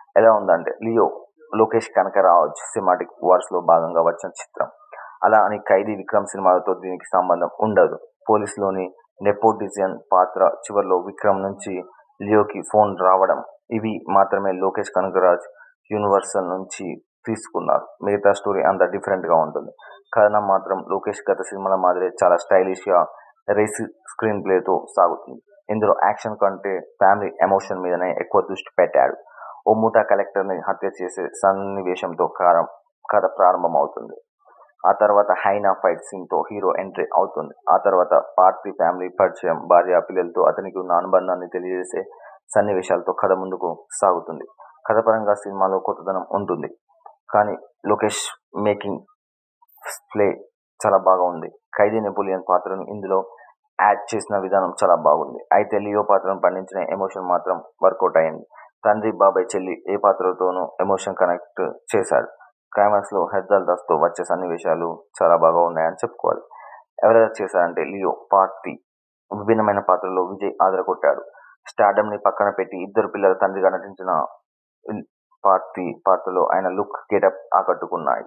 ఎలా ఉందంటే Leo Lokesh Kanagaraj cinematic wars లో భాగంగా వచ్చిన చిత్రం అలా అని ఖైదీ విక్రమ్ సినిమాలతో దీనికి సంబంధం ఉండదు పోలీసులోని నెపోటిజన్ పాత్ర చివరిలో విక్రమ్ నుంచి లియోకి ఫోన్ రావడం ఇవి మాత్రమే లోకేష్ కనకరాజ్ యూనివర్సల్ నుంచి తీసుకున్నారు మిగతా స్టోరీ అంత డిఫరెంట్ గా ఉంటుంది కథనం మాత్రం లోకేష్ గత సినిమాల మాదిరే చాలా స్టైలిష్ గా రేసి స్క్రీన్ ప్లే తో సాగుతుంది ఇందులో యాక్షన్ కంటే ఫ్యామిలీ ఎమోషన్ మీదనే ఎక్కువ దృష్టి పెట్టాడు ఓ ముఠా కలెక్టర్ ని హత్య చేసే సన్నివేశంతో కారం కథ ప్రారంభం అవుతుంది ఆ తర్వాత హైనా ఫైట్ సీన్ తో హీరో ఎంట్రీ అవుతుంది ఆ తర్వాత పార్టీ ఫ్యామిలీ పరిచయం భార్య పిల్లలతో అతనికి ఉన్న అనుబంధాన్ని తెలియజేసే సన్నివేశాలతో కథ ముందుకు సాగుతుంది కథపరంగా సినిమాలో కొత్తదనం ఉంటుంది కానీ లోకేష్ మేకింగ్ ప్లే చాలా బాగా ఉంది ఖైదీ నెపోలియన్ పాత్రను ఇందులో యాడ్ చేసిన విధానం చాలా బాగుంది అయితే లియో పాత్రను పండించిన ఎమోషన్ మాత్రం వర్కౌట్ అయింది తండ్రి బాబాయ్ చెల్లి ఏ పాత్రతోనూ ఎమోషన్ కనెక్ట్ చేశాడు క్లైమాక్స్ లో హెద్దల్ దాస్ తో వచ్చే సన్నివేశాలు చాలా బాగా ఉన్నాయని చెప్పుకోవాలి ఎవరెవరు చేశారంటే లియో పార్టీ విభిన్నమైన పాత్రలో విజయ్ ఆదరగొట్టాడు స్టార్డమ్ ని పక్కన పెట్టి ఇద్దరు పిల్లల తండ్రిగా నటించిన పార్టీ పాత్రలో ఆయన లుక్ గెటప్ ఆకట్టుకున్నాయి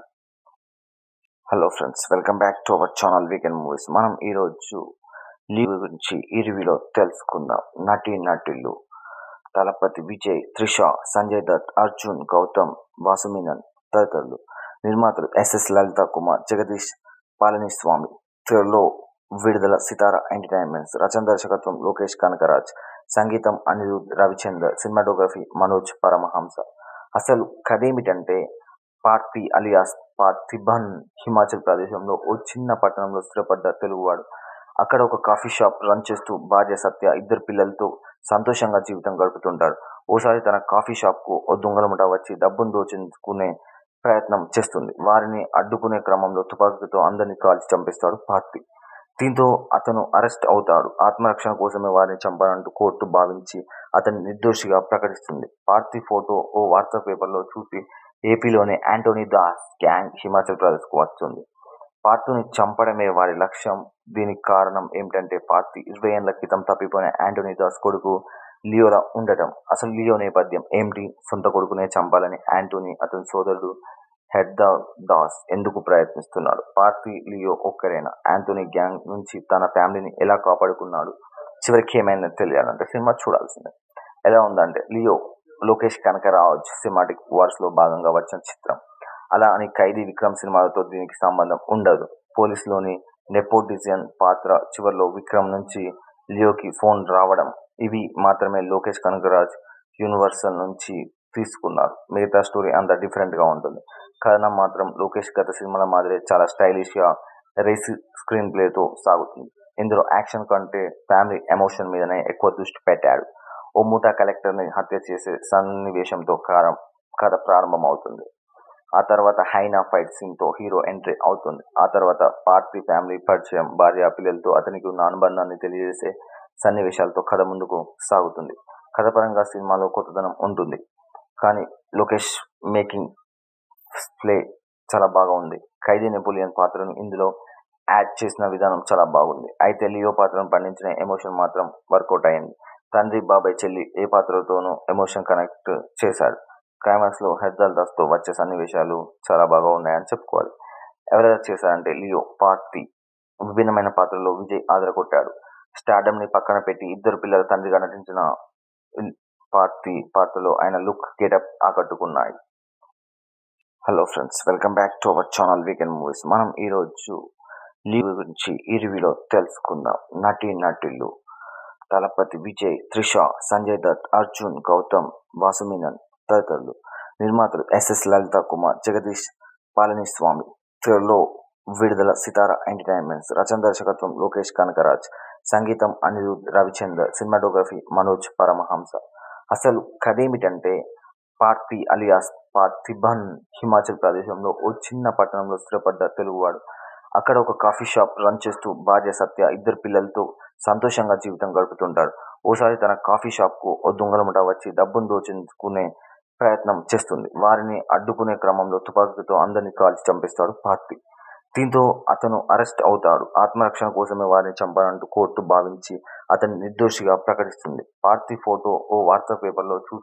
hello friends welcome back to our channel weekend movies మనం ఈరోజు లీవ్ గురించి ఈ రివ్యూలో తెలుసుకుందాం నటి నటులు తలపతి విజయ్ త్రిష సంజయ్ దత్ అర్జున్ గౌతమ్ వాసుమీనన్ తదితరులు నిర్మాతలు ఎస్ఎస్ లలిత కుమార్ జగదీష్ పాలనీస్వామి త్వరలో విడుదల సితారా ఎంటర్టైన్మెంట్స్ రచన దర్శకత్వం లోకేష్ కనకరాజ్ సంగీతం అనిరుద్ రవిచందర్ సినిమాటోగ్రఫీ మనోజ్ పరమహంస అసలు కథేమిటంటే పార్థి అలియాస్ పార్థిబన్ హిమాచల్ ప్రదేశంలో ఓ చిన్న పట్టణంలో స్థిరపడ్డ తెలుగువాడు అక్కడ ఒక కాఫీ షాప్ రన్ చేస్తూ భార్య సత్య ఇద్దరు పిల్లలతో సంతోషంగా జీవితం గడుపుతుంటాడు ఓసారి తన కాఫీ షాప్ కు ఓ దొంగలముట వచ్చి డబ్బును దోచుకునే ప్రయత్నం చేస్తుంది వారిని అడ్డుకునే క్రమంలో తుపాకీతో అందరినీ కాల్చి చంపేస్తాడు పార్థి దీంతో అతను అరెస్ట్ అవుతాడు ఆత్మరక్షణ కోసమే వారిని చంపాలంటూ కోర్టు భావించి అతన్ని నిర్దోషిగా ప్రకటిస్తుంది పార్థి ఫోటో ఓ వార్తా పేపర్లో చూసి ఏపీలోని యాంటోనీ దాస్ గ్యాంగ్ హిమాచల్ ప్రదేశ్కు వస్తుంది పార్థుని చంపడమే వారి లక్ష్యం దీనికి కారణం ఏమిటంటే పార్థి ఇరవై ఏళ్ల క్రితం తప్పిపోయిన యాంటోనీ దాస్ కొడుకు లియోలా ఉండటం అసలు లియో నేపథ్యం ఏమిటి సొంత కొడుకునే చంపాలని యాంటోనీ అతని సోదరుడు హెడ్దా దాస్ ఎందుకు ప్రయత్నిస్తున్నాడు పార్థి లియో ఒక్కరేనా యాంటోనీ గ్యాంగ్ నుంచి తన ఫ్యామిలీని ఎలా కాపాడుకున్నాడు చివరికి ఏమైనా తెలియాలంటే సినిమా చూడాల్సిందే ఎలా ఉందంటే Leo Lokesh Kanagaraj cinematic wars లో భాగంగా వచ్చిన చిత్రం అలా అని ఖైదీ విక్రమ్ సినిమాలతో దీనికి సంబంధం ఉండదు పోలీసులోని నెపోటిజన్ పాత్ర చివరిలో విక్రమ్ నుంచి లియోకి ఫోన్ రావడం ఇవి మాత్రమే లోకేష్ కనకరాజ్ యూనివర్సల్ నుంచి తీసుకున్నారు మిగతా స్టోరీ అంత డిఫరెంట్ గా ఉంటుంది కథనం మాత్రం లోకేష్ గత సినిమాల మాదిరే చాలా స్టైలిష్ గా రేసి స్క్రీన్ ప్లే తో సాగుతుంది ఇందులో యాక్షన్ కంటే ఫ్యామిలీ ఎమోషన్ మీదనే ఎక్కువ దృష్టి పెట్టాడు ఓ ముఠా కలెక్టర్ ని హత్య చేసే సన్నివేశంతో కారం కథ ప్రారంభం అవుతుంది ఆ తర్వాత హైనా ఫైట్ సీన్ తో హీరో ఎంట్రీ అవుతుంది ఆ తర్వాత పార్టీ ఫ్యామిలీ పరిచయం భార్య పిల్లలతో అతనికి ఉన్న అనుబంధాన్ని తెలియజేసే సన్నివేశాలతో కథ ముందుకు సాగుతుంది కథపరంగా సినిమాలో కొత్తదనం ఉంటుంది కానీ లోకేష్ మేకింగ్ ప్లే చాలా బాగా ఉంది ఖైదీ నెపోలియన్ పాత్రను ఇందులో యాడ్ చేసిన విధానం చాలా బాగుంది అయితే లియో పాత్రను పండించిన ఎమోషన్ మాత్రం వర్కౌట్ అయింది తండ్రి బాబాయ్ చెల్లి ఏ పాత్రతోనూ ఎమోషన్ కనెక్ట్ చేశాడు క్లైమాక్స్ లో హెద్దల్ దాస్ తో వచ్చే సన్నివేశాలు చాలా బాగా ఉన్నాయని చెప్పుకోవాలి ఎవరెవరు చేశారంటే లియో పార్టీ విభిన్నమైన పాత్రలో విజయ్ ఆదరగొట్టాడు స్టార్డమ్ ని పక్కన పెట్టి ఇద్దరు పిల్లల తండ్రిగా నటించిన పార్టీ పాత్రలో ఆయన లుక్ గెటప్ ఆకట్టుకున్నాయి hello friends welcome back to our channel weekend movies మనం ఈరోజు లీవ్ గురించి ఈ రివ్యూలో తెలుసుకుందాం నటి నటులు తలపతి విజయ్ త్రిష సంజయ్ దత్ అర్జున్ గౌతమ్ వాసుమీనన్ తదితరులు నిర్మాతలు ఎస్ఎస్ లలిత కుమార్ జగదీష్ పాలనీస్వామి త్వరలో విడుదల సితారా ఎంటర్టైన్మెంట్స్ రచన దర్శకత్వం లోకేష్ కనకరాజ్ సంగీతం అనిరుద్ రవిచందర్ సినిమాటోగ్రఫీ మనోజ్ పరమహంస అసలు కథేమిటంటే పార్థి అలియాస్ పార్థిబన్ హిమాచల్ ప్రదేశంలో ఓ చిన్న పట్టణంలో స్థిరపడ్డ తెలుగువాడు అక్కడ ఒక కాఫీ షాప్ రన్ చేస్తూ భార్య సత్య ఇద్దరు పిల్లలతో సంతోషంగా జీవితం గడుపుతుంటాడు ఓసారి తన కాఫీ షాప్ కు ఓ దొంగలముట వచ్చి డబ్బును దోచుకునే ప్రయత్నం చేస్తుంది వారిని అడ్డుకునే క్రమంలో తుపాకీతో అందరినీ కాల్చి చంపేస్తాడు పార్థి దీంతో అతను అరెస్ట్ అవుతాడు ఆత్మరక్షణ కోసమే వారిని చంపాలంటూ కోర్టు భావించి అతన్ని నిర్దోషిగా ప్రకటిస్తుంది పార్థి ఫోటో ఓ వార్తా పేపర్లో చూసి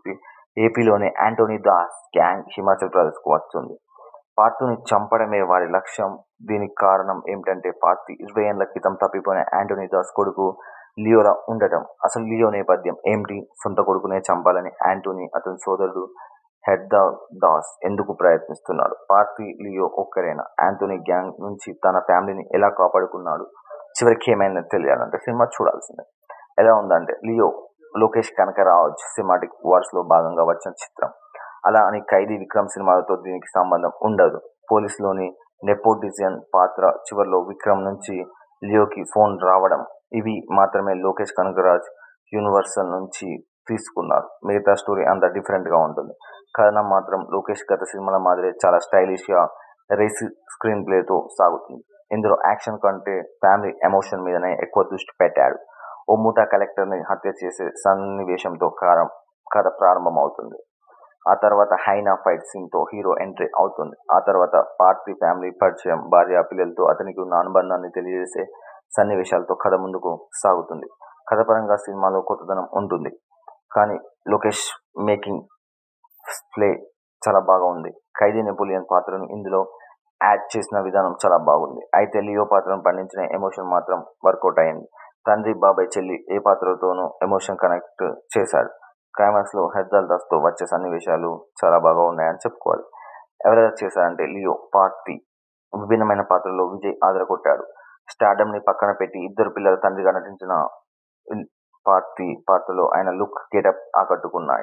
ఏపీలోని యాంటోనీ దాస్ గ్యాంగ్ హిమాచల్ ప్రదేశ్కు వస్తుంది పార్థుని చంపడమే వారి లక్ష్యం దీనికి కారణం ఏమిటంటే పార్థి ఇరవై ఏళ్ల క్రితం తప్పిపోయిన యాంటోనీ దాస్ కొడుకు లియోలా ఉండటం అసలు లియో నేపథ్యం ఏమిటి సొంత కొడుకునే చంపాలని యాంటోనీ అతని సోదరుడు హెడ్దా దాస్ ఎందుకు ప్రయత్నిస్తున్నాడు పార్థి లియో ఒక్కరేనా యాంటోనీ గ్యాంగ్ నుంచి తన ఫ్యామిలీని ఎలా కాపాడుకున్నాడు చివరికి ఏమైందని తెలియాలంటే సినిమా చూడాల్సిందే ఎలా ఉందంటే Leo Lokesh Kanagaraj cinematic wars లో భాగంగా వచ్చిన చిత్రం అలా అని ఖైదీ విక్రమ్ సినిమాలతో దీనికి సంబంధం ఉండదు పోలీసులోని నెపోటిజియన్ పాత్ర చివరిలో విక్రమ్ నుంచి లియోకి ఫోన్ రావడం ఇవి మాత్రమే లోకేష్ కనకరాజ్ యూనివర్సల్ నుంచి తీసుకున్నారు మిగతా స్టోరీ అంత డిఫరెంట్ గా ఉంటుంది కథనం మాత్రం లోకేష్ గత సినిమాల మాదిరి చాలా స్టైలిష్ గా రేసి స్క్రీన్ ప్లేతో సాగుతుంది ఇందులో యాక్షన్ కంటే ఫ్యామిలీ ఎమోషన్ మీదనే ఎక్కువ దృష్టి పెట్టాడు ఓ ముఠా కలెక్టర్ ని హత్య చేసే సన్నివేశంతో కారం కథ ప్రారంభం అవుతుంది ఆ తర్వాత హైనా ఫైట్ సీన్ తో హీరో ఎంట్రీ అవుతుంది ఆ తర్వాత పార్థి ఫ్యామిలీ పరిచయం భార్య పిల్లలతో అతనికి ఉన్న అనుబంధాన్ని తెలియజేసే సన్నివేశాలతో కథ ముందుకు సాగుతుంది కథపరంగా సినిమాలో కొత్తదనం ఉంటుంది కానీ లోకేష్ మేకింగ్ ప్లే చాలా బాగా ఉంది ఖైదీ నెపోలియన్ పాత్రను ఇందులో యాడ్ చేసిన విధానం చాలా బాగుంది అయితే లియో పాత్రను పండించిన ఎమోషన్ మాత్రం వర్కౌట్ అయింది తండ్రి బాబాయ్ చెల్లి ఏ పాత్రతోనూ ఎమోషన్ కనెక్ట్ చేశాడు క్లైమాక్స్ లో హెద్దల్ దాస్ తో వచ్చే సన్నివేశాలు చాలా బాగా ఉన్నాయని చెప్పుకోవాలి ఎవరెవరు చేశారంటే లియో పార్టీ విభిన్నమైన పాత్రలో విజయ్ ఆదరగొట్టాడు స్టార్డమ్ ని పక్కన పెట్టి ఇద్దరు పిల్లల తండ్రిగా నటించిన పార్టీ పాత్రలో ఆయన లుక్ గెటప్ ఆకట్టుకున్నాయి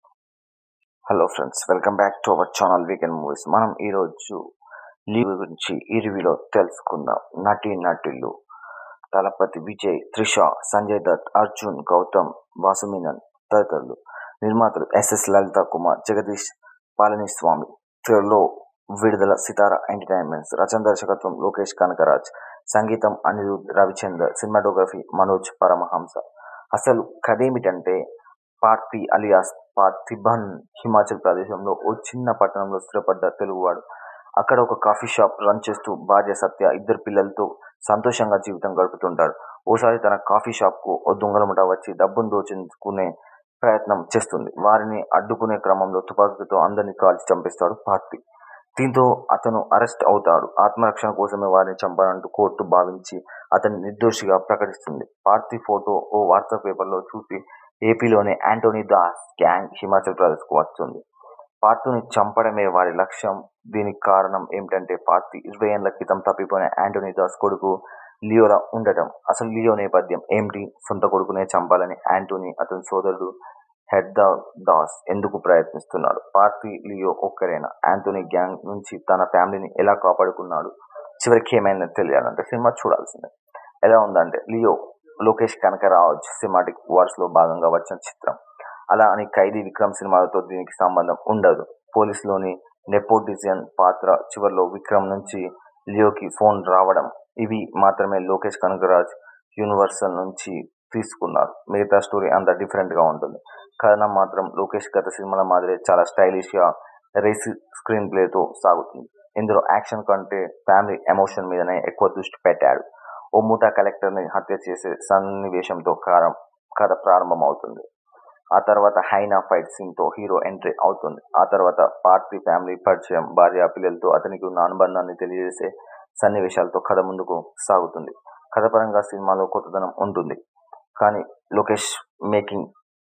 hello friends welcome back to our channel weekend movies మనం ఈరోజు లీవ్ గురించి ఈ రివ్యూలో తెలుసుకుందాం నటి నటులు తలపతి విజయ్ త్రిష సంజయ్ దత్ అర్జున్ గౌతమ్ వాసుమీనన్ తదితరులు నిర్మాతలు ఎస్ఎస్ లలిత కుమార్ జగదీష్ పాలనీస్వామి త్వరలో విడుదల సితార ఎంటర్టైన్మెంట్స్ రచన దర్శకత్వం లోకేష్ కనకరాజ్ సంగీతం అనిరుద్ రవిచందర్ సినిమాటోగ్రఫీ మనోజ్ పరమహంస అసలు కథేమిటంటే పార్థి అలియాస్ పార్థిబన్ హిమాచల్ ప్రదేశంలో ఓ చిన్న పట్టణంలో స్థిరపడ్డ తెలుగువాడు అక్కడ ఒక కాఫీ షాప్ రన్ చేస్తూ భార్య సత్య ఇద్దరు పిల్లలతో సంతోషంగా జీవితం గడుపుతుంటాడు ఓసారి తన కాఫీ షాప్ కు ఓ దొంగల ముఠా వచ్చి డబ్బును దోచుకునే ప్రయత్నం చేస్తుంది వారిని అడ్డుకునే క్రమంలో తుపాకీతో అందరినీ కాల్చి చంపేస్తాడు పార్థి దీంతో అతను అరెస్ట్ అవుతాడు ఆత్మరక్షణ కోసమే వారిని చంపాలంటూ కోర్టు భావించి అతన్ని నిర్దోషిగా ప్రకటిస్తుంది పార్థి ఫోటో ఓ వాట్సాప్ పేపర్లో చూసి ఏపీలోని యాంటోనీ దాస్ గ్యాంగ్ హిమాచల్ ప్రదేశ్కు వస్తుంది పార్థుని చంపడమే వారి లక్ష్యం దీనికి కారణం ఏమిటంటే పార్థి ఇరవై ఏళ్ల క్రితం తప్పిపోయిన యాంటోనీ దాస్ కొడుకు లియోలా ఉండటం అసలు లియో నేపథ్యం ఏమిటి సొంత కొడుకునే చంపాలని యాంటోనీ అతని సోదరుడు హెడ్దా దాస్ ఎందుకు ప్రయత్నిస్తున్నాడు పార్థి లియో ఒక్కరేనా యాంటోనీ గ్యాంగ్ నుంచి తన ఫ్యామిలీని ఎలా కాపాడుకున్నాడు చివరికి ఏమైందని తెలియాలంటే సినిమా చూడాల్సిందే ఎలా ఉందంటే Leo Lokesh Kanagaraj cinematic wars లో భాగంగా వచ్చిన చిత్రం అలా అని ఖైదీ విక్రమ్ సినిమాలతో దీనికి సంబంధం ఉండదు పోలీసులోని నెపోటిజియన్ పాత్ర చివరిలో విక్రమ్ నుంచి లియోకి ఫోన్ రావడం ఇవి మాత్రమే లోకేష్ కనకరాజ్ యూనివర్సల్ నుంచి తీసుకున్నారు మిగతా స్టోరీ అంత డిఫరెంట్ గా ఉంటుంది కథనం మాత్రం లోకేష్ గత సినిమాల మాదిరి చాలా స్టైలిష్ గా రేసి స్క్రీన్ ప్లేతో సాగుతుంది ఇందులో యాక్షన్ కంటే ఫ్యామిలీ ఎమోషన్ మీదనే ఎక్కువ దృష్టి పెట్టాడు ఓ ముఠా కలెక్టర్ ని హత్య చేసే సన్నివేశంతో కారం కథ ప్రారంభం అవుతుంది ఆ తర్వాత హైనా ఫైట్ సీన్ తో హీరో ఎంట్రీ అవుతుంది ఆ తర్వాత పార్థి ఫ్యామిలీ పరిచయం భార్య పిల్లలతో అతనికి ఉన్న అనుబంధాన్ని తెలియజేసే సన్నివేశాలతో కథ ముందుకు సాగుతుంది కథపరంగా సినిమాలో కొత్తదనం ఉంటుంది కానీ లోకేష్ మేకింగ్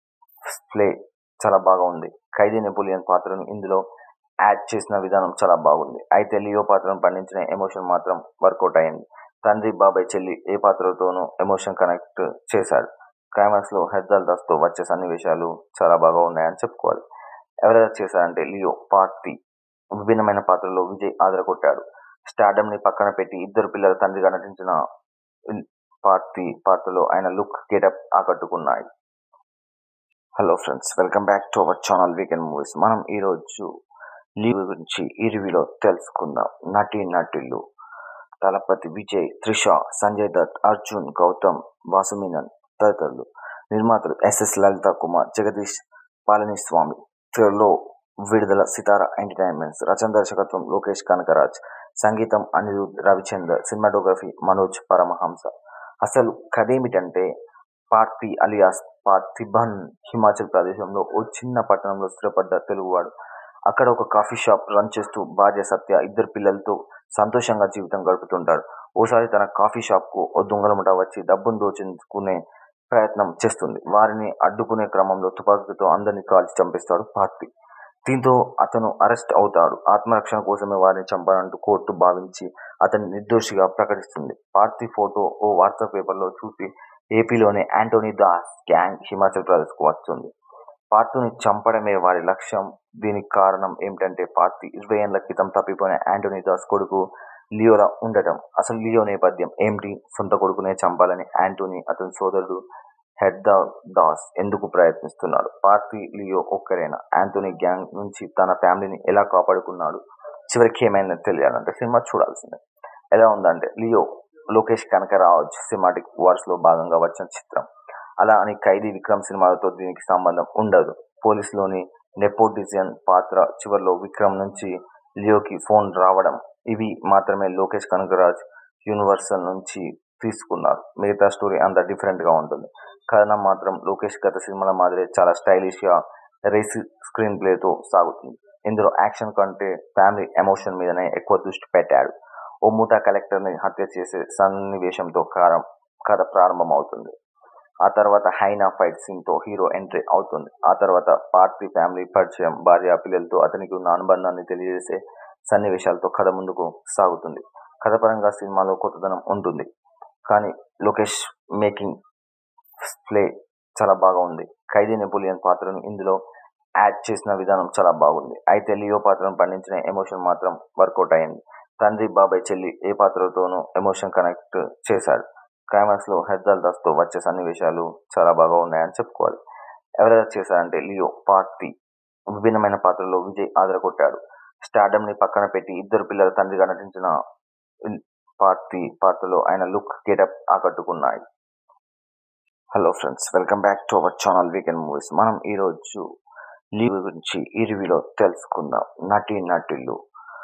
ప్లే చాలా బాగా ఉంది ఖైదీ నెపోలియన్ పాత్రను ఇందులో యాడ్ చేసిన విధానం చాలా బాగుంది అయితే లియో పాత్రను పండించిన ఎమోషన్ మాత్రం వర్కౌట్ అయింది తండ్రి బాబాయ్ చెల్లి ఏ పాత్రతోనూ ఎమోషన్ కనెక్ట్ చేశాడు క్లైమాక్స్ లో హెద్దల్ దాస్ తో వచ్చే సన్నివేశాలు చాలా బాగా ఉన్నాయని చెప్పుకోవాలి ఎవరెవరు చేశారంటే లియో పార్టీ విభిన్నమైన పాత్రలో విజయ్ ఆదరగొట్టాడు స్టార్డమ్ ని పక్కన పెట్టి ఇద్దరు పిల్లల తండ్రిగా నటించిన పార్టీ పాత్రలో ఆయన లుక్ గెటప్ ఆకట్టుకున్నాయి hello friends welcome back to our channel weekend movies మనం ఈరోజు లీవ్ గురించి ఈ రివ్యూలో తెలుసుకుందాం నటి నటులు తలపతి విజయ్ త్రిష సంజయ్ దత్ అర్జున్ గౌతమ్ వాసుమీనన్ తదితరులు నిర్మాతలు ఎస్ఎస్ లలిత కుమార్ జగదీష్ పాలనీస్వామి త్వరలో విడుదల సితార ఎంటర్టైన్మెంట్స్ రచన దర్శకత్వం లోకేష్ కనకరాజ్ సంగీతం అనిరుద్ రవిచందర్ సినిమాటోగ్రఫీ మనోజ్ పరమహంస అసలు కథేమిటంటే పార్థి అలియాస్ పార్థిబన్ హిమాచల్ ప్రదేశ్లో ఓ చిన్న పట్టణంలో స్థిరపడ్డ తెలుగువాడు. అక్కడ ఒక కాఫీ షాప్ రన్ చేస్తూ భార్య సత్య, ఇద్దరు పిల్లలతో సంతోషంగా జీవితం గడుపుతుంటాడు. ఓసారి తన కాఫీ షాప్కు ఓ దొంగలముఠ వచ్చి డబ్బును దోచేసుకునే ప్రయత్నం చేస్తుంది. వారిని అడ్డుకునే క్రమంలో తుపాకీతో అందరినీ కాల్చి చంపేస్తాడు పార్థి. దీంతో అతను అరెస్ట్ అవుతాడు. ఆత్మరక్షణ కోసమే వారిని చంపానంటూ కోర్టు భావించి అతన్ని నిర్దోషిగా ప్రకటిస్తుంది. పార్థి ఫోటో ఓ వార్తా పేపర్లో చూసి ఏపీలోని యాంటోనీ దాస్ గ్యాంగ్ హిమాచల్ ప్రదేశ్కు వస్తుంది. పార్థిని చంపడమే వారి లక్ష్యం. దీనికి కారణం ఏమిటంటే పార్థి ఇరవై ఏండ్ల క్రితం తప్పిపోయిన యాంటోనీ దాస్ కొడుకు లియోలా ఉండటం. అసలు లియో నేపథ్యం ఏమిటి? సొంత కొడుకునే చంపాలని యాంటోనీ, అతని సోదరుడు హెర్దాల్ దాస్ ఎందుకు ప్రయత్నిస్తున్నాడు? పార్థి, లియో ఒక్కరేనా? యాంటోనీ గ్యాంగ్ నుంచి తన ఫ్యామిలీని ఎలా కాపాడుకున్నాడు? చివరికి ఏమైందో తెలియాలంటే సినిమా చూడాల్సిందే. ఎలా ఉందంటే లియో లోకేష్ కనకరాజ్ సినిమాటిక్ వార్స్లో భాగంగా వచ్చిన చిత్రం. అలా అని ఖైదీ విక్రమ్ సినిమాలతో దీనికి సంబంధం ఉండదు. పోలీసులోని నెపోటిజన్ పాత్ర చివర్లో విక్రమ్ నుంచి లియోకి ఫోన్ రావడం ఇవి మాత్రమే లోకేష్ కనకరాజ్ యూనివర్సల్ నుంచి తీసుకున్నారు. మిగతా స్టోరీ అంతా డిఫరెంట్ గా ఉంటుంది. కథనం మాత్రం లోకేష్ గత సినిమాల మాదిరే చాలా స్టైలిష్ గా రేసీ స్క్రీన్ ప్లేతో సాగుతుంది. ఇందులో యాక్షన్ కంటే ఫ్యామిలీ ఎమోషన్ మీదనే ఎక్కువ దృష్టి పెట్టాడు. ఓ ముఠా కలెక్టర్ ని హత్య చేసే సన్నివేశంతో కథ ప్రారంభమవుతుంది. ఆ తర్వాత హైనా ఫైట్ సీన్ తో హీరో ఎంట్రీ అవుతుంది. ఆ తర్వాత పార్థి ఫ్యామిలీ పరిచయం, భార్య, పిల్లలతో అతనికి ఉన్న అనుబంధాన్ని తెలియజేసే సన్నివేశాలతో కథ ముందుకు సాగుతుంది. కథపరంగా సినిమాలో కొత్తదనం ఉంటుంది. కానీ లోకేష్ మేకింగ్ ప్లే చాలా బాగా ఉంది. ఖైదీ నెపోలియన్ పాత్రను ఇందులో యాడ్ చేసిన విధానం చాలా బాగుంది. అయితే లియో పాత్రను పండించిన ఎమోషన్ మాత్రం వర్కౌట్ అయ్యింది. తండ్రి, బాబాయ్, చెల్లి ఏ పాత్రతోనూ ఎమోషన్ కనెక్ట్ చేశాడు. క్లైమాక్స్ లో హెర్దాల్ దాస్ తో వచ్చే సన్నివేశాలు చాలా బాగా ఉన్నాయని చెప్పుకోవాలి. ఎవరెవరు చేశారంటే లియో, పార్థి విభిన్నమైన పాత్రల్లో విజయ్ అదరగొట్టాడు. స్టార్డమ్ ని పక్కన పెట్టి ఇద్దరు పిల్లల తండ్రిగా నటించిన పార్థి పాత్రలో ఆయన లుక్, గెటప్ ఆకట్టుకున్నాయి. Hello friends welcome back to our channel weekend movies. మనం ఈరోజు లియో గురించి ఈ రివ్యూలో తెలుసుకుందాం. నటీ నటులు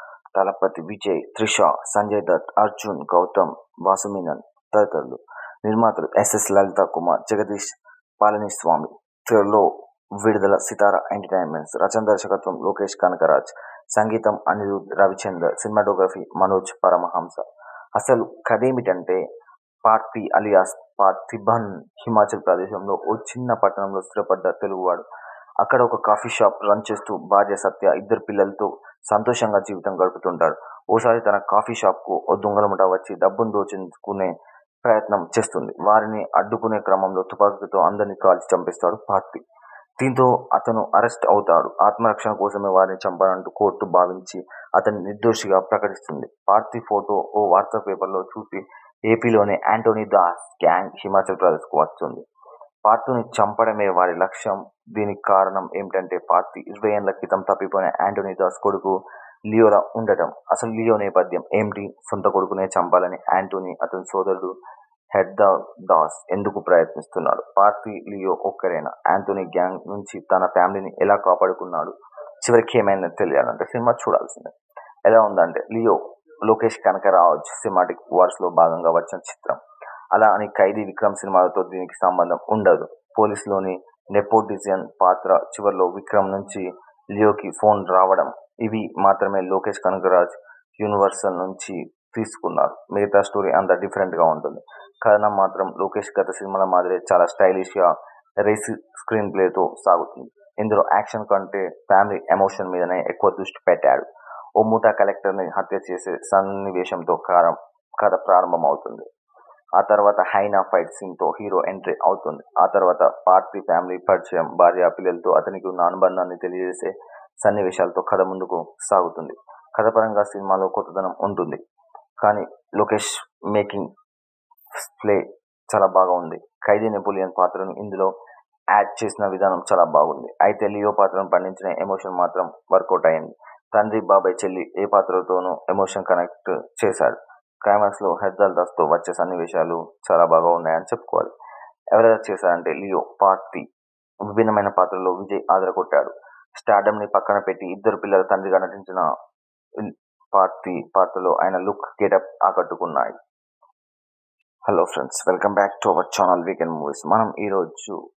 తలపతి విజయ్, త్రిష, సంజయ్ దత్, అర్జున్, గౌతమ్ వాసుమేనన్ తదితరులు. నిర్మాతలు ఎస్ఎస్ లలిత కుమార్, జగదీష్ పళనిస్వామి. త్వరలో విడుదల సితారా ఎంటర్టైన్మెంట్స్. రచన దర్శకత్వం లోకేష్ కనకరాజ్. సంగీతం అనిరుద్ధ్ రవిచందర్. సినిమాటోగ్రఫీ మనోజ్ పరమహంస. అసలు కథేమిటంటే పార్థి అలియాస్ పార్థిబన్ హిమాచల్ ప్రదేశ్లో ఓ చిన్న పట్టణంలో స్థిరపడ్డ తెలుగువాడు. అక్కడ ఒక కాఫీ షాప్ రన్ చేస్తూ భార్య సత్య, ఇద్దరు పిల్లలతో సంతోషంగా జీవితం గడుపుతుంటాడు. ఓసారి తన కాఫీ షాప్కు ఓ దొంగలముఠ వచ్చి డబ్బును దోచేసుకునే ప్రయత్నం చేస్తుంది. వారిని అడ్డుకునే క్రమంలో తుపాకీతో అందరినీ కాల్చి చంపేస్తాడు పార్థి. దీంతో అతను అరెస్ట్ అవుతాడు. ఆత్మరక్షణ కోసమే వారిని చంపానంటూ కోర్టు భావించి అతన్ని నిర్దోషిగా ప్రకటిస్తుంది. పార్థి ఫోటో ఓ వార్తా పేపర్లో చూసి ఏపీలోని యాంటోనీ దాస్ గ్యాంగ్ హిమాచల్ ప్రదేశ్కు వస్తుంది. పార్థిని చంపడమే వారి లక్ష్యం. దీనికి కారణం ఏమిటంటే పార్థి ఇరవై ఏండ్ల క్రితం తప్పిపోయిన యాంటోనీ దాస్ కొడుకు లియోలా ఉండటం. అసలు లియో నేపథ్యం ఏమిటి? సొంత కొడుకునే చంపాలని యాంటోనీ, అతని సోదరుడు హెర్దాల్ దాస్ ఎందుకు ప్రయత్నిస్తున్నాడు? పార్థి, లియో ఒక్కరేనా? యాంటోనీ గ్యాంగ్ నుంచి తన ఫ్యామిలీని ఎలా కాపాడుకున్నాడు? చివరికి ఏమైందో తెలియాలంటే సినిమా చూడాల్సిందే. ఎలా ఉందంటే లియో లోకేష్ కనకరాజ్ సినిమాటిక్ వార్స్లో భాగంగా వచ్చిన చిత్రం. అలా అని ఖైదీ విక్రమ్ సినిమాలతో దీనికి సంబంధం ఉండదు. పోలీసులోని నెపోటిజన్ పాత్ర చివర్లో విక్రమ్ నుంచి లియోకి ఫోన్ రావడం ఇవి మాత్రమే లోకేష్ కనకరాజ్ యూనివర్సల్ నుంచి తీసుకున్నారు. మిగతా స్టోరీ అంతా డిఫరెంట్ గా ఉంటుంది. కథనం మాత్రం లోకేష్ గత సినిమాల మాదిరే చాలా స్టైలిష్ గా రేసీ స్క్రీన్ ప్లేతో సాగుతుంది. ఇందులో యాక్షన్ కంటే ఫ్యామిలీ ఎమోషన్ మీదనే ఎక్కువ దృష్టి పెట్టాడు. ఓ ముఠా కలెక్టర్ ని హత్య చేసే సన్నివేశంతో కథ ప్రారంభమవుతుంది. ఆ తర్వాత హైనా ఫైట్ సీన్ తో హీరో ఎంట్రీ అవుతుంది. ఆ తర్వాత పార్థి ఫ్యామిలీ పరిచయం, భార్య, పిల్లలతో అతనికి ఉన్న అనుబంధాన్ని తెలియజేసే సన్నివేశాలతో కథ ముందుకు సాగుతుంది. కథపరంగా సినిమాలో కొత్తదనం ఉంటుంది. కానీ లోకేష్ మేకింగ్ ప్లే చాలా బాగా ఉంది. ఖైదీ నెపోలియన్ పాత్రను ఇందులో యాడ్ చేసిన విధానం చాలా బాగుంది. అయితే లియో పాత్రను పండించిన ఎమోషన్ మాత్రం వర్కౌట్ అయ్యింది. తండ్రి, బాబాయ్, చెల్లి ఏ పాత్రతోనూ ఎమోషన్ కనెక్ట్ చేశాడు. క్లైమాక్స్ లో హెర్దాల్ దాస్ తో వచ్చే సన్నివేశాలు చాలా బాగా ఉన్నాయని చెప్పుకోవాలి. ఎవరెవరు చేశారంటే లియో, పార్థి విభిన్నమైన పాత్రల్లో విజయ్ అదరగొట్టాడు. స్టార్డమ్ ని పక్కన పెట్టి ఇద్దరు పిల్లల తండ్రిగా నటించిన పార్థి పాత్రలో ఆయన లుక్, గెటప్ ఆకట్టుకున్నాయి. Hello friends welcome back to our channel weekend movies. మనం ఈరోజు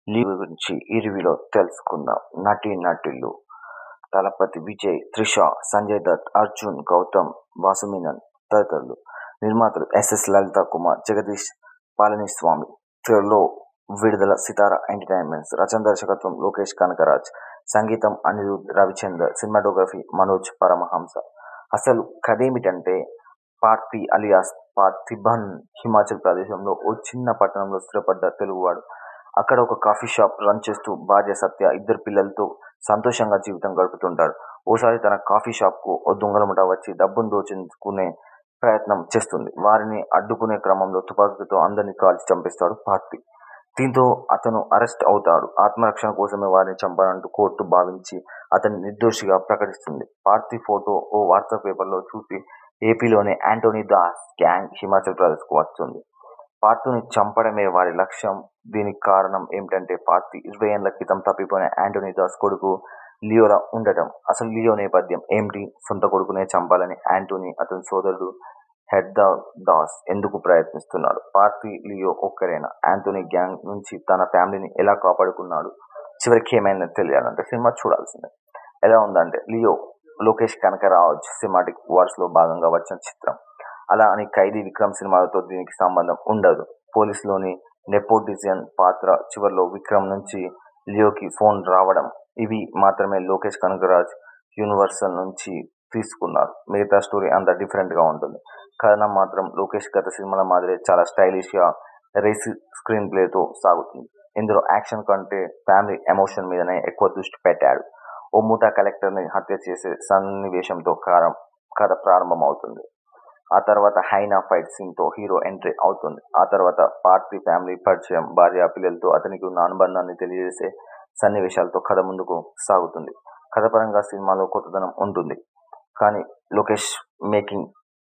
లీవ్ గురించి ఈ రివ్యూలో తెలుసుకుందాం నటీ నటులు తలపతి విజయ్ త్రిష సంజయ్ దత్ అర్జున్ గౌతమ్ వాసుమీనన్ తదితరులు నిర్మాతలు ఎస్ఎస్ లలిత కుమార్ జగదీష్ పాలనీస్వామి త్వరలో విడుదల సితారా ఎంటర్టైన్మెంట్స్ రచన దర్శకత్వం లోకేష్ కనకరాజ్ సంగీతం అనిరుద్ రవిచందర్ సినిమాటోగ్రఫీ మనోజ్ పరమహంస అసలు కథేమిటంటే పార్థి అలియాస్ పార్థిబన్ హిమాచల్ ప్రదేశ్లో ఓ చిన్న పట్టణంలో స్థిరపడ్డ తెలుగువాడు అక్కడ ఒక కాఫీ షాప్ రన్ చేస్తూ భార్య సత్య ఇద్దరు పిల్లలతో సంతోషంగా జీవితం గడుపుతుంటాడు ఓసారి తన కాఫీ షాప్కు ఓ దొంగలముఠ వచ్చి డబ్బును దోచుకునే ప్రయత్నం చేస్తుంది వారిని అడ్డుకునే క్రమంలో తుపాకీతో అందరినీ కాల్చి చంపేస్తాడు పార్థి దీంతో అతను అరెస్ట్ అవుతాడు ఆత్మరక్షణ కోసమే వారిని చంపాలంటూ కోర్టు భావించి అతన్ని నిర్దోషిగా ప్రకటిస్తుంది పార్థి ఫోటో ఓ వార్తా పేపర్లో చూసి ఏపీలోని యాంటోనీ దాస్ గ్యాంగ్ హిమాచల్ ప్రదేశ్కు వస్తుంది పార్థుని చంపడమే వారి లక్ష్యం దీనికి కారణం ఏమిటంటే పార్థి ఇరవై ఏళ్ల క్రితం తప్పిపోయిన యాంటోనీ దాస్ కొడుకు లియోలా ఉండటం అసలు లియో నేపథ్యం ఏమిటి సొంత కొడుకునే చంపాలని యాంటోనీ అతని సోదరుడు హెడ్దా దాస్ ఎందుకు ప్రయత్నిస్తున్నాడు పార్థి లియో ఒక్కరేనా యాంటోనీ గ్యాంగ్ నుంచి తన ఫ్యామిలీని ఎలా కాపాడుకున్నాడు చివరికి ఏమైనా తెలియాలంటే సినిమా చూడాల్సిందే ఎలా ఉందంటే లియో లోకేష్ కనకరాజ్ సినిమాటిక్ వార్స్లో భాగంగా వచ్చిన చిత్రం అలా అని ఖైదీ విక్రమ్ సినిమాలతో దీనికి సంబంధం ఉండదు పోలీసులోని నెపోటిజన్ పాత్ర చివరిలో విక్రమ్ నుంచి లియోకి ఫోన్ రావడం ఇవి మాత్రమే లోకేష్ కనకరాజ్ యూనివర్సల్ నుంచి తీసుకున్నారు మిగతా స్టోరీ అంత డిఫరెంట్గా ఉంటుంది కథనం మాత్రం లోకేష్ గత సినిమాల మాదిరే చాలా స్టైలిష్గా రేస్ స్క్రీన్ ప్లేతో సాగుతుంది ఇందులో యాక్షన్ కంటే ఫ్యామిలీ ఎమోషన్ మీదనే ఎక్కువ దృష్టి పెట్టాడు ఓ మూటా కలెక్టర్ని హత్య చేసే సన్నివేశంతో కారం కథ ప్రారంభమవుతుంది ఆ తర్వాత హైనా ఫైట్ సీన్తో హీరో ఎంట్రీ అవుతుంది ఆ తర్వాత పార్టీ ఫ్యామిలీ పరిచయం భార్య పిల్లలతో అతనికి ఉన్న అనుబంధాన్ని తెలియజేసే సన్నివేశాలతో కథ ముందుకు సాగుతుంది కథపరంగా సినిమాలో కొత్తదనం ఉంటుంది కానీ లోకేష్ మేకింగ్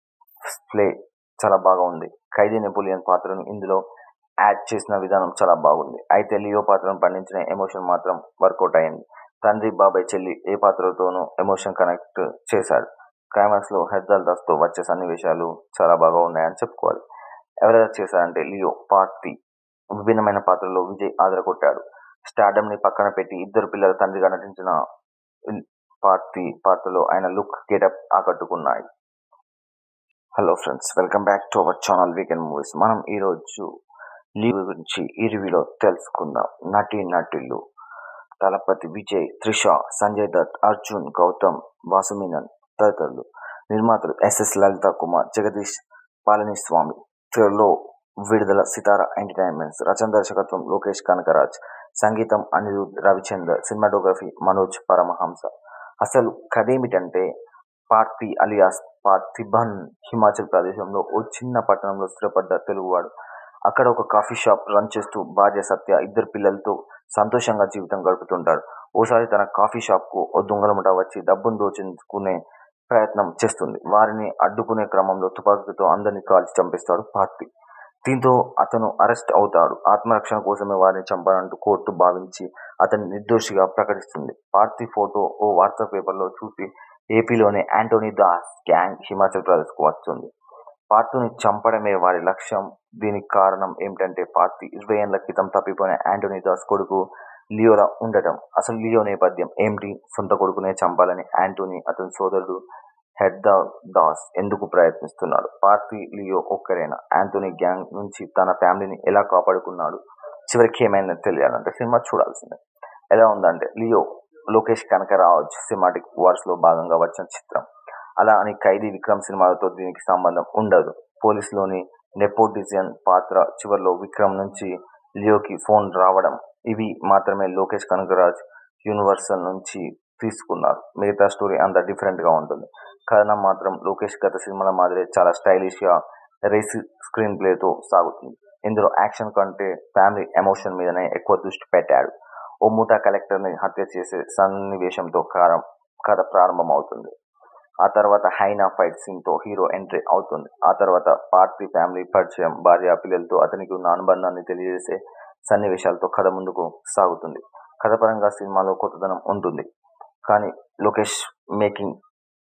ప్లే చాలా బాగా ఉంది ఖైదీ నెపోలియన్ పాత్రను ఇందులో యాడ్ చేసిన విధానం చాలా బాగుంది అయితే లియో పాత్రను పండించిన ఎమోషన్ మాత్రం వర్కౌట్ అయింది తండ్రి బాబాయ్ చెల్లి ఏ పాత్రతోనూ ఎమోషన్ కనెక్ట్ చేశాడు క్లైమాక్స్లో హెద్దల్ దాస్తో వచ్చే సన్నివేశాలు చాలా బాగా ఉన్నాయని చెప్పుకోవాలి ఎవరెవరు చేశారంటే లియో పార్టీ విభిన్నమైన పాత్రలో విజయ్ ఆదరకొట్టాడు స్టార్డమ్ని పక్కన పెట్టి ఇద్దరు పిల్లల తండ్రిగా నటించిన పార్టీ పాత్రలో ఆయన లుక్ గెటప్ ఆకట్టుకున్నాయి hello friends welcome back to our channel weekend movies మనం ఈరోజు లీవ్ గురించి ఈ రివ్యూలో తెలుసుకుందాం నటీ నటులు తలపతి విజయ్ త్రిష సంజయ్ దత్ అర్జున్ గౌతమ్ వాసుమీనన్ తదితరులు నిర్మాతలు ఎస్ఎస్ లలిత కుమార్ జగదీష్ పాలనీస్వామి త్వరలో విడుదల సితారా ఎంటర్టైన్మెంట్స్ రచన దర్శకత్వం లోకేష్ కనకరాజ్ సంగీతం అనిరుద్ రవిచందర్ సినిమాటోగ్రఫీ మనోజ్ పరమహంస అసలు కథేమిటంటే పార్థి అలియాస్ పార్థిబన్ హిమాచల్ ప్రదేశ్లో ఓ చిన్న పట్టణంలో స్థిరపడ్డ తెలుగువాడు అక్కడ ఒక కాఫీ షాప్ రన్ చేస్తూ భార్య సత్య ఇద్దరు పిల్లలతో సంతోషంగా జీవితం గడుపుతుంటాడు ఓసారి తన కాఫీ షాప్కు ఓ దొంగలముఠ వచ్చి డబ్బును దోచుకునే ప్రయత్నం చేస్తుంది వారిని అడ్డుకునే క్రమంలో తుపాకీతో అందరినీ కాల్చి చంపేస్తాడు పార్థి దీంతో అతను అరెస్ట్ అవుతాడు ఆత్మరక్షణ కోసమే వారిని చంపాలంటూ కోర్టు భావించి అతన్ని నిర్దోషిగా ప్రకటిస్తుంది పార్థి ఫోటో ఓ వార్తా పేపర్లో చూసి ఏపీలోని యాంటోనీ దాస్ గ్యాంగ్ హిమాచల్ ప్రదేశ్కు వస్తుంది పార్థుని చంపడమే వారి లక్ష్యం దీనికి కారణం ఏమిటంటే పార్థి ఇరవై ఏళ్ల క్రితం తప్పిపోయిన యాంటోనీ దాస్ కొడుకు లియోలా ఉండటం అసలు లియో నేపథ్యం ఏమిటి సొంత కొడుకునే చంపాలని యాంటోనీ అతని సోదరుడు హెడ్దా దాస్ ఎందుకు ప్రయత్నిస్తున్నాడు పార్థి లియో ఒక్కరేనా యాంటోనీ గ్యాంగ్ నుంచి తన ఫ్యామిలీని ఎలా కాపాడుకున్నాడు చివరికి ఏమైనా తెలియాలంటే సినిమా చూడాల్సిందే ఎలా ఉందంటే లియో లోకేష్ కనకరాజ్ సినిమాటిక్ వార్స్లో భాగంగా వచ్చిన చిత్రం అలా అని ఖైదీ విక్రమ్ సినిమాలతో దీనికి సంబంధం ఉండదు పోలీసులోని నెపోటిజన్ పాత్ర చివరిలో విక్రమ్ నుంచి లియోకి ఫోన్ రావడం ఇవి మాత్రమే లోకేష్ కనకరాజ్ యూనివర్సల్ నుంచి తీసుకున్నారు మిగతా స్టోరీ అంత డిఫరెంట్గా ఉంటుంది కథనం మాత్రం లోకేష్ గత సినిమాల మాదిరే చాలా స్టైలిష్గా రేస్ స్క్రీన్ ప్లేతో సాగుతుంది ఇందులో యాక్షన్ కంటే ఫ్యామిలీ ఎమోషన్ మీదనే ఎక్కువ దృష్టి పెట్టాడు ఓ మూటా కలెక్టర్ని హత్య చేసే సన్నివేశంతో కారం కథ ప్రారంభమవుతుంది ఆ తర్వాత హైనా ఫైట్ సీన్తో హీరో ఎంట్రీ అవుతుంది ఆ తర్వాత పార్థి ఫ్యామిలీ పరిచయం భార్య పిల్లలతో అతనికి ఉన్న అనుబంధాన్ని తెలియజేసే సన్నివేశాలతో కథ ముందుకు సాగుతుంది కథపరంగా సినిమాలో కొత్తదనం ఉంటుంది కానీ లోకేష్ మేకింగ్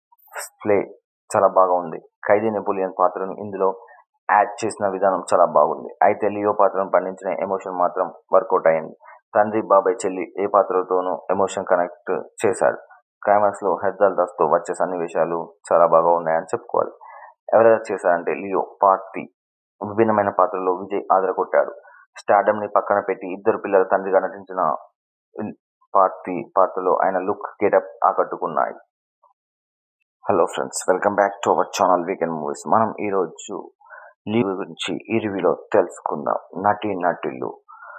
ప్లే చాలా బాగా ఉంది ఖైదీ నెపోలియన్ పాత్రను ఇందులో యాడ్ చేసిన విధానం చాలా బాగుంది అయితే లియో పాత్రను పండించిన ఎమోషన్ మాత్రం వర్కౌట్ అయింది తండ్రి బాబాయ్ చెల్లి ఏ పాత్రతోనూ ఎమోషన్ కనెక్ట్ చేశాడు క్లైమాక్స్ లో హెర్దల్ దాస్ తో వచ్చే సన్నివేశాలు చాలా బాగా ఉన్నాయని చెప్పుకోవాలి ఎవరెవరు చేశారంటే లియో పార్టీ విభిన్నమైన పాత్రలో విజయ్ ఆదరగొట్టాడు స్టార్డమ్ ని పక్కన పెట్టి ఇద్దరు పిల్లల తండ్రిగా నటించిన పార్టీ పాత్రలో ఆయన లుక్ గెటప్ ఆకట్టుకున్నాయి hello friends welcome back to our channel weekend movies మనం ఈరోజు లీవ్ గురించి ఈ రివ్యూలో తెలుసుకుందాం నటి నటులు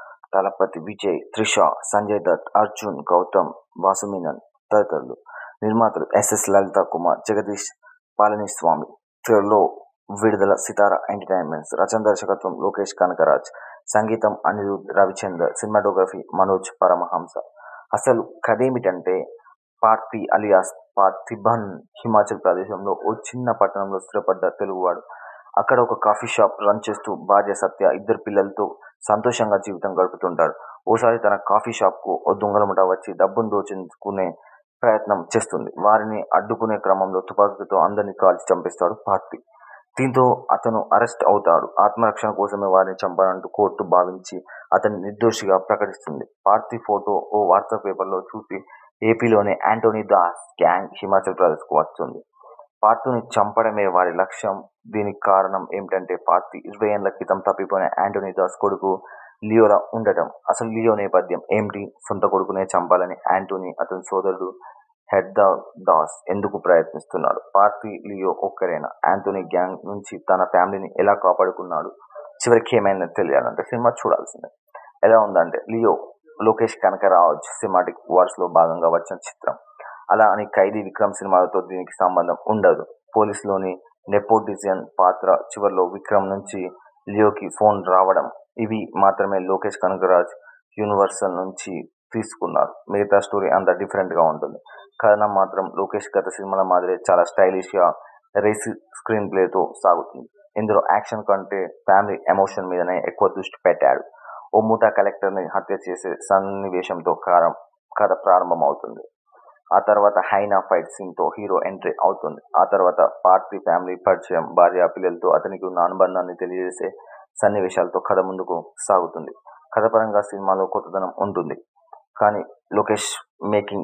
తలపతి విజయ్ త్రిష సంజయ్ దత్ అర్జున్ గౌతమ్ వాసుమీనన్ తదితరులు నిర్మాతలు ఎస్ఎస్ లలిత కుమార్ జగదీష్ పాలనీస్వామి త్వరలో విడుదల సితార ఎంటర్టైన్మెంట్స్ రచన దర్శకత్వం లోకేష్ కనకరాజ్ సంగీతం అనిరుద్ రవిచందర్ సినిమాటోగ్రఫీ మనోజ్ పరమహంస అసలు కథ ఏమిటంటే పార్థి అలియాస్ పార్థిబన్ హిమాచల్ ప్రదేశంలో ఓ చిన్న పట్టణంలో స్థిరపడ్డ తెలుగువాడు అక్కడ ఒక కాఫీ షాప్ రన్ చేస్తూ భార్య సత్య ఇద్దరు పిల్లలతో సంతోషంగా జీవితం గడుపుతుంటాడు ఓసారి తన కాఫీ షాప్ కు ఓ దొంగలముట వచ్చి డబ్బును దోచుకునే ప్రయత్నం చేస్తుంది వారిని అడ్డుకునే క్రమంలో తుపాకీతో అందరినీ కాల్చి చంపేస్తాడు పార్థి దీంతో అతను అరెస్ట్ అవుతాడు ఆత్మరక్షణ కోసమే వారిని చంపాలంటూ కోర్టు భావించి అతన్ని నిర్దోషిగా ప్రకటిస్తుంది పార్థి ఫోటో ఓ వాట్సాప్ పేపర్లో చూసి ఏపీలోని యాంటోనీ దాస్ గ్యాంగ్ హిమాచల్ ప్రదేశ్కు వస్తుంది పార్థుని చంపడమే వారి లక్ష్యం దీనికి కారణం ఏమిటంటే పార్థి ఇరవై ఏళ్ల క్రితం తప్పిపోయిన యాంటోనీ దాస్ కొడుకు లియోలా ఉండటం అసలు లియో నేపథ్యం ఏమిటి సొంత కొడుకునే చంపాలని యాంటోనీ అతని సోదరుడు హెడ్దా దాస్ ఎందుకు ప్రయత్నిస్తున్నాడు పార్థి లియో ఒక్కరేనా యాంటోనీ గ్యాంగ్ నుంచి తన ఫ్యామిలీని ఎలా కాపాడుకున్నాడు చివరికి ఏమైనా తెలియాలంటే సినిమా చూడాల్సిందే ఎలా ఉందంటే Leo Lokesh Kanagaraj cinematic wars లో భాగంగా వచ్చిన చిత్రం అలా అని ఖైదీ విక్రమ్ సినిమాలతో దీనికి సంబంధం ఉండదు పోలీసులోని నెపోటిజన్ పాత్ర చివరిలో విక్రమ్ నుంచి లియోకి ఫోన్ రావడం ఇవి మాత్రమే లోకేష్ కనకరాజ్ యూనివర్సల్ నుంచి తీసుకున్నారు మిగతా స్టోరీ అంత డిఫరెంట్ గా ఉంటుంది కథనం మాత్రం లోకేష్ గత సినిమాల మాదిరి చాలా స్టైలిష్ గా రేసి స్క్రీన్ ప్లేతో సాగుతుంది ఇందులో యాక్షన్ కంటే ఫ్యామిలీ ఎమోషన్ మీదనే ఎక్కువ దృష్టి పెట్టాడు ఓ మూటా కలెక్టర్ ని హత్య చేసే సన్నివేశంతో కారం కథ ప్రారంభమవుతుంది ఆ తర్వాత హైనా ఫైట్ సీన్ తో హీరో ఎంట్రీ అవుతుంది ఆ తర్వాత పార్టీ ఫ్యామిలీ పరిచయం భార్య పిల్లలతో అతనికి ఉన్న అనుబంధాన్ని తెలియజేసే సన్నివేశాలతో కథ ముందుకు సాగుతుంది కథపరంగా సినిమాలో కొత్తదనం ఉంటుంది కానీ లోకేష్ మేకింగ్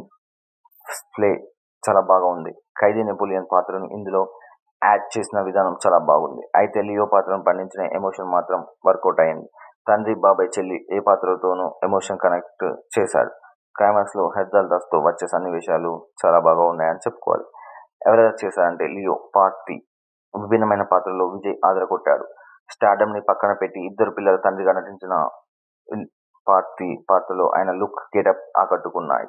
ప్లే చాలా బాగా ఉంది ఖైదీ నెపోలియన్ పాత్రను ఇందులో యాడ్ చేసిన విధానం చాలా బాగుంది అయితే లియో పాత్రను పండించిన ఎమోషన్ మాత్రం వర్కౌట్ అయింది తండ్రి బాబాయ్ చెల్లి ఏ పాత్రతోనూ ఎమోషన్ కనెక్ట్ చేశాడు క్లైమాక్స్ లో హెర్దల్ దాస్ తో వచ్చే సన్నివేశాలు చాలా బాగా ఉన్నాయని చెప్పుకోవాలి ఎవరెవరు చేశారంటే లియో పార్టీ విభిన్నమైన పాత్రలో విజయ్ ఆదరగొట్టాడు స్టార్డమ్ ని పక్కన పెట్టి ఇద్దరు పిల్లల తండ్రిగా నటించిన పార్టీ పాత్రలో ఆయన లుక్ గెటప్ ఆకట్టుకున్నాయి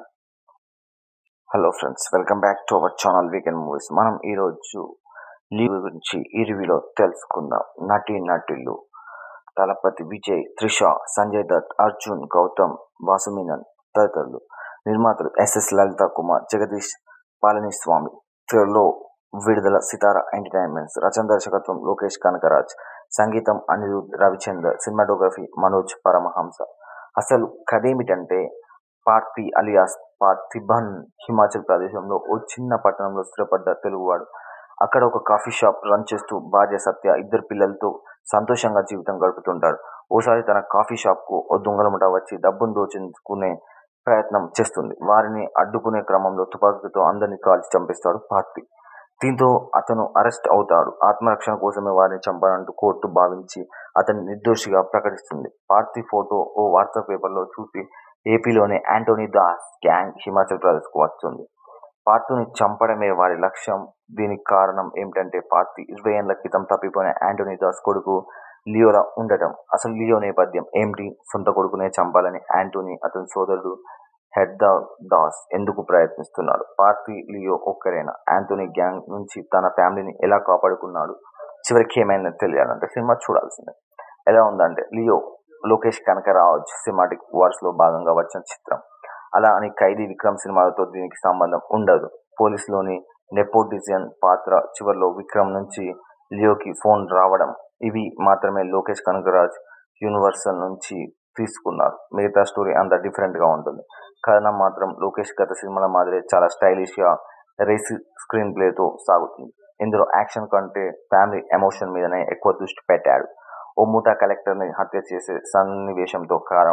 hello friends welcome back to our channel weekend movies మనం ఈరోజు లీవ్ గురించి ఈ రివ్యూలో తెలుసుకుందాం నటి నటులు తలపతి విజయ్ త్రిష సంజయ్ దత్ అర్జున్ గౌతమ్ వాసుమీనన్ తదితరులు నిర్మాతలు ఎస్ఎస్ లలిత కుమార్ జగదీష్ పాలనీస్వామి త్వరలో విడుదల సితార ఎంటర్టైన్మెంట్స్ రచన దర్శకత్వం లోకేష్ కనకరాజ్ సంగీతం అనిరుద్ రవిచందర్ సినిమాటోగ్రఫీ మనోజ్ పరమహంస అసలు కథ ఏమిటంటే పార్థి అలియాస్ పార్థిబన్ హిమాచల్ ప్రదేశంలో ఓ చిన్న పట్టణంలో స్థిరపడ్డ తెలుగువాడు అక్కడ ఒక కాఫీ షాప్ రన్ చేస్తూ భార్య సత్య ఇద్దరు పిల్లలతో సంతోషంగా జీవితం గడుపుతుంటాడు ఓసారి తన కాఫీ షాప్ కు ఓ దొంగలముట వచ్చి డబ్బును దోచుకునే ప్రయత్నం చేస్తుంది వారిని అడ్డుకునే క్రమంలో తుపాకీతో అందరినీ కాల్చి చంపేస్తాడు పార్థి దీంతో అతను అరెస్ట్ అవుతాడు ఆత్మరక్షణ కోసమే వారిని చంపాలంటూ కోర్టు భావించి అతన్ని నిర్దోషిగా ప్రకటిస్తుంది పార్థి ఫోటో ఓ వాట్సాప్ పేపర్లో చూసి ఏపీలోని యాంటోనీ దాస్ గ్యాంగ్ హిమాచల్ ప్రదేశ్కు వస్తుంది పార్థుని చంపడమే వారి లక్ష్యం దీనికి కారణం ఏమిటంటే పార్థి ఇరవై ఏళ్ల క్రితం తప్పిపోయిన యాంటోనీ దాస్ కొడుకు లియోలా ఉండటం అసలు లియో నేపథ్యం ఏమిటి సొంత కొడుకునే చంపాలని యాంటోనీ అతని సోదరుడు హెడ్దా దాస్ ఎందుకు ప్రయత్నిస్తున్నాడు పార్థి లియో ఒక్కరేనా యాంటోనీ గ్యాంగ్ నుంచి తన ఫ్యామిలీని ఎలా కాపాడుకున్నాడు చివరికి ఏమైనా తెలియాలంటే సినిమా చూడాల్సిందే ఎలా ఉందంటే Leo Lokesh Kanagaraj cinematic wars లో భాగంగా వచ్చిన చిత్రం అలా అని ఖైదీ విక్రమ్ సినిమాలతో దీనికి సంబంధం ఉండదు పోలీసులోని నెపోటిజన్ పాత్ర చివరిలో విక్రమ్ నుంచి లియోకి ఫోన్ రావడం ఇవి మాత్రమే లోకేష్ కనకరాజ్ యూనివర్సల్ నుంచి తీసుకున్నారు మిగతా స్టోరీ అంత డిఫరెంట్ గా ఉంటుంది కథనం మాత్రం లోకేష్ గత సినిమాల మాదిరి చాలా స్టైలిష్ గా రేసి స్క్రీన్ ప్లేతో సాగుతుంది ఇందులో యాక్షన్ కంటే ఫ్యామిలీ ఎమోషన్ మీదనే ఎక్కువ దృష్టి పెట్టాడు ఓ మూటా కలెక్టర్ ని హత్య చేసే సన్నివేశంతో కారం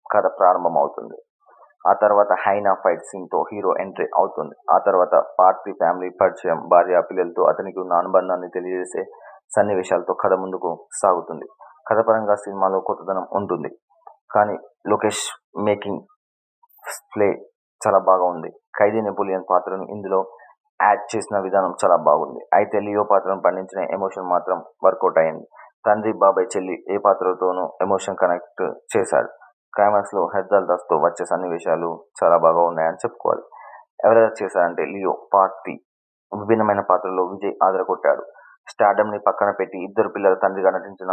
కథ ప్రారంభమవుతుంది ఆ తర్వాత హైనా ఫైట్ సీన్ తో హీరో ఎంట్రీ అవుతుంది ఆ తర్వాత పార్థి ఫ్యామిలీ పరిచయం భార్య పిల్లలతో అతనికి ఉన్న అనుబంధాన్ని తెలియజేసే సన్నివేశాలతో కథ ముందుకు సాగుతుంది కథ పరంగా సినిమాలో కొత్తదనం ఉంటుంది కానీ లోకేష్ మేకింగ్ ప్లే చాలా బాగా ఉంది ఖైదీ నెపోలియన్ పాత్రను ఇందులో యాడ్ చేసిన విధానం చాలా బాగుంది అయితే లియో పాత్రను పండించిన ఎమోషన్ మాత్రం వర్కౌట్ అయింది తండ్రి బాబాయ్ చెల్లి ఏ పాత్రతోనూ ఎమోషన్ కనెక్ట్ చేశాడు క్లైమాక్స్ లో హెర్దల్ దాస్ తో వచ్చే సన్నివేశాలు చాలా బాగా ఉన్నాయని చెప్పుకోవాలి ఎవరెవరు చేశారంటే లియో పార్టీ విభిన్నమైన పాత్రలో విజయ్ ఆదరగొట్టాడు స్టార్డమ్ ని పక్కన పెట్టి ఇద్దరు పిల్లల తండ్రిగా నటించిన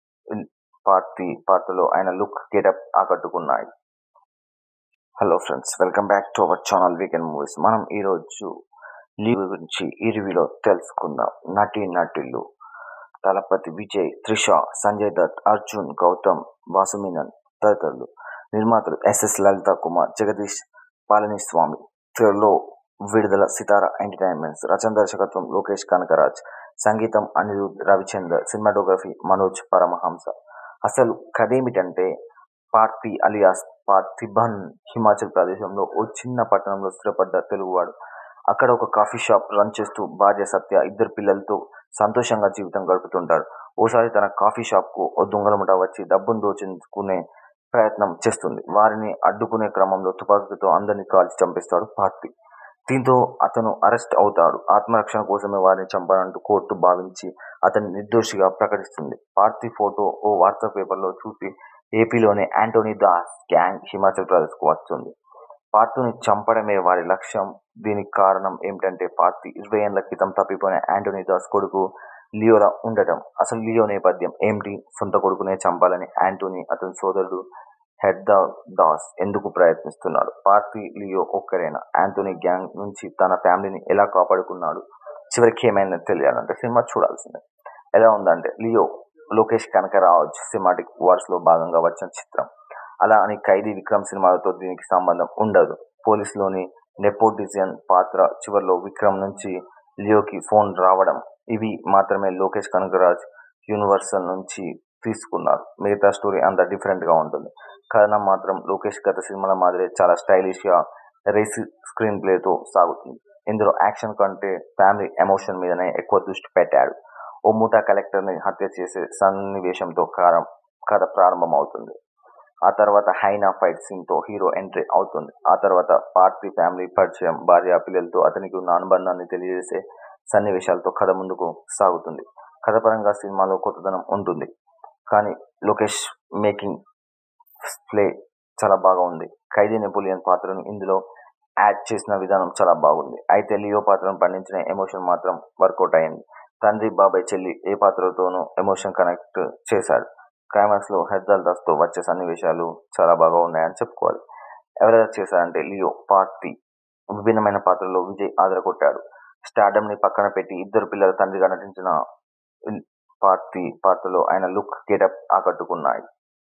పార్టీ పాత్రలో ఆయన లుక్ గెటప్ ఆకట్టుకున్నాయి hello friends welcome back to our channel weekend movies మనం ఈరోజు లీవ్ గురించి ఈ రివ్యూలో తెలుసుకుందాం నటి నటులు తలపతి విజయ్ త్రిష సంజయ్ దత్ అర్జున్ గౌతమ్ వాసుమీనన్ తదితరులు నిర్మాతలు ఎస్ఎస్ లలిత కుమార్ జగదీష్ పాలనీస్వామి త్వరలో విడుదల సితార ఎంటర్టైన్మెంట్స్ రచన దర్శకత్వం లోకేష్ కనకరాజ్ సంగీతం అనిరుద్ రవిచందర్ సినిమాటోగ్రఫీ మనోజ్ పరమహంస అసలు కథేమిటంటే పార్థి అలియాస్ పార్థిబన్ హిమాచల్ ప్రదేశంలో ఓ చిన్న పట్టణంలో స్థిరపడ్డ తెలుగువాడు అక్కడ ఒక కాఫీ షాప్ రన్ చేస్తూ భార్య సత్య ఇద్దరు పిల్లలతో సంతోషంగా జీవితం గడుపుతుంటాడు ఓసారి తన కాఫీ షాప్ కు ఓ దొంగల ముఠా వచ్చి డబ్బును దోచుకునే ప్రయత్నం చేస్తుంది వారిని అడ్డుకునే క్రమంలో తుపాకీతో అందరినీ కాల్చి చంపేస్తాడు పార్థి దీంతో అతను అరెస్ట్ అవుతాడు ఆత్మరక్షణ కోసమే వారిని చంపాలంటూ కోర్టు భావించి అతన్ని నిర్దోషిగా ప్రకటిస్తుంది పార్థి ఫోటో ఓ వార్తా పేపర్లో చూసి ఏపీలోని యాంటోనీ దాస్ గ్యాంగ్ హిమాచల్ ప్రదేశ్కు వస్తుంది పార్థుని చంపడమే వారి లక్ష్యం దీనికి కారణం ఏమిటంటే పార్థి ఇరవై ఏళ్ల క్రితం తప్పిపోయిన యాంటోనీ దాస్ కొడుకు లియోలా ఉండటం అసలు లియో నేపథ్యం ఏమిటి సొంత కొడుకునే చంపాలని యాంటోనీ అతని సోదరుడు హెడ్ద దాస్ ఎందుకు ప్రయత్నిస్తున్నాడు పార్థి లియో ఒక్కరేనా యాంటోనీ గ్యాంగ్ నుంచి తన ఫ్యామిలీని ఎలా కాపాడుకున్నాడు చివరికి ఏమైనా తెలియాలంటే సినిమా చూడాల్సిందే ఎలా ఉందంటే Leo Lokesh Kanagaraj cinematic wars లో భాగంగా వచ్చిన చిత్రం అలా అని ఖైదీ విక్రమ్ సినిమాలతో దీనికి సంబంధం ఉండదు పోలీసులోని నెపోటిజన్ పాత్ర చివరిలో విక్రమ్ నుంచి లియోకి ఫోన్ రావడం ఇవి మాత్రమే లోకేష్ కనకరాజ్ యూనివర్సల్ నుంచి తీసుకున్నారు మిగతా స్టోరీ అంత డిఫరెంట్ గా ఉంటుంది కథనం మాత్రం లోకేష్ గత సినిమాల మాదిరి చాలా స్టైలిష్ గా రేసి స్క్రీన్ ప్లేతో సాగుతుంది ఇందులో యాక్షన్ కంటే ఫ్యామిలీ ఎమోషన్ మీదనే ఎక్కువ దృష్టి పెట్టాడు ఓ ముఠా కలెక్టర్ ని హత్య చేసే సన్నివేశంతో కారం కథ ప్రారంభమవుతుంది ఆ తర్వాత హైనా ఫైట్ సీన్ తో హీరో ఎంట్రీ అవుతుంది ఆ తర్వాత పార్థి ఫ్యామిలీ పరిచయం భార్య పిల్లలతో అతనికి ఉన్న అనుబంధాన్ని తెలియజేసే సన్నివేశాలతో కథ ముందుకు సాగుతుంది కథ పరంగా సినిమాలో కొత్తదనం ఉంటుంది కానీ లోకేష్ మేకింగ్ ప్లే చాలా బాగా ఉంది ఖైదీ నెపోలియన్ పాత్రను ఇందులో యాడ్ చేసిన విధానం చాలా బాగుంది అయితే లియో పాత్రను పండించిన ఎమోషన్ మాత్రం వర్కౌట్ అయింది తండ్రి బాబాయ్ చెల్లి ఏ పాత్రతోనూ ఎమోషన్ కనెక్ట్ చేశాడు క్లైమాక్స్ లో హెర్దల్ దాస్ తో వచ్చే సన్నివేశాలు చాలా బాగా ఉన్నాయని చెప్పుకోవాలి ఎవరెవరు చేశారంటే లియో పార్టీ విభిన్నమైన పాత్రలో విజయ్ ఆదరగొట్టాడు స్టార్డమ్ ని పక్కన పెట్టి ఇద్దరు పిల్లల తండ్రిగా నటించిన పార్టీ పాత్రలో ఆయన లుక్ గెటప్ ఆకట్టుకున్నాయి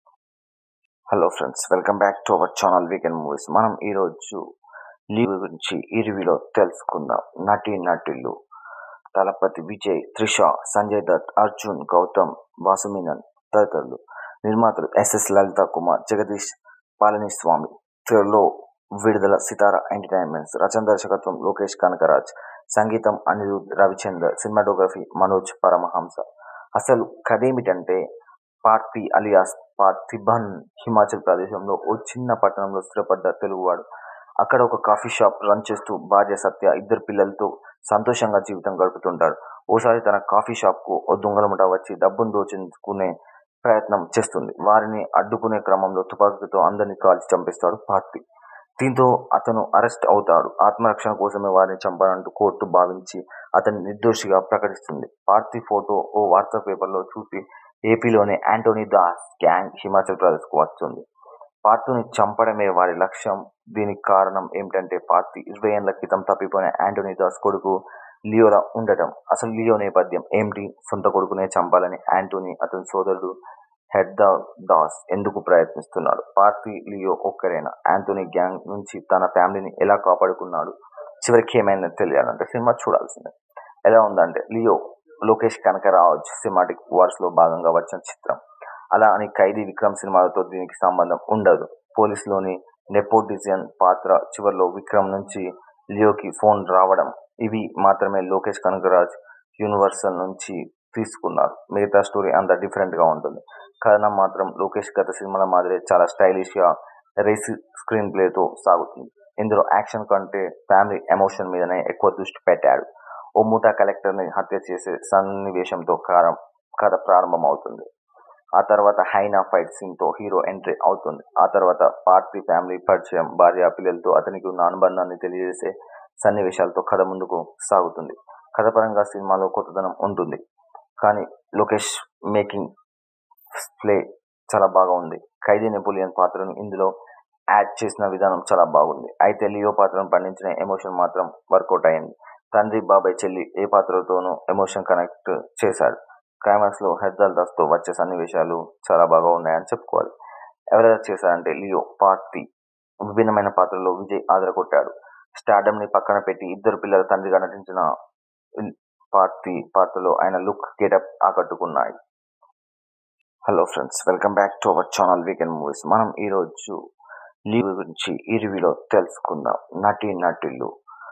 hello friends welcome back to our channel weekend movies మనం ఈరోజు లీవ్ గురించి ఈ రివ్యూలో తెలుసుకుందాం నటి నటులు తలపతి విజయ్ త్రిష సంజయ్ దత్ అర్జున్ గౌతమ్ వాసుమీనన్ తదితరులు నిర్మాతలు ఎస్ఎస్ లలిత కుమార్ జగదీష్ పాలనీస్వామి త్వరలో విడుదల సితార ఎంటర్టైన్మెంట్స్ రచన దర్శకత్వం లోకేష్ కనకరాజ్ సంగీతం అనిరుద్ రవిచందర్ సినిమాటోగ్రఫీ మనోజ్ పరమహంస అసలు కథేమిటంటే పార్థి అలియాస్ పార్థిబన్ హిమాచల్ ప్రదేశంలో ఓ చిన్న పట్టణంలో స్థిరపడ్డ తెలుగువాడు అక్కడ ఒక కాఫీ షాప్ రన్ చేస్తూ భార్య సత్య ఇద్దరు పిల్లలతో సంతోషంగా జీవితం గడుపుతుంటాడు ఓసారి తన కాఫీ షాప్ కు ఓ దొంగల ముఠా వచ్చి డబ్బును దోచుకునే ప్రయత్నం చేస్తుంది వారిని అడ్డుకునే క్రమంలో తుపాకీతో అందరినీ కాల్చి చంపేస్తాడు పార్థి దీంతో అతను అరెస్ట్ అవుతాడు ఆత్మరక్షణ కోసమే వారిని చంపాలంటూ కోర్టు భావించి అతన్ని నిర్దోషిగా ప్రకటిస్తుంది పార్థి ఫోటో ఓ వార్తా పేపర్లో చూసి ఏపీలోని యాంటోనీ దాస్ గ్యాంగ్ హిమాచల్ ప్రదేశ్కు వస్తుంది పార్థుని చంపడమే వారి లక్ష్యం దీనికి కారణం ఏమిటంటే పార్థి ఇరవై ఏళ్ల క్రితం తప్పిపోయిన యాంటోనీ దాస్ కొడుకు లియోలా ఉండటం అసలు లియో నేపథ్యం ఏమిటి సొంత కొడుకునే చంపాలని యాంటోనీ అతని సోదరుడు హెడ్ద దాస్ ఎందుకు ప్రయత్నిస్తున్నాడు పార్థి లియో ఒక్కరేనా యాంటోనీ గ్యాంగ్ నుంచి తన ఫ్యామిలీని ఎలా కాపాడుకున్నాడు చివరికి ఏమైనా తెలియాలంటే సినిమా చూడాల్సిందే ఎలా ఉందంటే Leo Lokesh Kanagaraj cinematic wars లో భాగంగా వచ్చిన చిత్రం అలా అని ఖైదీ విక్రమ్ సినిమాలతో దీనికి సంబంధం ఉండదు పోలీస్లోని నెపోటిజన్ పాత్ర చివర్లో విక్రమ్ నుంచి లియోకి ఫోన్ రావడం ఇవి మాత్రమే లోకేష్ కనగరాజ్ యూనివర్సల్ నుంచి తీసుకున్నారు మిగతా స్టోరీ అంతా డిఫరెంట్ గా ఉంటుంది కథనం మాత్రం లోకేష్ గత సినిమాల మాదిరే చాలా స్టైలిష్ గా రేస్ స్క్రీన్ ప్లే తో సాగుతుంది ఇందులో యాక్షన్ కంటే ఫ్యామిలీ ఎమోషన్ మీదనే ఎక్కువ దృష్టి పెట్టాడు ఓ ముఠా కలెక్టర్ ని హత్య చేసే సన్నివేశంతో కారం కథ ప్రారంభం అవుతుంది ఆ తర్వాత హైనా ఫైట్ సీన్ తో హీరో ఎంట్రీ అవుతుంది ఆ తర్వాత పార్టీ ఫ్యామిలీ పరిచయం భార్య పిల్లలతో అతనికి ఉన్న అనుబంధాన్ని తెలియజేసే సన్నివేశాలతో కథ ముందుకు సాగుతుంది కథపరంగా సినిమాలో కొత్తదనం ఉంటుంది కానీ లోకేష్ మేకింగ్ ప్లే చాలా బాగా ఉంది ఖైదీ నెపోలియన్ పాత్రను ఇందులో యాడ్ చేసిన విధానం చాలా బాగుంది అయితే లియో పాత్రను పండించిన ఎమోషన్ మాత్రం వర్కౌట్ అయింది తండ్రి బాబాయ్ చెల్లి ఏ పాత్రతోనూ ఎమోషన్ కనెక్ట్ చేశాడు క్లైమాక్స్ లో హెర్దల్ దాస్ తో వచ్చే సన్నివేశాలు చాలా బాగా ఉన్నాయని చెప్పుకోవాలి ఎవరెవరు చేశారంటే లియో పార్టీ విభిన్నమైన పాత్రలో విజయ్ ఆదరగొట్టాడు స్టార్డమ్ ని పక్కన పెట్టి ఇద్దరు పిల్లల తండ్రిగా నటించిన పార్టీ పాత్రలో ఆయన లుక్ గెటప్ ఆకట్టుకున్నాయి hello friends welcome back to our channel weekend movies మనం ఈరోజు లీవ్ గురించి ఈ రివ్యూలో తెలుసుకుందాం నటి నటులు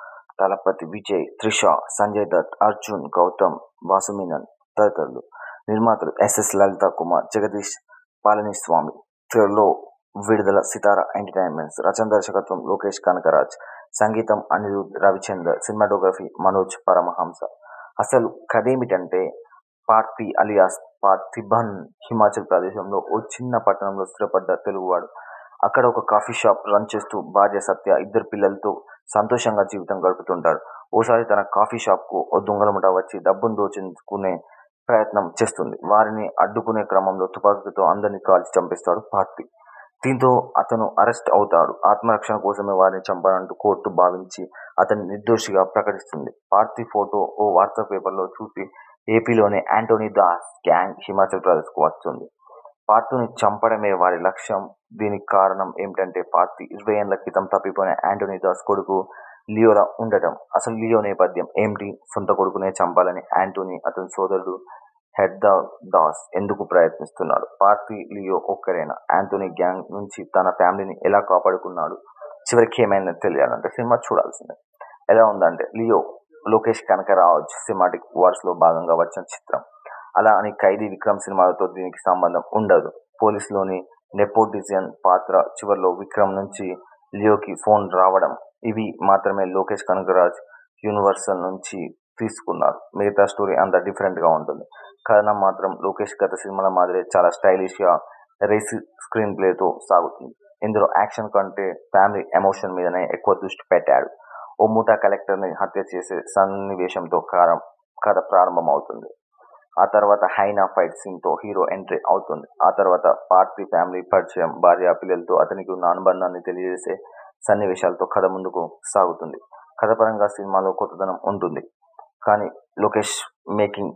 తలపతి విజయ్ త్రిష సంజయ్ దత్ అర్జున్ గౌతమ్ వాసుమీనన్ తదితరులు నిర్మాతలు ఎస్ఎస్ లలిత కుమార్ జగదీష్ పాలనీస్వామి త్వరలో విడుదల సితారా ఎంటర్టైన్మెంట్స్ రచన దర్శకత్వం లోకేష్ కనకరాజ్ సంగీతం అనిరుద్ రవిచందర్ సినిమాటోగ్రఫీ మనోజ్ పరమహంస అసలు కథేమిటంటే పార్థి అలియాస్ పార్థిబన్ హిమాచల్ ప్రదేశంలో ఓ చిన్న పట్టణంలో స్థిరపడ్డ తెలుగువాడు అక్కడ ఒక కాఫీ షాప్ రన్ చేస్తూ భార్య సత్య ఇద్దరు పిల్లలతో సంతోషంగా జీవితం గడుపుతుంటాడు ఓసారి తన కాఫీ షాప్ కు ఓ దొంగల ముఠ వచ్చి డబ్బును దోచుకునే ప్రయత్నం చేస్తుంది వారిని అడ్డుకునే క్రమంలో తుపాకీతో అందరినీ కాల్చి చంపేస్తాడు పార్థి దీంతో అతను అరెస్ట్ అవుతాడు ఆత్మరక్షణ కోసమే వారిని చంపాలంటూ కోర్టు భావించి అతన్ని నిర్దోషిగా ప్రకటిస్తుంది పార్థి ఫోటో ఓ వార్తా పేపర్లో చూసి ఏపీలోని యాంటోనీ దాస్ గ్యాంగ్ హిమాచల్ ప్రదేశ్కు వస్తుంది పార్థుని చంపడమే వారి లక్ష్యం దీనికి కారణం ఏమిటంటే పార్థి ఇరవై ఏళ్ల క్రితం తప్పిపోయిన యాంటోనీ దాస్ కొడుకు లియోలా ఉండటం అసలు లియో నేపథ్యం ఏమిటి సొంత కొడుకునే చంపాలని యాంటోనీ అతని సోదరుడు హెడ్దా దాస్ ఎందుకు ప్రయత్నిస్తున్నాడు పార్థి లియో ఒక్కరేనా యాంటోనీ గ్యాంగ్ నుంచి తన ఫ్యామిలీని ఎలా కాపాడుకున్నాడు చివరికి ఏమైనా తెలియాలంటే సినిమా చూడాల్సిందే ఎలా ఉందంటే Leo Lokesh Kanagaraj cinematic wars లో భాగంగా వచ్చిన చిత్రం అలా అని ఖైదీ విక్రమ్ సినిమాలతో దీనికి సంబంధం ఉండదు పోలీస్లోని నెపోటిజన్ పాత్ర చివర్లో విక్రమ్ నుంచి లియోకి ఫోన్ రావడం ఇవి మాత్రమే లోకేష్ కనకరాజ్ యూనివర్సల్ నుంచి తీసుకున్నారు మిగతా స్టోరీ అంతా డిఫరెంట్ గా ఉంటుంది కథనం మాత్రం లోకేష్ గత సినిమాల మాదిరే చాలా స్టైలిష్ గా రేస్ స్క్రీన్ ప్లే తో సాగుతుంది ఇందులో యాక్షన్ కంటే ఫ్యామిలీ ఎమోషన్ మీదనే ఎక్కువ దృష్టి పెట్టాడు ఓ ముఠా కలెక్టర్ ని హత్య చేసే సన్నివేశంతో కారం కథ ప్రారంభం అవుతుంది ఆ తర్వాత హైనా ఫైట్ సీన్ తో హీరో ఎంట్రీ అవుతుంది ఆ తర్వాత పార్టీ ఫ్యామిలీ పరిచయం భార్య పిల్లలతో అతనికి ఉన్న అనుబంధాన్ని తెలియజేసే సన్నివేశాలతో కథ ముందుకు సాగుతుంది కథపరంగా సినిమాలో కొత్తదనం ఉంటుంది కానీ లోకేష్ మేకింగ్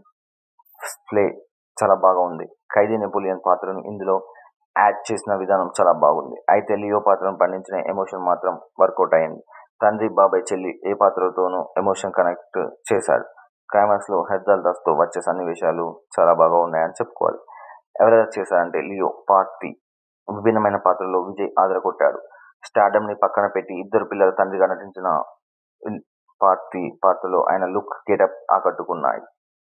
ప్లే చాలా బాగా ఉంది ఖైదీ నెపోలియన్ పాత్రను ఇందులో యాడ్ చేసిన విధానం చాలా బాగుంది అయితే లియో పాత్రను పండించిన ఎమోషన్ మాత్రం వర్కౌట్ అయింది తండ్రి బాబాయ్ చెల్లి ఏ పాత్రతోనూ ఎమోషన్ కనెక్ట్ చేశాడు క్లైమాక్స్ లో హెర్దల్ దాస్ తో వచ్చే సన్నివేశాలు చాలా బాగా ఉన్నాయని చెప్పుకోవాలి ఎవరెవరు చేశారంటే లియో పార్టీ విభిన్నమైన పాత్రలో విజయ్ ఆదరగొట్టాడు స్టార్డమ్ ని పక్కన పెట్టి ఇద్దరు పిల్లల తండ్రిగా నటించిన పార్టీ పాత్రలో ఆయన లుక్ గెటప్ ఆకట్టుకున్నాయి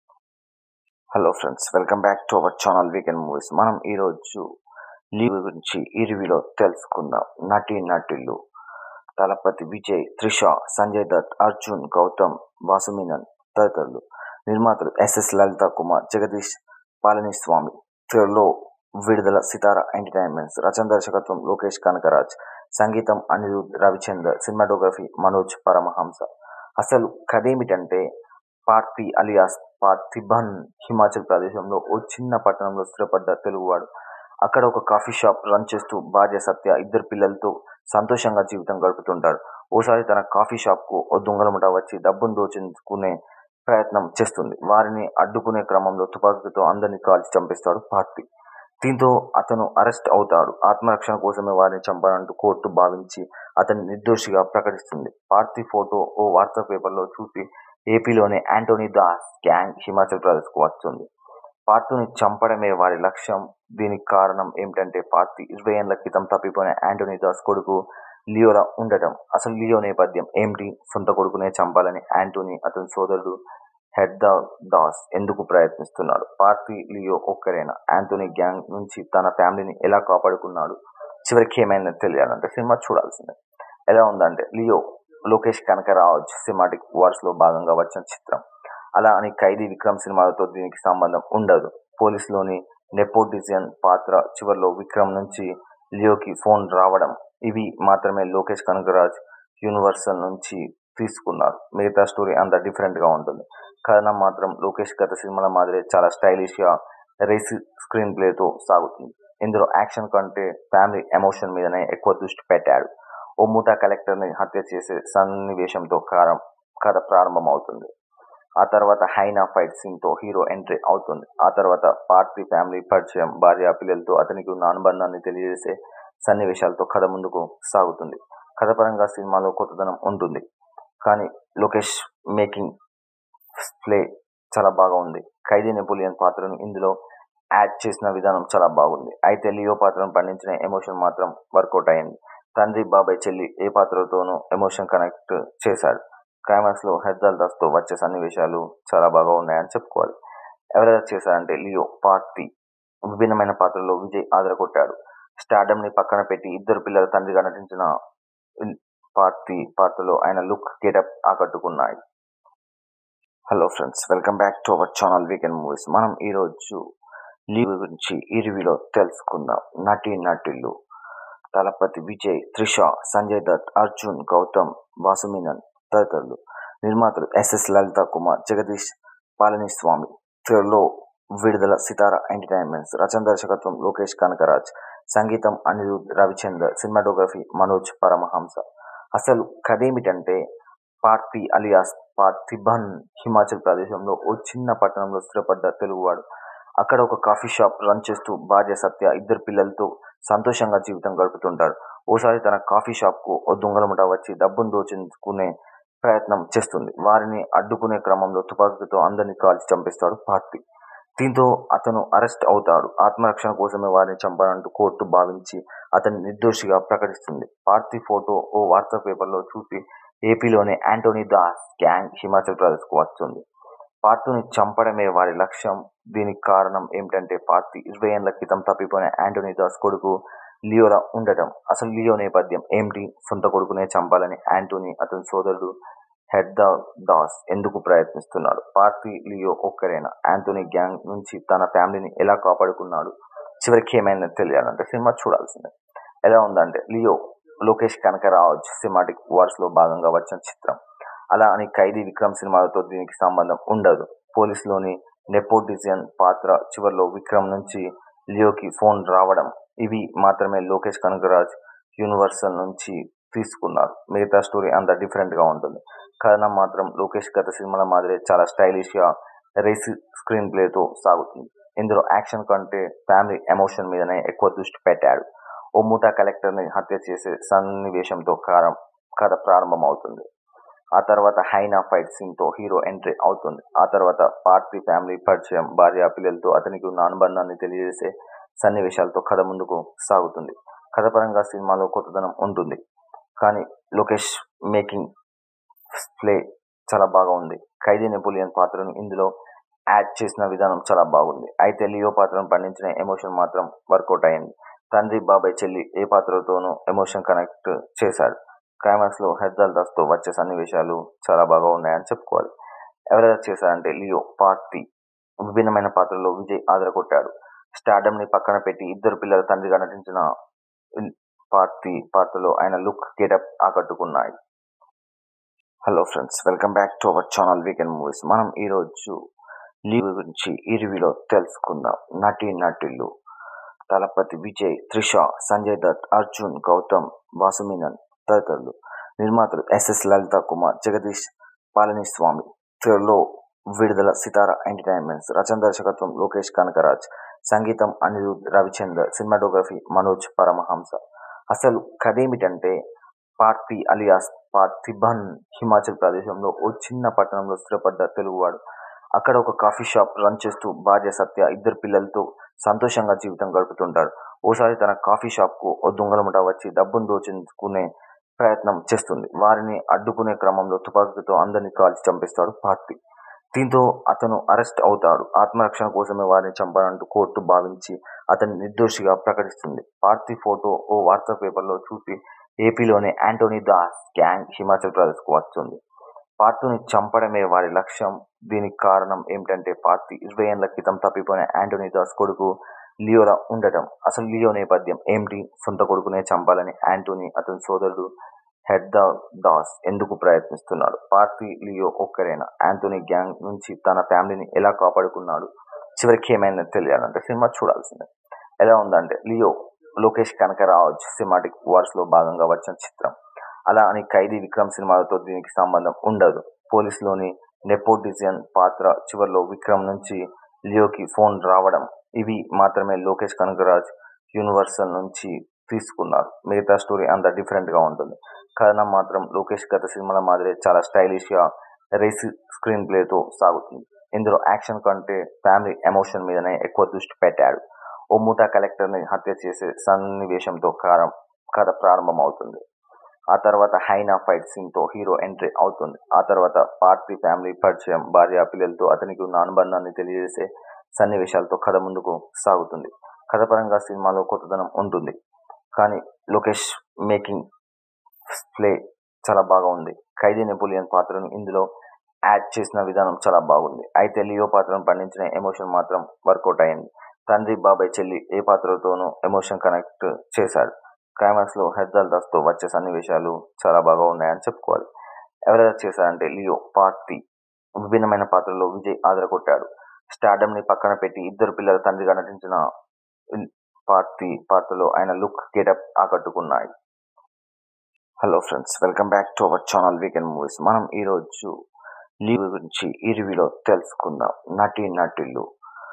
hello friends welcome back to our channel weekend movies మనం ఈరోజు లీవ్ గురించి ఈ రివ్యూలో తెలుసుకుందాం నటి నటులు తలపతి విజయ్ త్రిష సంజయ్ దత్ అర్జున్ గౌతమ్ వాసుమీనన్ తదితరులు నిర్మాతలు ఎస్ఎస్ లలిత కుమార్ జగదీష్ పాలనీస్వామి త్వరలో విడుదల సితారా ఎంటర్టైన్మెంట్స్ రచన దర్శకత్వం లోకేష్ కనకరాజ్ సంగీతం అనిరుద్ రవిచందర్ సినిమాటోగ్రఫీ మనోజ్ పరమహంస అసలు కథేమిటంటే పార్థి అలియాస్ పార్థిబన్ హిమాచల్ ప్రదేశంలో ఓ చిన్న పట్టణంలో స్థిరపడ్డ తెలుగువాడు అక్కడ ఒక కాఫీ షాప్ రన్ చేస్తూ భార్య సత్య ఇద్దరు పిల్లలతో సంతోషంగా జీవితం గడుపుతుంటాడు ఓసారి తన కాఫీ షాప్ కు ఓ దొంగల ముఠ వచ్చి డబ్బును దోచుకునే ప్రయత్నం చేస్తుంది వారిని అడ్డుకునే క్రమంలో తుపాకీతో అందరినీ కాల్చి చంపేస్తాడు పార్థి దీంతో అతను అరెస్ట్ అవుతాడు ఆత్మరక్షణ కోసమే వారిని చంపాలంటూ కోర్టు భావించి అతన్ని నిర్దోషిగా ప్రకటిస్తుంది పార్థి ఫోటో ఓ వార్తా పేపర్లో చూసి ఏపీలోని యాంటోనీ దాస్ గ్యాంగ్ హిమాచల్ ప్రదేశ్కు వస్తుంది పార్థుని చంపడమే వారి లక్ష్యం దీనికి కారణం ఏమిటంటే పార్థి ఇరవై ఏళ్ల క్రితం తప్పిపోయిన యాంటోనీ దాస్ కొడుకు లియోలా ఉండటం అసలు లియో నేపథ్యం ఏమిటి సొంత కొడుకునే చంపాలని యాంటోనీ అతని సోదరుడు హెడ్దార్ దాస్ ఎందుకు ప్రయత్నిస్తున్నాడు పార్థి లియో ఒక్కరేనా యాంటోనీ గ్యాంగ్ నుంచి తన ఫ్యామిలీని ఎలా కాపాడుకున్నాడు చివరికి ఏమైనా తెలియాలంటే సినిమా చూడాల్సిందే ఎలా ఉందంటే Leo Lokesh Kanagaraj cinematic wars లో భాగంగా వచ్చిన చిత్రం అలా అని ఖైదీ విక్రమ్ సినిమాలతో దీనికి సంబంధం ఉండదు పోలీసులోని నెపోటిజన్ పాత్ర చివరిలో విక్రమ్ నుంచి లియోకి ఫోన్ రావడం ఇవి మాత్రమే లోకేష్ కనకరాజ్ యూనివర్సల్ నుంచి తీసుకున్నారు మిగతా స్టోరీ అంత డిఫరెంట్ గా ఉంటుంది కథనం మాత్రం లోకేష్ గత సినిమాల మాదిరి చాలా స్టైలిష్ గా రేసి స్క్రీన్ ప్లేతో సాగుతుంది ఇందులో యాక్షన్ కంటే ఫ్యామిలీ ఎమోషన్ మీదనే ఎక్కువ దృష్టి పెట్టాడు ఓ ముఠా కలెక్టర్ ని హత్య చేసే సన్నివేశంతో కారం కథ ప్రారంభమవుతుంది ఆ తర్వాత హైనా ఫైట్ సీన్ తో హీరో ఎంట్రీ అవుతుంది ఆ తర్వాత పార్టీ ఫ్యామిలీ పరిచయం భార్య పిల్లలతో అతనికి ఉన్న అనుబంధాన్ని తెలియజేసే సన్నివేశాలతో కథ ముందుకు సాగుతుంది కథపరంగా సినిమాలో కొత్తదనం ఉంటుంది కానీ లోకేష్ మేకింగ్ ప్లే చాలా బాగా ఉంది ఖైదీ నెపోలియన్ పాత్రను ఇందులో యాడ్ చేసిన విధానం చాలా బాగుంది అయితే లియో పాత్రను పండించిన ఎమోషన్ మాత్రం వర్కౌట్ అయింది తండ్రి బాబాయ్ చెల్లి ఏ పాత్రతోనూ ఎమోషన్ కనెక్ట్ చేశాడు క్లైమాక్స్ లో హెద్దల్ దాస్ తో వచ్చే సన్నివేశాలు చాలా బాగా ఉన్నాయని చెప్పుకోవాలి ఎవరెవరు చేశారంటే లియో పార్టీ విభిన్నమైన పాత్రలో విజయ్ ఆదరగొట్టాడు స్టార్డమ్ ని పక్కన పెట్టి ఇద్దరు పిల్లల తండ్రిగా నటించిన పార్టీ పాత్రలో ఆయన లుక్ గెటప్ ఆకట్టుకున్నాయి hello friends welcome back to our channel weekend movies మనం ఈరోజు లీవ్ గురించి ఈ రివ్యూలో తెలుసుకుందాం నటి నటులు తలపతి విజయ్ త్రిష సంజయ్ దత్ అర్జున్ గౌతమ్ వాసుమినన్ తదితరులు నిర్మాతలు ఎస్ఎస్ లలిత కుమార్ జగదీష్ పాలనీస్వామి త్వరలో విడుదల సితారా ఎంటర్టైన్మెంట్స్ రచన దర్శకత్వం లోకేష్ కనకరాజ్ సంగీతం అనిరుద్ రవిచందర్ సినిమాటోగ్రఫీ మనోజ్ పరమహంస అసలు కథ ఏమిటంటే పార్థి అలియాస్ పార్థిబన్ హిమాచల్ ప్రదేశంలో ఓ చిన్న పట్టణంలో స్థిరపడ్డ తెలుగువాడు అక్కడ ఒక కాఫీ షాప్ రన్ చేస్తూ భార్య సత్య ఇద్దరు పిల్లలతో సంతోషంగా జీవితం గడుపుతుంటాడు ఓసారి తన కాఫీ షాప్ కు ఓ దొంగల ముఠా వచ్చి డబ్బును దోచుకునే ప్రయత్నం చేస్తుంది వారిని అడ్డుకునే క్రమంలో తుపాకీతో అందరినీ కాల్చి చంపేస్తాడు పార్థి దీంతో అతను అరెస్ట్ అవుతాడు ఆత్మరక్షణ కోసమే వారిని చంపాలంటూ కోర్టు భావించి అతన్ని నిర్దోషిగా ప్రకటిస్తుంది పార్థి ఫోటో ఓ వార్తా పేపర్లో చూసి ఏపీలోని యాంటోనీ దాస్ గ్యాంగ్ హిమాచల్ ప్రదేశ్కు వస్తుంది పార్థుని చంపడమే వారి లక్ష్యం దీనికి కారణం ఏమిటంటే పార్థి ఇరవై ఏళ్ల క్రితం తప్పిపోయిన యాంటోనీ దాస్ కొడుకు లియోలా ఉండటం అసలు లియో నేపథ్యం ఏమిటి సొంత కొడుకునే చంపాలని యాంటోనీ అతని సోదరుడు హెడ్దార్ దాస్ ఎందుకు ప్రయత్నిస్తున్నాడు పార్థి లియో ఒక్కరేనా యాంటోనీ గ్యాంగ్ నుంచి తన ఫ్యామిలీని ఎలా కాపాడుకున్నాడు చివరికి ఏమైనా తెలియాలంటే సినిమా చూడాల్సిందే ఎలా ఉందంటే Leo Lokesh Kanagaraj cinematic wars లో భాగంగా వచ్చిన చిత్రం అలా అని ఖైదీ విక్రమ్ సినిమాలతో దీనికి సంబంధం ఉండదు పోలీసులోని నెపోటిజన్ పాత్ర చివరిలో విక్రమ్ నుంచి లియోకి ఫోన్ రావడం ఇవి మాత్రమే లోకేష్ కనకరాజ్ యూనివర్సల్ నుంచి తీసుకున్నారు మిగతా స్టోరీ అంత డిఫరెంట్ గా ఉంటుంది కథనం మాత్రం లోకేష్ గత సినిమాల మాదిరి చాలా స్టైలిష్ గా రేసి స్క్రీన్ ప్లేతో సాగుతుంది ఇందులో యాక్షన్ కంటే ఫ్యామిలీ ఎమోషన్ మీదనే ఎక్కువ దృష్టి పెట్టాడు ఓ ముఠా కలెక్టర్ ని హత్య చేసే సన్నివేశంతో కారం కథ ప్రారంభమవుతుంది ఆ తర్వాత హైనా ఫైట్ సీన్ తో హీరో ఎంట్రీ అవుతుంది ఆ తర్వాత పార్థి ఫ్యామిలీ పరిచయం భార్య పిల్లలతో అతనికి ఉన్న అనుబంధాన్ని తెలియజేసే సన్నివేశాలతో కథ ముందుకు సాగుతుంది కథపరంగా సినిమాలో కొత్తదనం ఉంటుంది కానీ లోకేష్ మేకింగ్ ప్లే చాలా బాగా ఉంది ఖైదీ నెపోలియన్ పాత్రను ఇందులో యాడ్ చేసిన విధానం చాలా బాగుంది అయితే లియో పాత్రను పండించిన ఎమోషన్ మాత్రం వర్కౌట్ అయింది తండ్రి బాబాయ్ చెల్లి ఏ పాత్రతోనూ ఎమోషన్ కనెక్ట్ చేశాడు క్లైమాక్స్ లో హెద్దల్ దాస్ తో వచ్చే సన్నివేశాలు చాలా బాగా ఉన్నాయని చెప్పుకోవాలి ఎవరెవరు చేశారంటే లియో పార్టీ విభిన్నమైన పాత్రలో విజయ్ ఆదరగొట్టాడు స్టార్డమ్ ని పక్కన పెట్టి ఇద్దరు పిల్లల తండ్రిగా నటించిన పార్టీ పాత్రలో ఆయన లుక్ గెటప్ ఆకట్టుకున్నాయి hello friends welcome back to our channel weekend movies మనం ఈరోజు లీవ్ గురించి ఈ రివ్యూలో తెలుసుకుందాం నటి నటులు తలపతి విజయ్ త్రిష సంజయ్ దత్ అర్జున్ గౌతమ్ వాసుమినన్ తదితరులు నిర్మాతలు ఎస్ఎస్ లలిత కుమార్ జగదీష్ పాలనీస్వామి త్వరలో విడుదల సితారా ఎంటర్టైన్మెంట్స్ రచన దర్శకత్వం లోకేష్ కనకరాజ్ సంగీతం అనిరుద్ రవిచందర్ సినిమాటోగ్రఫీ మనోజ్ పరమహంస అసలు కథ ఏమిటంటే పార్థి అలియాస్ పార్థిబన్ హిమాచల్ ప్రదేశంలో ఓ చిన్న పట్టణంలో స్థిరపడ్డ తెలుగువాడు అక్కడ ఒక కాఫీ షాప్ రన్ చేస్తూ భార్య సత్య ఇద్దరు పిల్లలతో సంతోషంగా జీవితం గడుపుతుంటాడు ఓసారి తన కాఫీ షాప్ కు ఓ దొంగల ముఠా వచ్చి డబ్బును దోచుకునే ప్రయత్నం చేస్తుంది వారిని అడ్డుకునే క్రమంలో తుపాకీతో అందరినీ కాల్చి చంపేస్తాడు పార్తి దీంతో అతను అరెస్ట్ అవుతాడు ఆత్మరక్షణ కోసమే వారిని చంపాలంటూ కోర్టు భావించి అతన్ని నిర్దోషిగా ప్రకటిస్తుంది పార్తి ఫోటో ఓ వార్తా పేపర్లో చూసి ఏపీలోని యాంటోనీ దాస్ గ్యాంగ్ హిమాచల్ ప్రదేశ్కు వస్తుంది పార్టీని చంపడమే వారి లక్ష్యం దీనికి కారణం ఏమిటంటే పార్టీ ఇరవై ఏళ్ల క్రితం తప్పిపోయిన యాంటోనీ దాస్ కొడుకు లియోలా ఉండటం అసలు లియో నేపథ్యం ఏమిటి సొంత కొడుకునే చంపాలని యాంటోనీ అతని సోదరుడు హెడ్దా దాస్ ఎందుకు ప్రయత్నిస్తున్నాడు పార్టీ లియో ఒక్కరేనా యాంటోనీ గ్యాంగ్ నుంచి తన ఫ్యామిలీని ఎలా కాపాడుకున్నాడు చివరికి ఏమైనా తెలియాలంటే సినిమా చూడాల్సిందే ఎలా ఉందంటే Leo Lokesh Kanagaraj cinematic wars లో భాగంగా వచ్చిన చిత్రం అలా అని ఖైదీ విక్రమ్ సినిమాలతో దీనికి సంబంధం ఉండదు పోలీసులోని నెపోటిజన్ పాత్ర చివరిలో విక్రమ్ నుంచి లియోకి ఫోన్ రావడం ఇవి మాత్రమే లోకేష్ కనకరాజ్ యూనివర్సల్ నుంచి తీసుకున్నారు మిగతా స్టోరీ అంత డిఫరెంట్ గా ఉంటుంది కథనం మాత్రం లోకేష్ గత సినిమాల మాదిరి చాలా స్టైలిష్ గా రేసి స్క్రీన్ ప్లేతో సాగుతుంది ఇందులో యాక్షన్ కంటే ఫ్యామిలీ ఎమోషన్ మీదనే ఎక్కువ దృష్టి పెట్టాడు ఓ ముఠా కలెక్టర్ ని హత్య చేసే సన్నివేశంతో కారం కథ ప్రారంభం అవుతుంది ఆ తర్వాత హైనా ఫైట్ సీన్ తో హీరో ఎంట్రీ అవుతుంది ఆ తర్వాత పార్టీ ఫ్యామిలీ పరిచయం భార్య పిల్లలతో అతనికి ఉన్న అనుబంధాన్ని తెలియజేసే సన్నివేశాలతో కథ ముందుకు సాగుతుంది కథపరంగా సినిమాలో కొత్తదనం ఉంటుంది కానీ లోకేష్ మేకింగ్ ప్లే చాలా బాగా ఉంది ఖైదీ నెపోలియన్ పాత్రను ఇందులో యాడ్ చేసిన విధానం చాలా బాగుంది అయితే లియో పాత్రను పండించిన ఎమోషన్ మాత్రం వర్కౌట్ అయింది తండ్రి బాబాయ్ చెల్లి ఏ పాత్రతోనూ ఎమోషన్ కనెక్ట్ చేశాడు క్లైమాక్స్ లో హెద్దల్ దాస్ తో వచ్చే సన్నివేశాలు చాలా బాగా ఉన్నాయని చెప్పుకోవాలి ఎవరెవరు చేశారంటే లియో పార్టీ విభిన్నమైన పాత్రలో విజయ్ ఆదరగొట్టాడు స్టార్డమ్ ని పక్కన పెట్టి ఇద్దరు పిల్లల తండ్రిగా నటించిన పార్టీ పాత్రలో ఆయన లుక్ గెటప్ ఆకట్టుకున్నాయి hello friends welcome back to our channel weekend movies మనం ఈరోజు లీవ్ గురించి ఈ రివ్యూలో తెలుసుకుందాం నటి నటులు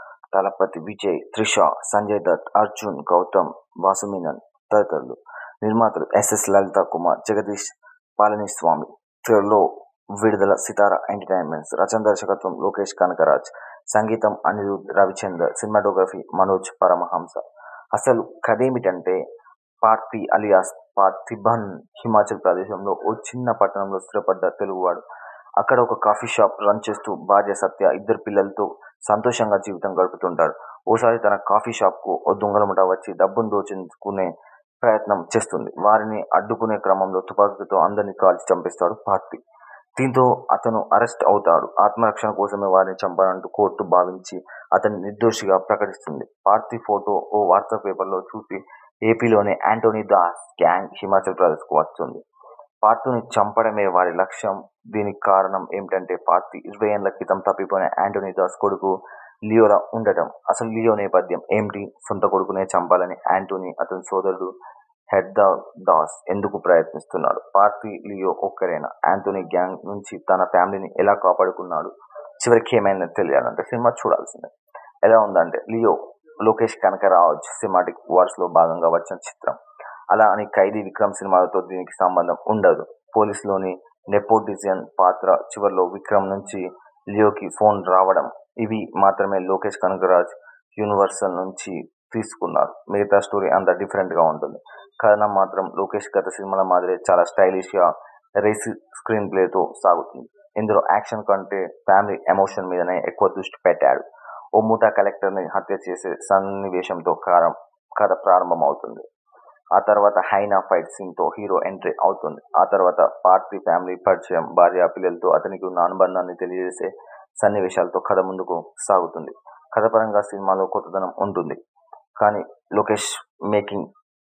తలపతి విజయ్ త్రిష సంజయ్ దత్ అర్జున్ గౌతమ్ వాసుమీనన్ తదితరులు నిర్మాతలు ఎస్ఎస్ లలిత కుమార్ జగదీష్ పాలనీస్వామి త్వరలో విడుదల సితారా ఎంటర్టైన్మెంట్స్ రచన దర్శకత్వం లోకేష్ కనకరాజ్ సంగీతం అనిరుద్ రవిచందర్ సినిమాటోగ్రఫీ మనోజ్ పరమహంస అసలు కథ ఏమిటంటే పార్తి అలియాస్ పార్థిబన్ హిమాచల్ ప్రదేశంలో ఓ చిన్న పట్టణంలో స్థిరపడ్డ తెలుగువాడు అక్కడ ఒక కాఫీ షాప్ రన్ చేస్తూ భార్య సత్య ఇద్దరు పిల్లలతో సంతోషంగా జీవితం గడుపుతుంటాడు ఓసారి తన కాఫీ షాప్ కు ఓ దొంగల ముఠా వచ్చి డబ్బును దోచుకునే ప్రయత్నం చేస్తుంది వారిని అడ్డుకునే క్రమంలో తుపాకీతో అందరినీ కాల్చి చంపేస్తాడు పార్తి దీంతో అతను అరెస్ట్ అవుతాడు ఆత్మరక్షణ కోసమే వారిని చంపాలంటూ కోర్టు భావించి అతన్ని నిర్దోషిగా ప్రకటిస్తుంది పార్తి ఫోటో ఓ వార్తా పేపర్లో చూసి ఏపీలోని యాంటోనీ దాస్ గ్యాంగ్ హిమాచల్ ప్రదేశ్కు వస్తుంది పార్టీని చంపడమే వారి లక్ష్యం దీనికి కారణం ఏమిటంటే పార్టీ ఇరవై ఏళ్ల క్రితం తప్పిపోయిన యాంటోనీ దాస్ కొడుకు లియోలా ఉండటం అసలు లియో నేపథ్యం ఏమిటి సొంత కొడుకునే చంపాలని యాంటోనీ అతని సోదరుడు హెడ్దా దాస్ ఎందుకు ప్రయత్నిస్తున్నాడు పార్టీ లియో ఒక్కరేనా యాంటోనీ గ్యాంగ్ నుంచి తన ఫ్యామిలీని ఎలా కాపాడుకున్నాడు చివరికి ఏమైనా తెలియాలంటే సినిమా చూడాల్సిందే ఎలా ఉందంటే Leo Lokesh Kanagaraj cinematic wars లో భాగంగా వచ్చిన చిత్రం అలా అని ఖైదీ విక్రమ్ సినిమాలతో దీనికి సంబంధం ఉండదు పోలీసులోని నెపోటిజన్ పాత్ర చివరిలో విక్రమ్ నుంచి లియోకి ఫోన్ రావడం ఇవి మాత్రమే లోకేష్ కనకరాజ్ యూనివర్సల్ నుంచి తీసుకున్నారు మిగతా స్టోరీ అంత డిఫరెంట్ గా ఉంటుంది కథనం మాత్రం లోకేష్ గత సినిమాల మాదిరి చాలా స్టైలిష్ గా రేసి స్క్రీన్ ప్లేతో సాగుతుంది ఇందులో యాక్షన్ కంటే ఫ్యామిలీ ఎమోషన్ మీదనే ఎక్కువ దృష్టి పెట్టాడు ఓ ముఠా కలెక్టర్ ని హత్య చేసే సన్నివేశంతో కారం కథ ప్రారంభం అవుతుంది ఆ తర్వాత హైనా ఫైట్ సీన్ తో హీరో ఎంట్రీ అవుతుంది ఆ తర్వాత పార్టీ ఫ్యామిలీ పరిచయం భార్య పిల్లలతో అతనికి ఉన్న అనుబంధాన్ని తెలియజేసే సన్నివేశాలతో కథ ముందుకు సాగుతుంది కథపరంగా సినిమాలో కొత్తదనం ఉంటుంది కానీ లోకేష్ మేకింగ్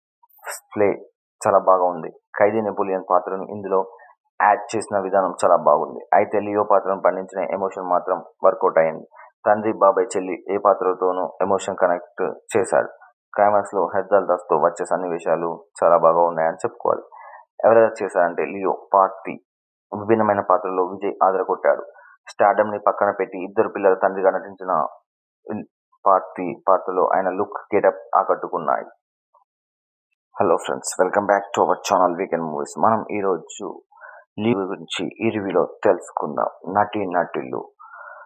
ప్లే చాలా బాగా ఉంది ఖైదీ నెపోలియన్ పాత్రను ఇందులో యాడ్ చేసిన విధానం చాలా బాగుంది అయితే లియో పాత్రను పండించిన ఎమోషన్ మాత్రం వర్కౌట్ అయింది తండ్రి బాబాయ్ చెల్లి ఏ పాత్రతోనూ ఎమోషన్ కనెక్ట్ చేశాడు క్లైమాక్స్ లో హెద్దల్ దాస్ తో వచ్చే సన్నివేశాలు చాలా బాగా ఉన్నాయని చెప్పుకోవాలి ఎవరెవరు చేశారంటే లియో పార్టీ విభిన్నమైన పాత్రలో విజయ్ ఆదరగొట్టాడు స్టార్డమ్ ని పక్కన పెట్టి ఇద్దరు పిల్లల తండ్రిగా నటించిన పార్టీ పాత్రలో ఆయన లుక్ గెటప్ ఆకట్టుకున్నాయి hello friends welcome back to our channel weekend movies మనం ఈరోజు లీవ్ గురించి ఈ రివ్యూలో తెలుసుకుందాం నటి నటులు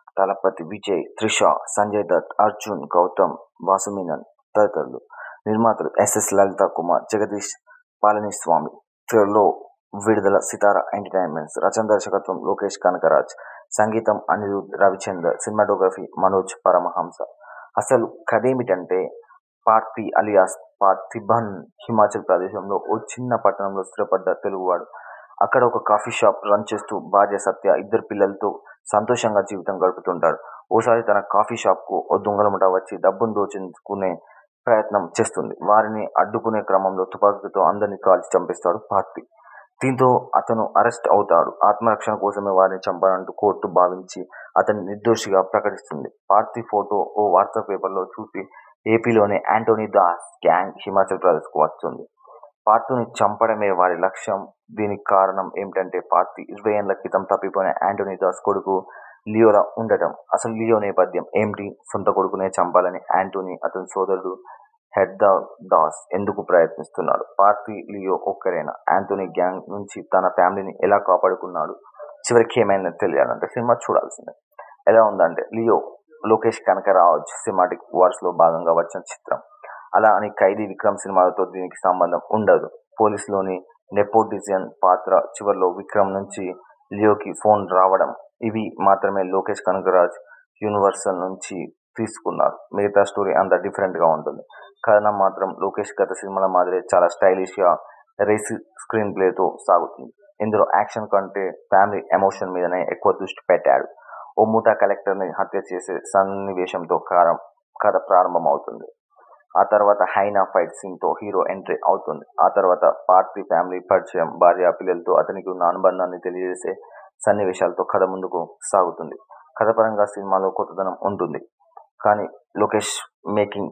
తలపతి విజయ్ త్రిష సంజయ్ దత్ అర్జున్ గౌతమ్ వాసుమీనన్ తదితరులు నిర్మాతలు ఎస్ఎస్ లలిత కుమార్ జగదీష్ పళనిస్వామి త్వరలో విడుదల సితారా ఎంటర్టైన్మెంట్స్ రచన దర్శకత్వం లోకేష్ కనకరాజ్ సంగీతం అనిరుద్ రవిచందర్ సినిమాటోగ్రఫీ మనోజ్ పరమహంస అసలు కథేమిటంటే పార్థి అలియాస్ పార్థిబన్ హిమాచల్ ప్రదేశ్లో ఓ చిన్న పట్టణంలో స్థిరపడ్డ తెలుగువాడు అక్కడ ఒక కాఫీ షాప్ రన్ చేస్తూ భార్య సత్య ఇద్దరు పిల్లలతో సంతోషంగా జీవితం గడుపుతుంటాడు ఓసారి తన కాఫీ షాప్కు ఓ దొంగల ముఠా వచ్చి డబ్బును దోచుకునే ప్రయత్నం చేస్తుంది వారిని అడ్డుకునే క్రమంలో తుపాకీతో అందరినీ కాల్చి చంపేస్తాడు పార్థి దీంతో అతను అరెస్ట్ అవుతాడు ఆత్మరక్షణ కోసమే వారిని చంపాలంటూ కోర్టు భావించి అతన్ని నిర్దోషిగా ప్రకటిస్తుంది పార్థి ఫోటో ఓ వార్తా పేపర్లో చూసి ఏపీలోని యాంటోనీ దాస్ గ్యాంగ్ హిమాచల్ ప్రదేశ్కు వస్తుంది పార్థుని చంపడమే వారి లక్ష్యం దీనికి కారణం ఏమిటంటే పార్థి ఇరవై ఏళ్ల క్రితం తప్పిపోయిన యాంటోనీ దాస్ కొడుకు లియోలా ఉండటం అసలు లియో నేపథ్యం ఏమిటి సొంత కొడుకునే చంపాలని యాంటోనీ అతని సోదరుడు హెడ్దా దాస్ ఎందుకు ప్రయత్నిస్తున్నాడు పార్థి లియో ఒక్కరేనా యాంటోనీ గ్యాంగ్ నుంచి తన ఫ్యామిలీని ఎలా కాపాడుకున్నాడు చివరికి ఏమైందని తెలియాలంటే సినిమా చూడాల్సిందే ఎలా ఉందంటే లియో లోకేష్ కనకరాజ్ సినిమాటిక్ వార్స్లో భాగంగా వచ్చిన చిత్రం అలా అని ఖైదీ విక్రమ్ సినిమాలతో దీనికి సంబంధం ఉండదు పోలీసులోని నెపోటిజియన్ పాత్ర చివరిలో విక్రమ్ నుంచి లియోకి ఫోన్ రావడం ఇవి మాత్రమే లోకేష్ కనకరాజ్ యూనివర్సల్ నుంచి తీసుకున్నారు మిగతా స్టోరీ అంత డిఫరెంట్గా ఉంటుంది కథనం మాత్రం లోకేష్ గత సినిమాల మాదిరి చాలా స్టైలిష్గా రేసి స్క్రీన్ ప్లేతో సాగుతుంది ఇందులో యాక్షన్ కంటే ఫ్యామిలీ ఎమోషన్ మీదనే ఎక్కువ దృష్టి పెట్టాడు ఓ ముఠా కలెక్టర్ని హత్య చేసే సన్నివేశంతో కారం కథ ప్రారంభమవుతుంది ఆ తర్వాత హైనా ఫైట్ సీన్తో హీరో ఎంట్రీ అవుతుంది ఆ తర్వాత పార్థి ఫ్యామిలీ పరిచయం భార్య పిల్లలతో అతనికి ఉన్న అనుబంధాన్ని తెలియజేసే సన్నివేశాలతో కథ ముందుకు సాగుతుంది కథపరంగా సినిమాలో కొత్తదనం ఉంటుంది కానీ లోకేష్ మేకింగ్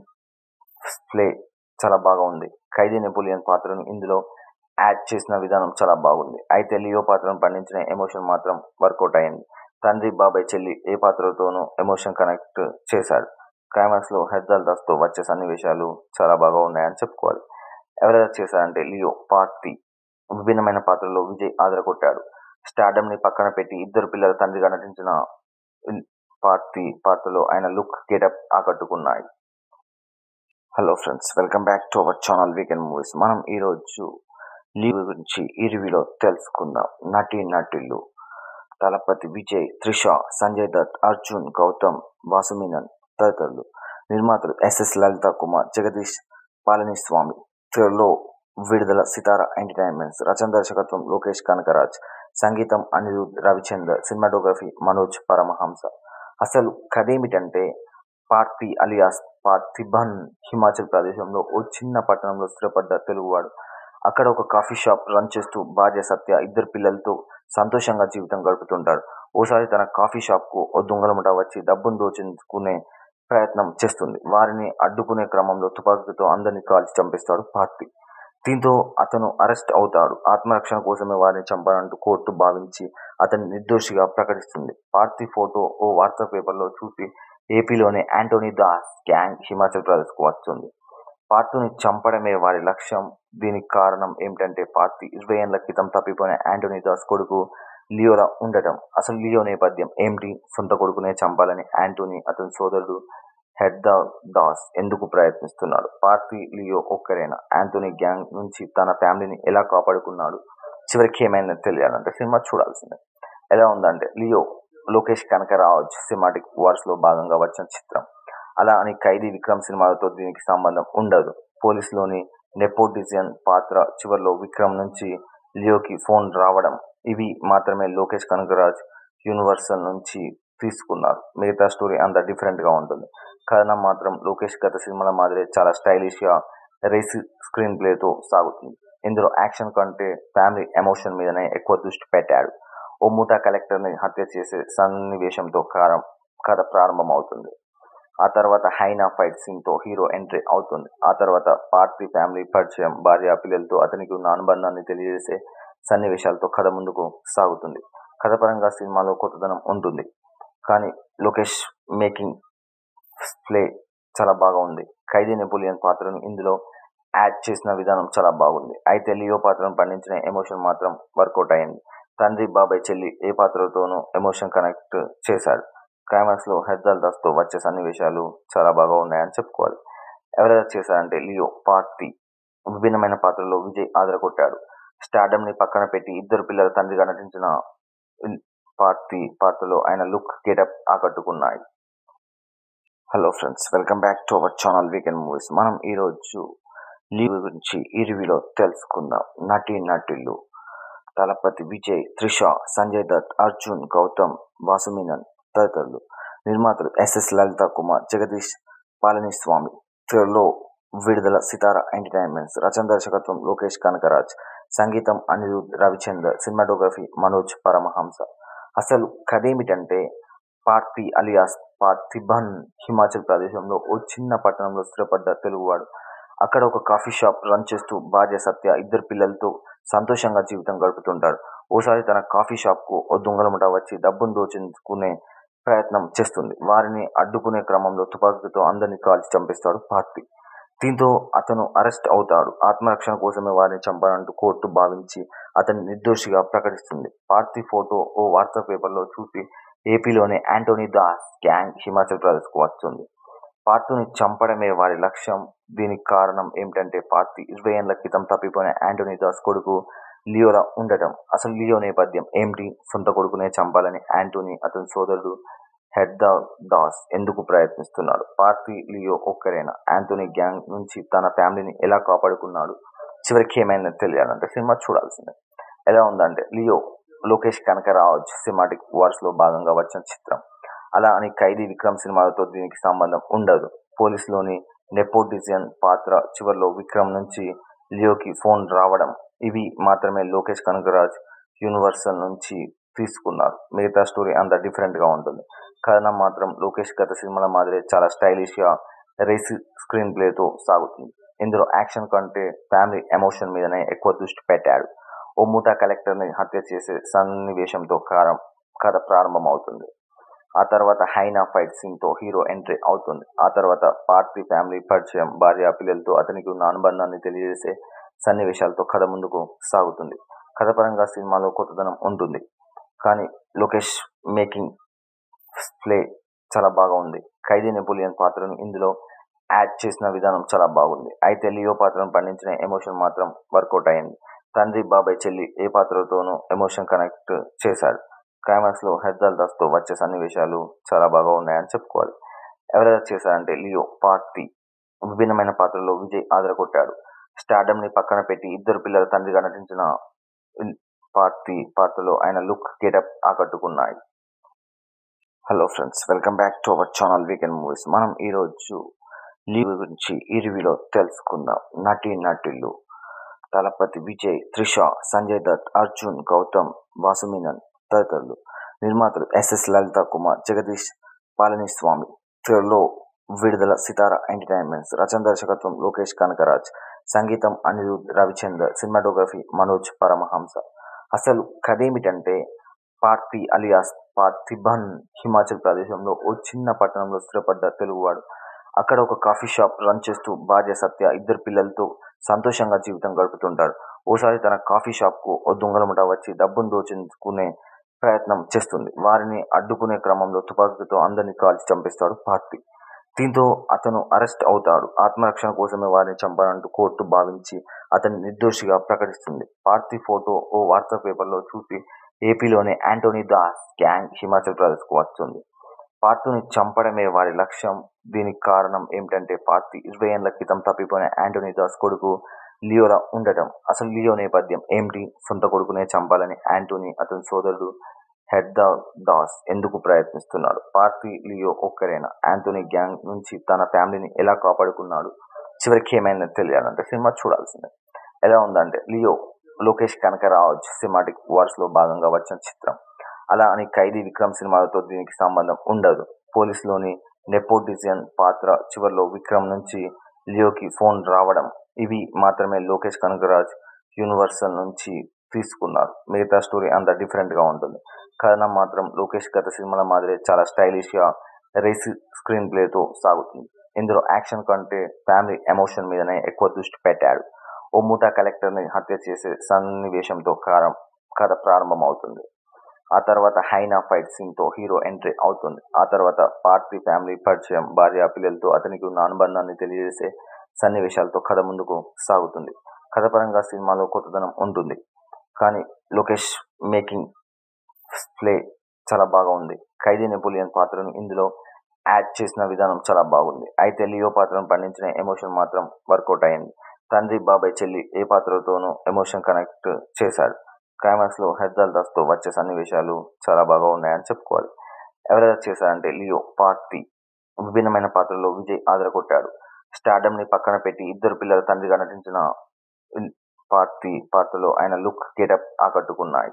ప్లే చాలా బాగా ఉంది ఖైదీ నెపోలియన్ పాత్రను ఇందులో యాడ్ చేసిన విధానం చాలా బాగుంది అయితే లియో పాత్రను పండించిన ఎమోషన్ మాత్రం వర్కౌట్ అయింది తండ్రి బాబాయ్ చెల్లి ఏ పాత్రతోనూ ఎమోషన్ కనెక్ట్ చేశాడు క్లైమాక్స్లో హెర్దల్ దాస్తో వచ్చే సన్నివేశాలు చాలా బాగా ఉన్నాయని చెప్పుకోవాలి ఎవరెవరు చేశారంటే లియో పార్టీ విభిన్నమైన పాత్రలో విజయ్ ఆదరగొట్టాడు స్టార్డమ్ని పక్కన పెట్టి ఇద్దరు పిల్లల తండ్రిగా నటించిన పార్టీ పాత్రలో ఆయన లుక్ గెటప్ ఆకట్టుకున్నాయి hello friends welcome back to our channel weekend movies మనం ఈరోజు లీవ్ గురించి ఈ రివ్యూలో తెలుసుకుందాం నటీ నటులు తలపతి విజయ్ త్రిష సంజయ్ దత్ అర్జున్ గౌతమ్ వాసుమీనన్ తదితరులు నిర్మాతలు ఎస్ఎస్ లలిత కుమార్ జగదీష్ పళనిస్వామి త్వరలో విడుదల సితారా ఎంటర్టైన్మెంట్స్ రచన దర్శకత్వం లోకేష్ కనకరాజ్ సంగీతం అనిరుద్ రవిచందర్ సినిమాటోగ్రఫీ మనోజ్ పరమహంస అసలు కథేమిటంటే పార్థి అలియాస్ పార్థిబన్ హిమాచల్ ప్రదేశ్లో ఓ చిన్న పట్టణంలో స్థిరపడ్డ తెలుగువాడు అక్కడ ఒక కాఫీ షాప్ రన్ చేస్తూ భార్య సత్య ఇద్దరు పిల్లలతో సంతోషంగా జీవితం గడుపుతుంటాడు ఓసారి తన కాఫీ షాప్కు ఓ దొంగల ముఠా వచ్చి డబ్బును దోచుకునే ప్రయత్నం చేస్తుంది వారిని అడ్డుకునే క్రమంలో తుపాకీతో అందరినీ కాల్చి చంపేస్తాడు పార్థి దీంతో అతను అరెస్ట్ అవుతాడు ఆత్మరక్షణ కోసమే వారిని చంపాలంటూ కోర్టు భావించి అతన్ని నిర్దోషిగా ప్రకటిస్తుంది పార్థి ఫోటో ఓ వార్తా పేపర్లో చూసి ఏపీలోని యాంటోనీ దాస్ గ్యాంగ్ హిమాచల్ ప్రదేశ్కు వస్తుంది పార్థుని చంపడమే వారి లక్ష్యం దీనికి కారణం ఏమిటంటే పార్థి ఇరవై ఏళ్ల క్రితం తప్పిపోయిన యాంటోనీ దాస్ కొడుకు లియోలా ఉండటం అసలు లియో నేపథ్యం ఏమిటి సొంత కొడుకునే చంపాలని యాంటోనీ అతని సోదరుడు హెడ్దా దాస్ ఎందుకు ప్రయత్నిస్తున్నాడు పార్థి లియో ఒక్కరేనా యాంటోనీ గ్యాంగ్ నుంచి తన ఫ్యామిలీని ఎలా కాపాడుకున్నాడు చివరికి ఏమైందని తెలియాలంటే సినిమా చూడాల్సిందే ఎలా ఉందంటే లియో లోకేష్ కనకరాజ్ సినిమాటిక్ వార్స్లో భాగంగా వచ్చిన చిత్రం అలా అని ఖైదీ విక్రమ్ సినిమాలతో దీనికి సంబంధం ఉండదు పోలీసులోని నెపోటిజియన్ పాత్ర చివరిలో విక్రమ్ నుంచి లియోకి ఫోన్ రావడం ఇవి మాత్రమే లోకేష్ కనకరాజ్ యూనివర్సల్ నుంచి తీసుకున్నారు మిగతా స్టోరీ అంత డిఫరెంట్గా ఉంటుంది కథనం మాత్రం లోకేష్ గత సినిమాల మాదిరి చాలా స్టైలిష్గా రేసి స్క్రీన్ ప్లేతో సాగుతుంది ఇందులో యాక్షన్ కంటే ఫ్యామిలీ ఎమోషన్ మీదనే ఎక్కువ దృష్టి పెట్టాడు ఓ ముఠా కలెక్టర్ని హత్య చేసే సన్నివేశంతో కారం కథ ప్రారంభమవుతుంది ఆ తర్వాత హైనా ఫైట్ సీన్తో హీరో ఎంట్రీ అవుతుంది ఆ తర్వాత పార్థి ఫ్యామిలీ పరిచయం భార్య పిల్లలతో అతనికి ఉన్న అనుబంధాన్ని తెలియజేసే సన్నివేశాలతో కథ ముందుకు సాగుతుంది కథపరంగా సినిమాలో కొత్తదనం ఉంటుంది కానీ లోకేష్ మేకింగ్ ప్లే చాలా బాగా ఉంది ఖైదీ నెపోలియన్ పాత్రను ఇందులో యాడ్ చేసిన విధానం చాలా బాగుంది అయితే లియో పాత్రను పండించిన ఎమోషన్ మాత్రం వర్కౌట్ అయింది తండ్రి బాబాయ్ చెల్లి ఏ పాత్రతోనూ ఎమోషన్ కనెక్ట్ చేశాడు క్లైమాక్స్ లో హెర్దల్ దాస్ తో వచ్చే సన్నివేశాలు చాలా బాగా ఉన్నాయని చెప్పుకోవాలి ఎవరెవరు చేశారంటే లియో పార్తి విభిన్నమైన పాత్రలో విజయ్ ఆదరగొట్టాడు స్టార్డమ్ ని పక్కన పెట్టి ఇద్దరు పిల్లల తండ్రిగా నటించిన పార్తి పాత్రలో ఆయన లుక్ గెటప్ ఆకట్టుకున్నాయి hello friends welcome back to our channel weekend movies మనం ఈ రోజు లీవ్ గురించి ఈ రివ్యూలో తెలుసుకుందాం నటి నటులు తలపతి విజయ్ త్రిష సంజయ్ దత్ అర్జున్ గౌతమ్ వాసుమీనన్ తదితరులు నిర్మాతలు ఎస్ఎస్ లలిత కుమార్ జగదీష్ పాలనీస్వామి త్వరలో విడుదల సితారా ఎంటర్టైన్మెంట్స్ రచన దర్శకత్వం లోకేష్ కనకరాజ్ సంగీతం అనిరుద్ రవిచందర్ సినిమాటోగ్రఫీ మనోజ్ పరమహంస అసలు కథ ఏమిటంటే పార్థి అలియాస్ పార్థిబన్ హిమాచల్ ప్రదేశంలో ఓ చిన్న పట్టణంలో స్థిరపడ్డ తెలుగువాడు అక్కడ ఒక కాఫీ షాప్ రన్ చేస్తూ భార్య సత్య ఇద్దరు పిల్లలతో సంతోషంగా జీవితం గడుపుతుంటాడు ఓసారి తన కాఫీ షాప్ కు ఓ దొంగలముట వచ్చి డబ్బును దోచుకునే ప్రయత్నం చేస్తుంది వారిని అడ్డుకునే క్రమంలో తుపాకీతో అందరినీ కాల్చి చంపేస్తాడు పార్థి దీంతో అతను అరెస్ట్ అవుతాడు ఆత్మరక్షణ కోసమే వారిని చంపాలంటూ కోర్టు భావించి అతన్ని నిర్దోషిగా ప్రకటిస్తుంది పార్థి ఫోటో ఓ వార్తా పేపర్లో చూసి ఏపీలోని యాంటోనీ దాస్ గ్యాంగ్ హిమాచల్ ప్రదేశ్కు వస్తుంది పార్థుని చంపడమే వారి లక్ష్యం దీనికి కారణం ఏమిటంటే పార్థి ఇరవై ఏళ్ల క్రితం తప్పిపోయిన యాంటోనీ దాస్ కొడుకు లియోలా ఉండటం అసలు లియో నేపథ్యం ఏమిటి సొంత కొడుకునే చంపాలని యాంటోనీ అతని సోదరుడు హెడ్దా దాస్ ఎందుకు ప్రయత్నిస్తున్నాడు పార్థి లియో ఒక్కరేనా యాంటోనీ గ్యాంగ్ నుంచి తన ఫ్యామిలీని ఎలా కాపాడుకున్నాడు చివరికి ఏమైనా తెలియాలంటే సినిమా చూడాల్సిందే ఎలా ఉందంటే Leo Lokesh Kanagaraj cinematic wars లో భాగంగా వచ్చిన చిత్రం అలా అని ఖైదీ విక్రమ్ సినిమాలతో దీనికి సంబంధం ఉండదు పోలీసులోని నెపోటిజన్ పాత్ర చివరిలో విక్రమ్ నుంచి లియోకి ఫోన్ రావడం ఇవి మాత్రమే లోకేష్ కనకరాజ్ యూనివర్సల్ నుంచి తీసుకున్నారు మిగతా స్టోరీ అంత డిఫరెంట్ గా ఉంటుంది కథనం మాత్రం లోకేష్ గత సినిమాల మాదిరే చాలా స్టైలిష్ గా రేసి స్క్రీన్ ప్లేతో సాగుతుంది ఇందులో యాక్షన్ కంటే ఫ్యామిలీ ఎమోషన్ మీదనే ఎక్కువ దృష్టి పెట్టాడు ఓ ముఠా కలెక్టర్ ని హత్య చేసే సన్నివేశంతో కారం కథ ప్రారంభమవుతుంది ఆ తర్వాత హైనా ఫైట్ సీన్ తో హీరో ఎంట్రీ అవుతుంది ఆ తర్వాత పార్టీ ఫ్యామిలీ పరిచయం భార్య పిల్లలతో అతనికి ఉన్న అనుబంధాన్ని తెలియజేసే సన్నివేశాలతో కథ ముందుకు సాగుతుంది కథపరంగా సినిమాలో కొత్తదనం ఉంటుంది కానీ లోకేష్ మేకింగ్ ప్లే చాలా బాగా ఉంది ఖైదీ నెపోలియన్ పాత్రను ఇందులో యాడ్ చేసిన విధానం చాలా బాగుంది అయితే లియో పాత్రను పండించిన ఎమోషన్ మాత్రం వర్కౌట్ అయింది తండ్రి బాబాయ్ చెల్లి ఏ పాత్రతోనూ ఎమోషన్ కనెక్ట్ చేశాడు క్లైమాక్స్ లో హెర్దల్ దాస్ తో వచ్చే సన్నివేశాలు చాలా బాగా ఉన్నాయని చెప్పుకోవాలి ఎవరెవరు చేశారంటే లియో పార్తి విభిన్నమైన పాత్రలో విజయ్ ఆదరగొట్టాడు స్టార్డమ్ ని పక్కన పెట్టి ఇద్దరు పిల్లల తండ్రిగా నటించిన పార్తి పాత్రలో ఆయన లుక్ గెటప్ ఆకట్టుకున్నాయి hello friends welcome back to our channel weekend movies మనం ఈ రోజు లీవ్ గురించి ఈ రివ్యూలో తెలుసుకుందాం నటి నటులు తలపతి విజయ్ త్రిష సంజయ్ దత్ అర్జున్ గౌతమ్ వాసుమీనన్ తదితరులు నిర్మాతలు ఎస్ఎస్ లలిత కుమార్ జగదీష్ పాలనీస్వామి త్వరలో విడుదల సితారా ఎంటర్టైన్మెంట్స్ రచన దర్శకత్వం లోకేష్ కనకరాజ్ సంగీతం అనిరుద్ రవిచందర్ సినిమాటోగ్రఫీ మనోజ్ పరమహంస అసలు కథ ఏమిటంటే పార్థి అలియాస్ పార్థిబన్ హిమాచల్ ప్రదేశంలో ఓ చిన్న పట్టణంలో స్థిరపడ్డ తెలుగువాడు అక్కడ ఒక కాఫీ షాప్ రన్ చేస్తూ భార్య సత్య ఇద్దరు పిల్లలతో సంతోషంగా జీవితం గడుపుతుంటాడు ఓసారి తన కాఫీ షాప్ కు ఓ దొంగలముట వచ్చి డబ్బును దోచుకునే ప్రయత్నం చేస్తుంది వారిని అడ్డుకునే క్రమంలో తుపాకీతో అందరినీ కాల్చి చంపేస్తాడు పార్థి దీంతో అతను అరెస్ట్ అవుతాడు ఆత్మరక్షణ కోసమే వారిని చంపాలంటూ కోర్టు భావించి అతన్ని నిర్దోషిగా ప్రకటిస్తుంది పార్థి ఫోటో ఓ వార్తా పేపర్లో చూసి ఏపీలోని యాంటోనీ దాస్ గ్యాంగ్ హిమాచల్ ప్రదేశ్కు వస్తుంది పార్థుని చంపడమే వారి లక్ష్యం దీనికి కారణం ఏమిటంటే పార్థి ఇరవై ఏళ్ల క్రితం తప్పిపోయిన యాంటోనీ దాస్ కొడుకు లియోలా ఉండటం అసలు లియో నేపథ్యం ఏమిటి సొంత కొడుకునే చంపాలని యాంటోనీ అతని సోదరుడు హెడ్దా దాస్ ఎందుకు ప్రయత్నిస్తున్నాడు పార్థి లియో ఒక్కరేనా యాంటోనీ గ్యాంగ్ నుంచి తన ఫ్యామిలీని ఎలా కాపాడుకున్నాడు చివరికి ఏమైనా తెలియాలంటే సినిమా చూడాల్సిందే ఎలా ఉందంటే Leo Lokesh Kanagaraj cinematic wars లో భాగంగా వచ్చిన చిత్రం అలా అని ఖైదీ విక్రమ్ సినిమాలతో దీనికి సంబంధం ఉండదు పోలీసులోని నెపోటిజన్ పాత్ర చివరిలో విక్రమ్ నుంచి లియోకి ఫోన్ రావడం ఇవి మాత్రమే లోకేష్ కనకరాజ్ యూనివర్సల్ నుంచి తీసుకున్నారు మిగతా స్టోరీ అంత డిఫరెంట్ గా ఉంటుంది కథనం మాత్రం లోకేష్ గత సినిమాల మాదిరే చాలా స్టైలిష్ గా రేసి స్క్రీన్ ప్లేతో సాగుతుంది ఇందులో యాక్షన్ కంటే ఫ్యామిలీ ఎమోషన్ మీదనే ఎక్కువ దృష్టి పెట్టాడు ఓ ముఠా కలెక్టర్ ని హత్య చేసే సన్నివేశంతో కారం కథ ప్రారంభమవుతుంది ఆ తర్వాత హైనా ఫైట్ సీన్ తో హీరో ఎంట్రీ అవుతుంది ఆ తర్వాత పార్థి ఫ్యామిలీ పరిచయం భార్య పిల్లలతో అతనికి ఉన్న అనుబంధాన్ని తెలియజేసే సన్నివేశాలతో కథ ముందుకు సాగుతుంది కథ పరంగా సినిమాలో కొత్తదనం ఉంటుంది కానీ లోకేష్ మేకింగ్ ప్లే చాలా బాగా ఉంది ఖైదీ నెపోలియన్ పాత్రను ఇందులో యాడ్ చేసిన విధానం చాలా బాగుంది అయితే లియో పాత్రను పండించిన ఎమోషన్ మాత్రం వర్కౌట్ అయింది తండ్రి బాబాయ్ చెల్లి ఏ పాత్రతోనూ ఎమోషన్ కనెక్ట్ చేశాడు క్లైమాక్స్ లో హెర్దల్ దాస్ తో వచ్చే సన్నివేశాలు చాలా బాగా ఉన్నాయని చెప్పుకోవాలి ఎవరెవరు చేశారంటే లియో పార్టీ విభిన్నమైన పాత్రలో విజయ్ ఆదరగొట్టాడు స్టార్డమ్ ని పక్కన పెట్టి ఇద్దరు పిల్లల తండ్రిగా నటించిన పార్టీ పాత్రలో ఆయన లుక్ గెటప్ ఆకట్టుకున్నాయి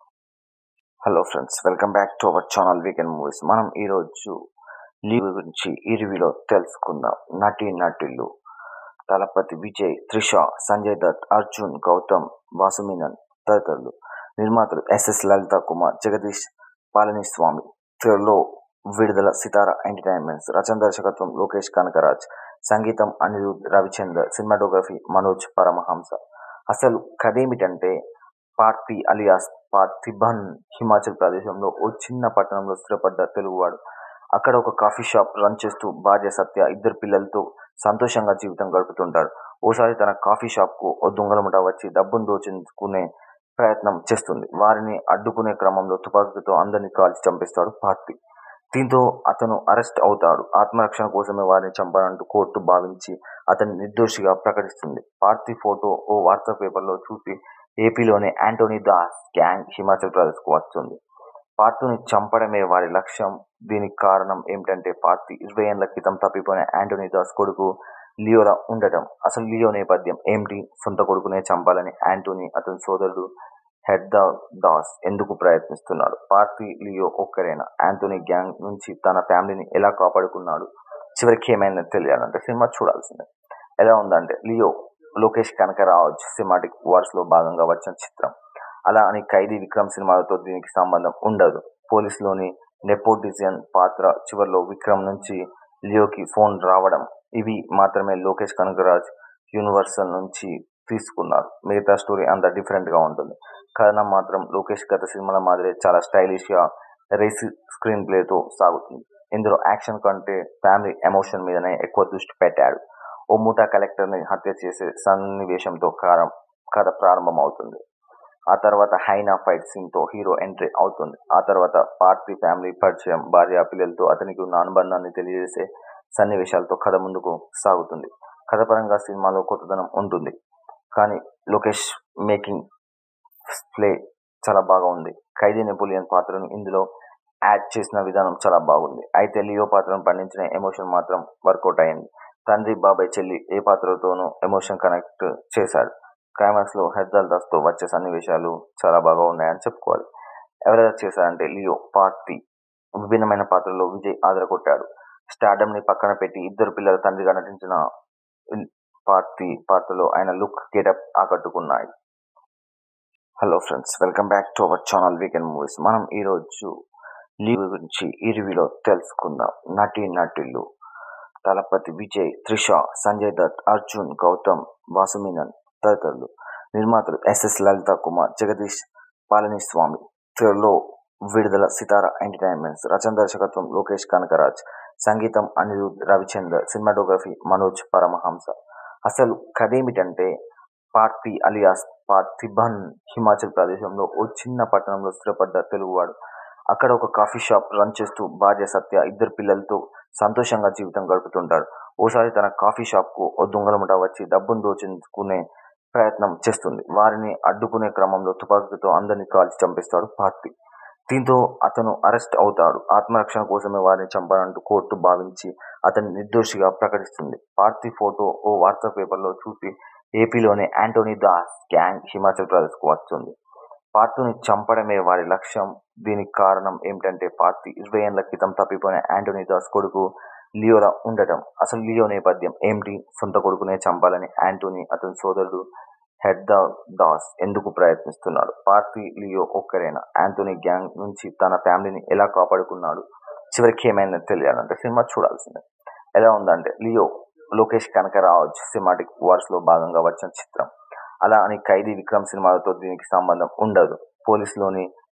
hello friends welcome back to our channel weekend movies మనం ఈరోజు లీవ్ గురించి ఈ రివ్యూలో తెలుసుకుందాం నటి నటులు తలపతి విజయ్ త్రిష సంజయ్ దత్ అర్జున్ గౌతమ్ వాసుమీనన్ తదితరులు నిర్మాతలు ఎస్ఎస్ లలిత కుమార్ జగదీష్ పాలనీస్వామి త్వరలో విడుదల సితారా ఎంటర్టైన్మెంట్స్ రచన దర్శకత్వం లోకేష్ కనకరాజ్ సంగీతం అనిరుద్ రవిచందర్ సినిమాటోగ్రఫీ మనోజ్ పరమహంస అసలు కథేమిటంటే పార్థి అలియాస్ పార్థిబన్ హిమాచల్ ప్రదేశంలో ఓ చిన్న పట్టణంలో స్థిరపడ్డ తెలుగువాడు అక్కడ ఒక కాఫీ షాప్ రన్ చేస్తూ భార్య సత్య ఇద్దరు పిల్లలతో సంతోషంగా జీవితం గడుపుతుంటాడు ఓసారి తన కాఫీ షాప్ కు ఓ దొంగలముట వచ్చి డబ్బును దోచుకునే ప్రయత్నం చేస్తుంది వారిని అడ్డుకునే క్రమంలో తుపాకీతో అందరినీ కాల్చి చంపేస్తాడు పార్థి దీంతో అతను అరెస్ట్ అవుతాడు ఆత్మరక్షణ కోసమే వారిని చంపాలంటూ కోర్టు భావించి అతన్ని నిర్దోషిగా ప్రకటిస్తుంది పార్థి ఫోటో ఓ వార్తా పేపర్లో చూసి ఏపీలోని యాంటోనీ దాస్ గ్యాంగ్ హిమాచల్ ప్రదేశ్కు వస్తుంది పార్థుని చంపడమే వారి లక్ష్యం దీనికి కారణం ఏమిటంటే పార్థి ఇరవై ఏళ్ల క్రితం తప్పిపోయిన యాంటోనీ దాస్ కొడుకు లియోలా ఉండటం అసలు లియో నేపథ్యం ఏమిటి సొంత కొడుకునే చంపాలని యాంటోనీ అతని సోదరుడు హెడ్దా దాస్ ఎందుకు ప్రయత్నిస్తున్నాడు పార్థి లియో ఒక్కరేనా యాంటోనీ గ్యాంగ్ నుంచి తన ఫ్యామిలీని ఎలా కాపాడుకున్నాడు చివరికి ఏమైనా తెలియాలంటే సినిమా చూడాల్సిందే ఎలా ఉందంటే Leo Lokesh Kanagaraj cinematic wars లో భాగంగా వచ్చిన చిత్రం అలా అని ఖైదీ విక్రమ్ సినిమాలతో దీనికి సంబంధం ఉండదు పోలీసులోని నెపోటిజన్ పాత్ర చివరిలో విక్రమ్ నుంచి లియోకి ఫోన్ రావడం ఇవి మాత్రమే లోకేష్ కనకరాజ్ యూనివర్సల్ నుంచి తీసుకున్నారు మిగతా స్టోరీ అంత డిఫరెంట్ గా ఉంటుంది కథనం మాత్రం లోకేష్ గత సినిమాల మాదిరే చాలా స్టైలిష్ గా రేస్ స్క్రీన్ ప్లేతో సాగుతుంది ఇందులో యాక్షన్ కంటే ఫ్యామిలీ ఎమోషన్ మీదనే ఎక్కువ దృష్టి పెట్టాడు ఓ ముఠా కలెక్టర్ ని హత్య చేసే సన్నివేశంతో కారం కథ ప్రారంభమవుతుంది ఆ తర్వాత హైనా ఫైట్ సీన్ తో హీరో ఎంట్రీ అవుతుంది ఆ తర్వాత పార్థి ఫ్యామిలీ పరిచయం భార్య పిల్లలతో అతనికి ఉన్న అనుబంధాన్ని తెలియజేసే సన్నివేశాలతో కథ ముందుకు సాగుతుంది కథ పరంగా సినిమాలో కొత్తదనం ఉంటుంది కానీ లోకేష్ మేకింగ్ ప్లే చాలా బాగా ఉంది ఖైదీ నెపోలియన్ పాత్రను ఇందులో యాడ్ చేసిన విధానం చాలా బాగుంది అయితే లియో పాత్రను పండించిన ఎమోషన్ మాత్రం వర్కౌట్ అయింది తండ్రి బాబాయ్ చెల్లి ఏ పాత్రతోనూ ఎమోషన్ కనెక్ట్ చేశాడు క్లైమాక్స్ లో హెర్దల్ దాస్ తో వచ్చే సన్నివేశాలు చాలా బాగా ఉన్నాయని చెప్పుకోవాలి ఎవరెవరు చేశారంటే లియో పార్టీ విభిన్నమైన పాత్రలో విజయ్ ఆదరగొట్టాడు స్టార్డమ్ ని పక్కన పెట్టి ఇద్దరు పిల్లల తండ్రిగా నటించిన పార్టీ పాత్రలో ఆయన లుక్ గెటప్ ఆకట్టుకున్నాయి hello friends welcome back to our channel weekend movies మనం ఈరోజు లీవ్ గురించి ఈ రివ్యూలో తెలుసుకుందాం నటి నటులు తలపతి విజయ్ త్రిష సంజయ్ దత్ అర్జున్ గౌతమ్ వాసుమీనన్ తదితరులు నిర్మాతలు ఎస్ఎస్ లలిత కుమార్ జగదీష్ పాలనీస్వామి త్వరలో విడుదల సితారా ఎంటర్టైన్మెంట్స్ రచన దర్శకత్వం లోకేష్ కనకరాజ్ సంగీతం అనిరుద్ రవిచందర్ సినిమాటోగ్రఫీ మనోజ్ పరమహంస అసలు కథేమిటంటే పార్థి అలియాస్ పార్థిబన్ హిమాచల్ ప్రదేశంలో ఓ చిన్న పట్టణంలో స్థిరపడ్డ తెలుగువాడు అక్కడ ఒక కాఫీ షాప్ రన్ చేస్తూ భార్య సత్య ఇద్దరు పిల్లలతో సంతోషంగా జీవితం గడుపుతుంటాడు ఓసారి తన కాఫీ షాప్ కు ఓ దొంగలముట వచ్చి డబ్బును దోచుకునే ప్రయత్నం చేస్తుంది వారిని అడ్డుకునే క్రమంలో తుపాకీతో అందరినీ కాల్చి చంపేస్తాడు పార్థి దీంతో అతను అరెస్ట్ అవుతాడు ఆత్మరక్షణ కోసమే వారిని చంపాలంటూ కోర్టు భావించి అతన్ని నిర్దోషిగా ప్రకటిస్తుంది పార్థి ఫోటో ఓ వార్తా పేపర్లో చూసి ఏపీలోని యాంటోనీ దాస్ గ్యాంగ్ హిమాచల్ ప్రదేశ్కు వస్తుంది పార్థుని చంపడమే వారి లక్ష్యం దీనికి కారణం ఏమిటంటే పార్థి ఇరవై ఏళ్ల క్రితం తప్పిపోయిన యాంటోనీ దాస్ కొడుకు లియోలా ఉండటం అసలు లియో నేపథ్యం ఏమిటి సొంత కొడుకునే చంపాలని యాంటోనీ అతని సోదరుడు హెడ్దా దాస్ ఎందుకు ప్రయత్నిస్తున్నాడు పార్థి లియో ఒక్కరేనా యాంటోనీ గ్యాంగ్ నుంచి తన ఫ్యామిలీని ఎలా కాపాడుకున్నాడు చివరికి ఏమైనా తెలియాలంటే సినిమా చూడాల్సిందే ఎలా ఉందంటే Leo Lokesh Kanagaraj cinematic wars లో భాగంగా వచ్చిన చిత్రం అలా అని ఖైదీ విక్రమ్ సినిమాలతో దీనికి సంబంధం ఉండదు పోలీసులోని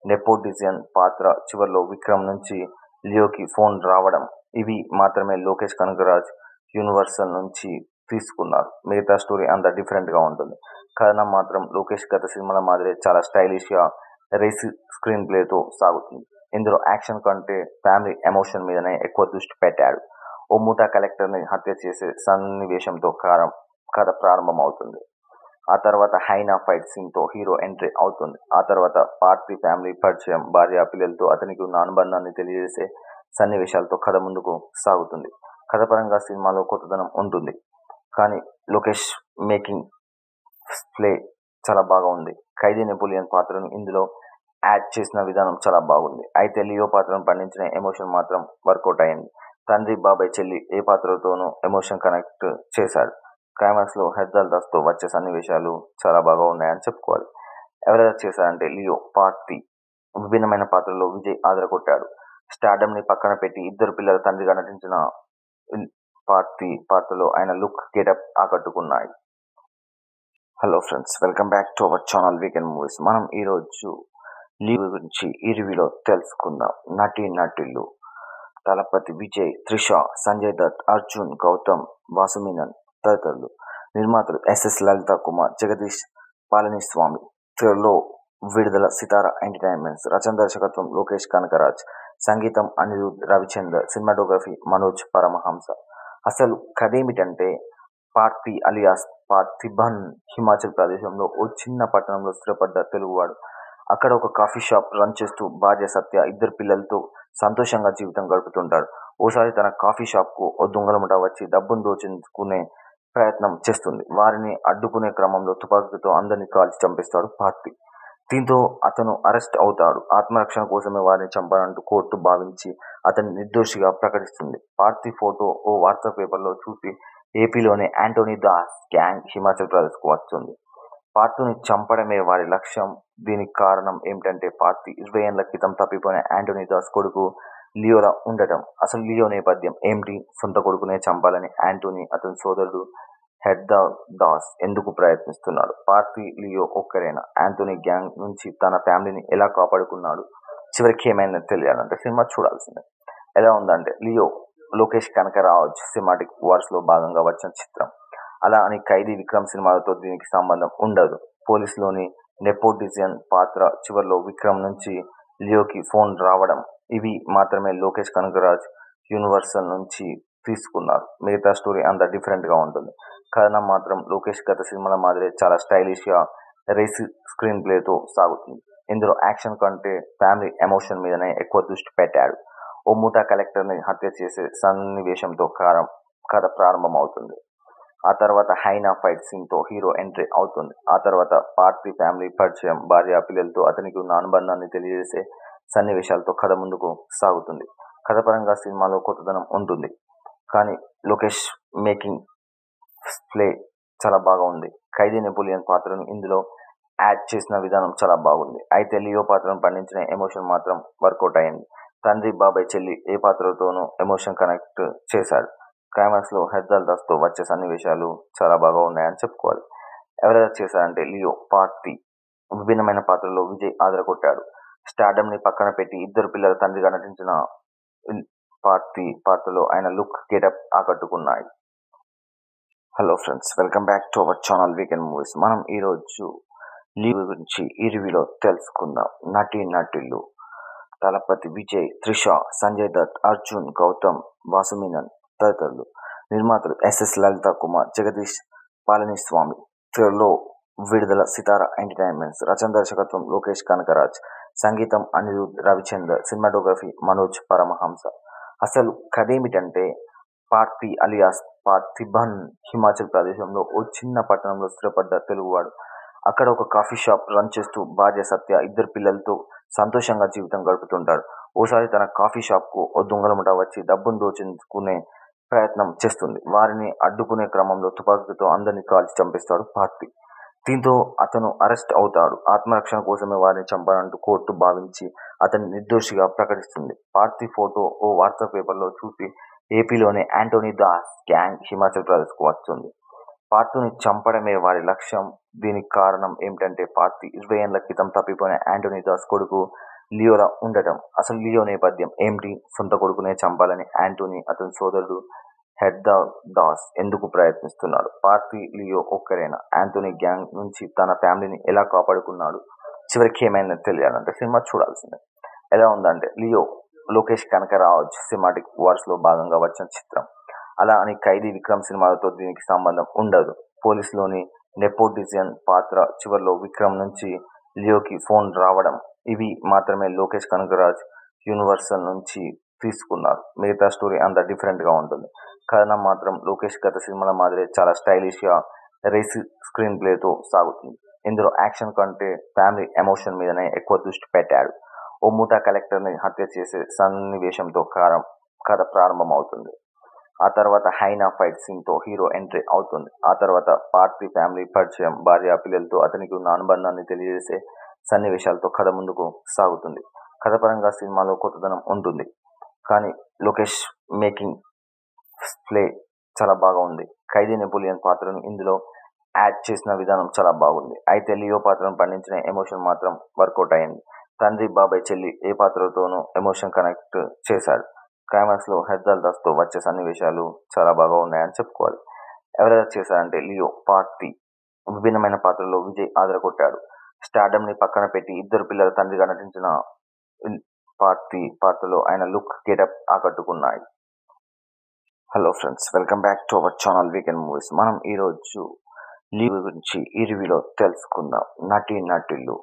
నెపోటిజన్ పాత్ర చివర్లో విక్రమ్ నుంచి లియోకి ఫోన్ రావడం ఇవి మాత్రమే లోకేష్ కనగరాజ్ యూనివర్సల్ నుంచి తీసుకున్నారు మిగతా స్టోరీ అంతా డిఫరెంట్ గా ఉంటుంది కథనం మాత్రం లోకేష్ గత సినిమాల మాదిరే చాలా స్టైలిష్ గా రేసి స్క్రీన్ ప్లే తో సాగుతుంది ఇందులో యాక్షన్ కంటే ఫ్యామిలీ ఎమోషన్ మీదనే ఎక్కువ దృష్టి పెట్టాడు ఓ ముఠా కలెక్టర్ ని హత్య చేసే సన్నివేశంతో కారం కథ ప్రారంభం అవుతుంది ఆ తర్వాత హైనా ఫైట్ సీన్ తో హీరో ఎంట్రీ అవుతుంది ఆ తర్వాత పార్థి ఫ్యామిలీ పరిచయం భార్య పిల్లలతో అతనికి ఉన్న అనుబంధాన్ని తెలియజేసే సన్నివేశాలతో కథ ముందుకు సాగుతుంది కథపరంగా సినిమాలో కొత్తదనం ఉంటుంది కానీ లోకేష్ మేకింగ్ ప్లే చాలా బాగా ఉంది ఖైదీ నెపోలియన్ పాత్రను ఇందులో యాడ్ చేసిన విధానం చాలా బాగుంది అయితే లియో పాత్రను పండించిన ఎమోషన్ మాత్రం వర్కౌట్ అయింది తండ్రి బాబాయ్ చెల్లి ఏ పాత్రతోనూ ఎమోషన్ కనెక్ట్ చేశాడు క్లైమాక్స్ లో హెర్దల్ దాస్ తో వచ్చే సన్నివేశాలు చాలా బాగా ఉన్నాయని చెప్పుకోవాలి ఎవరెవరు చేశారంటే లియో పార్టీ విభిన్నమైన పాత్రలో విజయ్ ఆదరగొట్టాడు స్టార్డమ్ ని పక్కన పెట్టి ఇద్దరు పిల్లల తండ్రిగా నటించిన పార్టీ పాత్రలో ఆయన లుక్ గెటప్ ఆకట్టుకున్నాయి hello friends welcome back to our channel weekend movies మనం ఈరోజు లీవ్ గురించి ఈ రివ్యూలో తెలుసుకుందాం నటి నటులు తలపతి విజయ్ త్రిష సంజయ్ దత్ అర్జున్ గౌతమ్ వాసుమీనన్ తదితరులు నిర్మాతలు ఎస్ఎస్ లలిత కుమార్ జగదీష్ పాలనీస్వామి త్వరలో విడుదల సితార ఎంటర్టైన్మెంట్స్ రచన దర్శకత్వం లోకేష్ కనకరాజ్ సంగీతం అనిరుద్ రవిచందర్ సినిమాటోగ్రఫీ మనోజ్ పరమహంస అసలు కథేమిటంటే పార్థి అలియాస్ పార్థిబన్ హిమాచల్ ప్రదేశంలో ఓ చిన్న పట్టణంలో స్థిరపడ్డ తెలుగువాడు అక్కడ ఒక కాఫీ షాప్ రన్ చేస్తూ భార్య సత్య ఇద్దరు పిల్లలతో సంతోషంగా జీవితం గడుపుతుంటాడు ఓసారి తన కాఫీ షాప్ కు ఓ దొంగలముట వచ్చి డబ్బును దోచుకునే ప్రయత్నం చేస్తుంది వారిని అడ్డుకునే క్రమంలో తుపాకీతో అందరినీ కాల్చి చంపేస్తాడు పార్థి దీంతో అతను అరెస్ట్ అవుతాడు ఆత్మరక్షణ కోసమే వారిని చంపాలంటూ కోర్టు భావించి అతన్ని నిర్దోషిగా ప్రకటిస్తుంది పార్థి ఫోటో ఓ వాట్సాప్ పేపర్లో చూసి ఏపీలోని యాంటోనీ దాస్ గ్యాంగ్ హిమాచల్ ప్రదేశ్కు వస్తుంది పార్థుని చంపడమే వారి లక్ష్యం దీనికి కారణం ఏమిటంటే పార్థి ఇరవై ఏళ్ల క్రితం తప్పిపోయిన యాంటోనీ దాస్ కొడుకు లియోలా ఉండటం అసలు లియో నేపథ్యం ఏమిటి సొంత కొడుకునే చంపాలని యాంటోనీ అతని సోదరుడు హెడ్దా దాస్ ఎందుకు ప్రయత్నిస్తున్నాడు పార్థి లియో ఒక్కరేనా యాంటోనీ గ్యాంగ్ నుంచి తన ఫ్యామిలీని ఎలా కాపాడుకున్నాడు చివరికి ఏమైనా తెలియాలంటే సినిమా చూడాల్సిందే ఎలా ఉందంటే Leo Lokesh Kanagaraj cinematic wars లో భాగంగా వచ్చిన చిత్రం అలా అని ఖైదీ విక్రమ్ సినిమాలతో దీనికి సంబంధం ఉండదు పోలీసులోని నెపోటిజన్ పాత్ర చివర్లో విక్రమ్ నుంచి లియోకి ఫోన్ రావడం ఇవి మాత్రమే లోకేష్ కనకరాజ్ యూనివర్సల్ నుంచి తీసుకున్నారు మిగతా స్టోరీ అంతా డిఫరెంట్ గా ఉంటుంది కథనం మాత్రం లోకేష్ గత సినిమాల మాదిరే చాలా స్టైలిష్ గా రేసి స్క్రీన్ ప్లే తో సాగుతుంది ఇందులో యాక్షన్ కంటే ఫ్యామిలీ ఎమోషన్ మీదనే ఎక్కువ దృష్టి పెట్టాడు ఓ ముఠా కలెక్టర్ ని హత్య చేసే సన్నివేశంతో కారం కథ ప్రారంభం అవుతుంది ఆ తర్వాత హైనా ఫైట్ సీన్ తో హీరో ఎంట్రీ అవుతుంది ఆ తర్వాత పార్థి ఫ్యామిలీ పరిచయం భార్య పిల్లలతో అతనికి ఉన్న అనుబంధాన్ని తెలియజేసే సన్నివేశాలతో కథ ముందుకు సాగుతుంది కథపరంగా సినిమాలో కొత్తదనం ఉంటుంది కానీ లోకేష్ మేకింగ్ ప్లే చాలా బాగా ఉంది ఖైదీ నెపోలియన్ పాత్రను ఇందులో యాడ్ చేసిన విధానం చాలా బాగుంది అయితే లియో పాత్రను పండించిన ఎమోషన్ మాత్రం వర్కౌట్ అయింది తండ్రి బాబాయ్ చెల్లి ఏ పాత్రతోనూ ఎమోషన్ కనెక్ట్ చేశాడు క్లైమాక్స్ లో హెర్దల్ దాస్ తో వచ్చే సన్నివేశాలు చాలా బాగా ఉన్నాయని చెప్పుకోవాలి ఎవరెవరు చేశారంటే లియో పార్టీ విభిన్నమైన పాత్రలో విజయ్ ఆదరగొట్టాడు స్టార్డమ్ ని పక్కన పెట్టి ఇద్దరు పిల్లల తండ్రిగా నటించిన పార్టీ పాత్రలో ఆయన లుక్ గెటప్ ఆకట్టుకున్నాయి hello friends welcome back to our channel weekend movies మనం ఈరోజు లీవ్ గురించి ఈ రివ్యూలో తెలుసుకుందాం నటి నటులు తలపతి విజయ్ త్రిష సంజయ్ దత్ అర్జున్ గౌతమ్ వాసుమీనన్ తదితరులు నిర్మాతలు ఎస్ఎస్ లలిత కుమార్ జగదీష్ పాలనీస్వామి త్వరలో విడుదల సితార ఎంటర్టైన్మెంట్స్ రచన దర్శకత్వం లోకేష్ కనకరాజ్ సంగీతం అనిరుద్ రవిచందర్ సినిమాటోగ్రఫీ మనోజ్ పరమహంస అసలు కథేమిటంటే పార్థి అలియాస్ పార్థిబన్ హిమాచల్ ప్రదేశంలో ఓ చిన్న పట్టణంలో స్థిరపడ్డ తెలుగువాడు అక్కడ ఒక కాఫీ షాప్ రన్ చేస్తూ భార్య సత్య ఇద్దరు పిల్లలతో సంతోషంగా జీవితం గడుపుతుంటాడు ఓసారి తన కాఫీ షాప్ కు ఓ దొంగలముట వచ్చి డబ్బును దోచుకునే ప్రయత్నం చేస్తుంది వారిని అడ్డుకునే క్రమంలో తుపాకీతో అందరినీ కాల్చి చంపేస్తాడు పార్థి దీంతో అతను అరెస్ట్ అవుతాడు ఆత్మరక్షణ కోసమే వారిని చంపాలంటూ కోర్టు భావించి అతన్ని నిర్దోషిగా ప్రకటిస్తుంది పార్థి ఫోటో ఓ వాట్సాప్ పేపర్లో చూసి ఏపీలోని యాంటోనీ దాస్ గ్యాంగ్ హిమాచల్ ప్రదేశ్కు వస్తుంది పార్థుని చంపడమే వారి లక్ష్యం దీనికి కారణం ఏమిటంటే పార్థి ఇరవై ఏళ్ల క్రితం తప్పిపోయిన యాంటోనీ దాస్ కొడుకు లియోలా ఉండటం అసలు లియో నేపథ్యం ఏమిటి సొంత కొడుకునే చంపాలని యాంటోనీ అతని సోదరుడు హెర్దాల్ దాస్ ఎందుకు ప్రయత్నిస్తున్నాడు పార్టీ లియో ఒక్కరేనా యాంటోనీ గ్యాంగ్ నుంచి తన ఫ్యామిలీని ఎలా కాపాడుకున్నాడు చివరికి ఏమైనా తెలియాలంటే సినిమా చూడాల్సిందే ఎలా ఉందంటే Leo Lokesh Kanagaraj cinematic wars లో భాగంగా వచ్చిన చిత్రం అలా అని ఖైదీ విక్రమ్ సినిమాలతో దీనికి సంబంధం ఉండదు పోలీసులోని నెపోటిజన్ పాత్ర చివరిలో విక్రమ్ నుంచి లియోకి ఫోన్ రావడం ఇవి మాత్రమే లోకేష్ కనకరాజ్ యూనివర్సల్ నుంచి తీసుకున్నారు మిగతా స్టోరీ అంత డిఫరెంట్ గా ఉంటుంది కథనం మాత్రం లోకేష్ గత సినిమాల మాదిరే చాలా స్టైలిష్ గా రేసి స్క్రీన్ ప్లేతో సాగుతుంది ఇందులో యాక్షన్ కంటే ఫ్యామిలీ ఎమోషన్ మీదనే ఎక్కువ దృష్టి పెట్టాడు ఓ ముఠా కలెక్టర్ ని హత్య చేసే సన్నివేశంతో కారం కథ ప్రారంభమవుతుంది ఆ తర్వాత హైనా ఫైట్ సీన్ తో హీరో ఎంట్రీ అవుతుంది ఆ తర్వాత పార్టీ ఫ్యామిలీ పరిచయం భార్య పిల్లలతో అతనికి ఉన్న అనుబంధాన్ని తెలియజేసే సన్నివేశాలతో కథ ముందుకు సాగుతుంది కథపరంగా సినిమాలో కొత్తదనం ఉంటుంది కానీ లోకేష్ మేకింగ్ ప్లే చాలా బాగా ఉంది ఖైదీ నెపోలియన్ పాత్రను ఇందులో యాడ్ చేసిన విధానం చాలా బాగుంది అయితే లియో పాత్రను పండించిన ఎమోషన్ మాత్రం వర్కౌట్ అయింది తండ్రి బాబాయ్ చెల్లి ఏ పాత్రతోనూ ఎమోషన్ కనెక్ట్ చేశాడు క్లైమాక్స్ లో హెర్దల్ దాస్ తో వచ్చే సన్నివేశాలు చాలా బాగా ఉన్నాయని చెప్పుకోవాలి ఎవరెవరు చేశారంటే లియో పార్టీ విభిన్నమైన పాత్రలో విజయ్ ఆదరగొట్టాడు స్టార్డమ్ ని పక్కన పెట్టి ఇద్దరు పిల్లల తండ్రిగా నటించిన పార్టీ పాత్రలో ఆయన లుక్ గెటప్ ఆకట్టుకున్నాయి hello friends welcome back to our channel weekend movies మనం ఈరోజు లీవ్ గురించి ఈ రివ్యూలో తెలుసుకుందాం నటి నటులు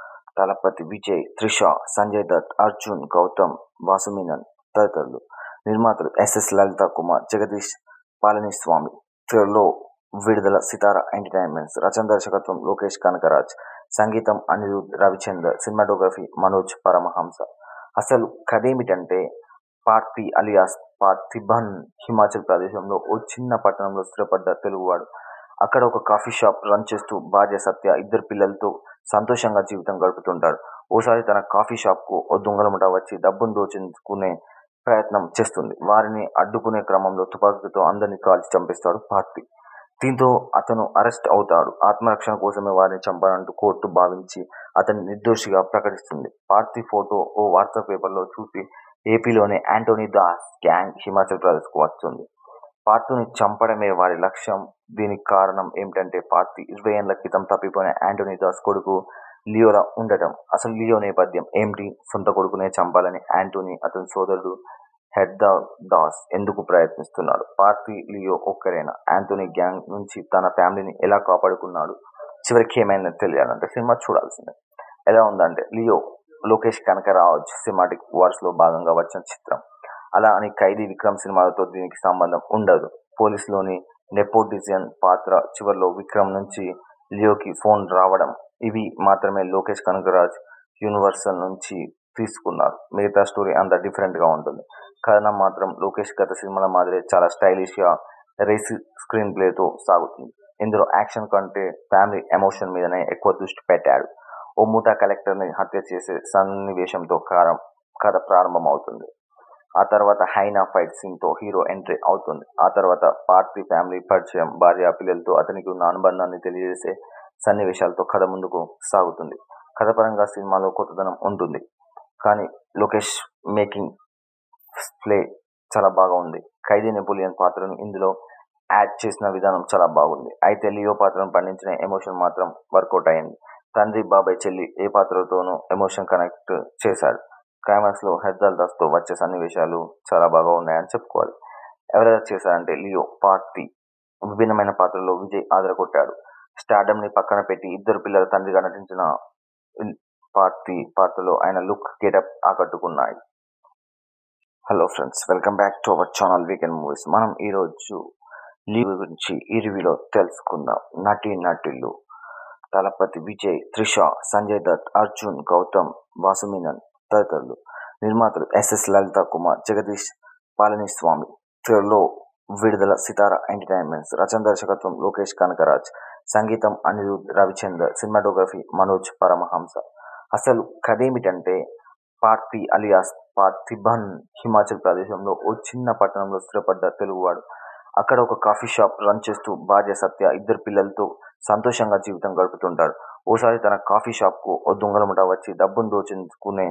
తలపతి విజయ్ త్రిష సంజయ్ దత్ అర్జున్ గౌతమ్ వాసుమీనన్ తదితరులు నిర్మాతలు ఎస్ఎస్ లలిత కుమార్ జగదీష్ పాలనీస్వామి త్వరలో విడుదల సితార ఎంటర్టైన్మెంట్స్ రచన దర్శకత్వం లోకేష్ కనకరాజ్ సంగీతం అనిరుద్ రవిచందర్ సినిమాటోగ్రఫీ మనోజ్ పరమహంస అసలు కథేమిటంటే పార్థి అలియాస్ పార్థిబన్ హిమాచల్ ప్రదేశంలో ఓ చిన్న పట్టణంలో స్థిరపడ్డ తెలుగువాడు అక్కడ ఒక కాఫీ షాప్ రన్ చేస్తూ భార్య సత్య ఇద్దరు పిల్లలతో సంతోషంగా జీవితం గడుపుతుంటాడు ఓసారి తన కాఫీ షాప్ కు ఓ దొంగల ముఠా వచ్చి డబ్బును దోచుకునే ప్రయత్నం చేస్తుంది వారిని అడ్డుకునే క్రమంలో తుపాకీతో అందరినీ కాల్చి చంపేస్తాడు పార్థి దీంతో అతను అరెస్ట్ అవుతాడు ఆత్మరక్షణ కోసమే వారిని చంపాలంటూ కోర్టు భావించి అతన్ని నిర్దోషిగా ప్రకటిస్తుంది పార్థి ఫోటో ఓ వార్తా పేపర్లో చూసి ఏపీలోని యాంటోనీ దాస్ గ్యాంగ్ హిమాచల్ ప్రదేశ్కు వస్తుంది పార్థుని చంపడమే వారి లక్ష్యం దీనికి కారణం ఏమిటంటే పార్థి ఇరవై ఏళ్ల క్రితం తప్పిపోయిన యాంటోనీ దాస్ కొడుకు లియోలా ఉండటం అసలు లియో నేపథ్యం ఏమిటి సొంత కొడుకునే చంపాలని యాంటోనీ అతని సోదరుడు హెర్దాల్ దాస్ ఎందుకు ప్రయత్నిస్తున్నాడు పార్టీ లియో ఒక్కరేనా యాంటోనీ గ్యాంగ్ నుంచి తన ఫ్యామిలీని ఎలా కాపాడుకున్నాడు చివరికి ఏమైనా తెలియాలంటే సినిమా చూడాల్సిందే ఎలా ఉందంటే Leo Lokesh Kanagaraj cinematic wars లో భాగంగా వచ్చిన చిత్రం అలా అని ఖైదీ విక్రమ్ సినిమాలతో దీనికి సంబంధం ఉండదు పోలీసులోని నెపోటిజన్ పాత్ర చివరిలో విక్రమ్ నుంచి లియోకి ఫోన్ రావడం ఇవి మాత్రమే లోకేష్ కనకరాజ్ యూనివర్సల్ నుంచి తీసుకున్నారు మిగతా స్టోరీ అంత డిఫరెంట్ గా ఉంటుంది కథనం మాత్రం లోకేష్ గత సినిమాల మాదిరే చాలా స్టైలిష్ గా రేసి స్క్రీన్ ప్లేతో సాగుతుంది ఇందులో యాక్షన్ కంటే ఫ్యామిలీ ఎమోషన్ మీదనే ఎక్కువ దృష్టి పెట్టాడు ఓ ముఠా కలెక్టర్ ని హత్య చేసే సన్నివేశంతో కారం కథ ప్రారంభమవుతుంది ఆ తర్వాత హైనా ఫైట్ సీన్ తో హీరో ఎంట్రీ అవుతుంది ఆ తర్వాత పార్టీ ఫ్యామిలీ పరిచయం భార్య పిల్లలతో అతనికి ఉన్న అనుబంధాన్ని తెలియజేసే సన్నివేశాలతో కథ ముందుకు సాగుతుంది కథపరంగా సినిమాలో కొత్తదనం ఉంటుంది కానీ లోకేష్ మేకింగ్ ప్లే చాలా బాగా ఉంది ఖైదీ నెపోలియన్ పాత్రను ఇందులో యాడ్ చేసిన విధానం చాలా బాగుంది అయితే లియో పాత్రను పండించిన ఎమోషన్ మాత్రం వర్కౌట్ అయింది తండ్రి బాబాయ్ చెల్లి ఏ పాత్రతోనూ ఎమోషన్ కనెక్ట్ చేశాడు క్లైమాక్స్ లో హెర్దల్ దాస్ తో వచ్చే సన్నివేశాలు చాలా బాగా ఉన్నాయని చెప్పుకోవాలి ఎవరెవరు చేశారంటే లియో పార్టీ విభిన్నమైన పాత్రలో విజయ్ ఆదరగొట్టాడు స్టార్డమ్ ని పక్కన పెట్టి ఇద్దరు పిల్లల తండ్రిగా నటించిన పార్టీ పాత్రలో ఆయన లుక్ గెటప్ ఆకట్టుకున్నాయి hello friends welcome back to our channel weekend movies మనం ఈరోజు లీవ్ గురించి ఈ రివ్యూలో తెలుసుకుందాం నటి నటులు తలపతి విజయ్ త్రిష సంజయ్ దత్ అర్జున్ గౌతమ్ వాసుమీనన్ తదితరులు నిర్మాతలు ఎస్ఎస్ లలిత కుమార్ జగదీష్ పాలనీస్వామి త్వరలో విడుదల సితార ఎంటర్టైన్మెంట్స్ రచన దర్శకత్వం లోకేష్ కనకరాజ్ సంగీతం అనిరుద్ రవిచందర్ సినిమాటోగ్రఫీ మనోజ్ పరమహంస అసలు కథేమిటంటే పార్థి అలియాస్ పార్థిబన్ హిమాచల్ ప్రదేశంలో ఓ చిన్న పట్టణంలో స్థిరపడ్డ తెలుగువాడు అక్కడ ఒక కాఫీ షాప్ రన్ చేస్తూ భార్య సత్య ఇద్దరు పిల్లలతో సంతోషంగా జీవితం గడుపుతుంటాడు ఓసారి తన కాఫీ షాప్ కు ఓ దొంగల ముఠా వచ్చి డబ్బును దోచుకునే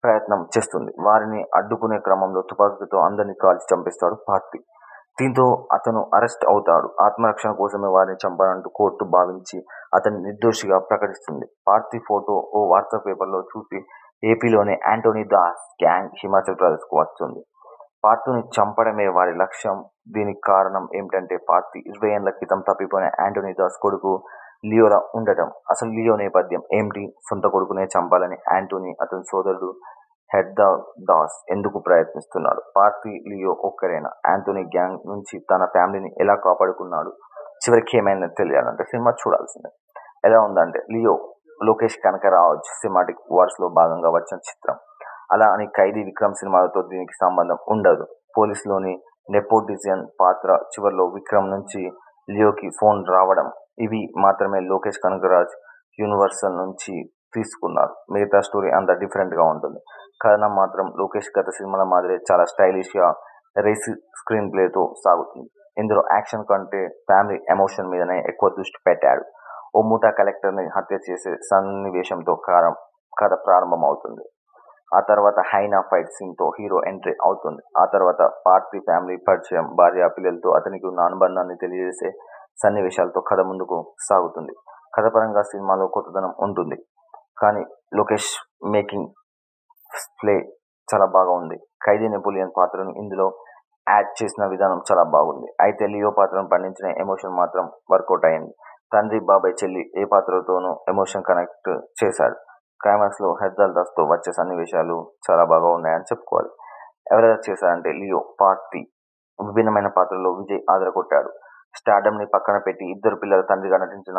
ప్రయత్నం చేస్తుంది వారిని అడ్డుకునే క్రమంలో తుపాకీతో అందరినీ కాల్చి చంపేస్తాడు పార్థి దీంతో అతను అరెస్ట్ అవుతాడు ఆత్మరక్షణ కోసమే వారిని చంపాలంటూ కోర్టు భావించి అతన్ని నిర్దోషిగా ప్రకటిస్తుంది పార్థి ఫోటో ఓ వార్తా పేపర్లో చూసి ఏపీలోని యాంటోనీ దాస్ గ్యాంగ్ హిమాచల్ ప్రదేశ్కు వస్తుంది పార్థుని చంపడమే వారి లక్ష్యం దీనికి కారణం ఏమిటంటే పార్థి ఇరవై ఏళ్ల క్రితం తప్పిపోయిన యాంటోనీ దాస్ కొడుకు లియోలా ఉండటం అసలు లియో నేపథ్యం ఏమిటి సొంత కొడుకునే చంపాలని యాంటోనీ అతని సోదరుడు హెడ్దా దాస్ ఎందుకు ప్రయత్నిస్తున్నాడు పార్థి లియో ఒక్కరేనా యాంటోనీ గ్యాంగ్ నుంచి తన ఫ్యామిలీని ఎలా కాపాడుకున్నాడు చివరికి ఏమైనా తెలియాలంటే సినిమా చూడాల్సిందే ఎలా ఉందంటే Leo Lokesh Kanagaraj cinematic wars లో భాగంగా వచ్చిన చిత్రం అలా అని ఖైదీ విక్రమ్ సినిమాలతో దీనికి సంబంధం ఉండదు పోలీసులోని నెపోటిజన్ పాత్ర చివరిలో విక్రమ్ నుంచి లియోకి ఫోన్ రావడం ఇవి మాత్రమే లోకేష్ కనకరాజ్ యూనివర్సల్ నుంచి తీసుకున్నారు మిగతా స్టోరీ అంత డిఫరెంట్ గా ఉంటుంది కథనం మాత్రం లోకేష్ గత సినిమాల మాదిరే చాలా స్టైలిష్ గా రేస్ స్క్రీన్ ప్లేతో సాగుతుంది ఇందులో యాక్షన్ కంటే ఫ్యామిలీ ఎమోషన్ మీదనే ఎక్కువ దృష్టి పెట్టాడు ఓ ముఠా కలెక్టర్ ని హత్య చేసే సన్నివేశంతో కారం కథ ప్రారంభం అవుతుంది ఆ తర్వాత హైనా ఫైట్ సీన్ తో హీరో ఎంట్రీ అవుతుంది ఆ తర్వాత పార్టీ ఫ్యామిలీ పరిచయం భార్య పిల్లలతో అతనికి ఉన్న అనుబంధాన్ని తెలియజేసే సన్నివేశాలతో కథ ముందుకు సాగుతుంది కథపరంగా సినిమాలో కొత్తదనం ఉంటుంది కానీ లోకేష్ మేకింగ్ ప్లే చాలా బాగా ఉంది ఖైదీ నెపోలియన్ పాత్రను ఇందులో యాడ్ చేసిన విధానం చాలా బాగుంది అయితే లియో పాత్రను పండించిన ఎమోషన్ మాత్రం వర్కౌట్ అయింది తండ్రి బాబాయ్ చెల్లి ఏ పాత్రతోనూ ఎమోషన్ కనెక్ట్ చేశాడు క్లైమాక్స్ లో హెద్దల్ దాస్ తో వచ్చే సన్నివేశాలు చాలా బాగా ఉన్నాయని చెప్పుకోవాలి ఎవరెవరు చేశారంటే లియో పార్టీ విభిన్నమైన పాత్రలో విజయ్ ఆదరగొట్టాడు స్టార్డమ్ ని పక్కన పెట్టి ఇద్దరు పిల్లల తండ్రిగా నటించిన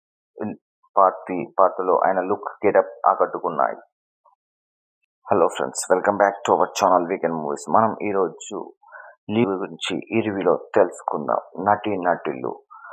పార్టీ పాత్రలో ఆయన లుక్ గెటప్ ఆకట్టుకున్నాయి hello friends welcome back to our channel weekend movies మనం ఈరోజు లీవ్ గురించి ఈ రివ్యూలో తెలుసుకుందాం నటి నటులు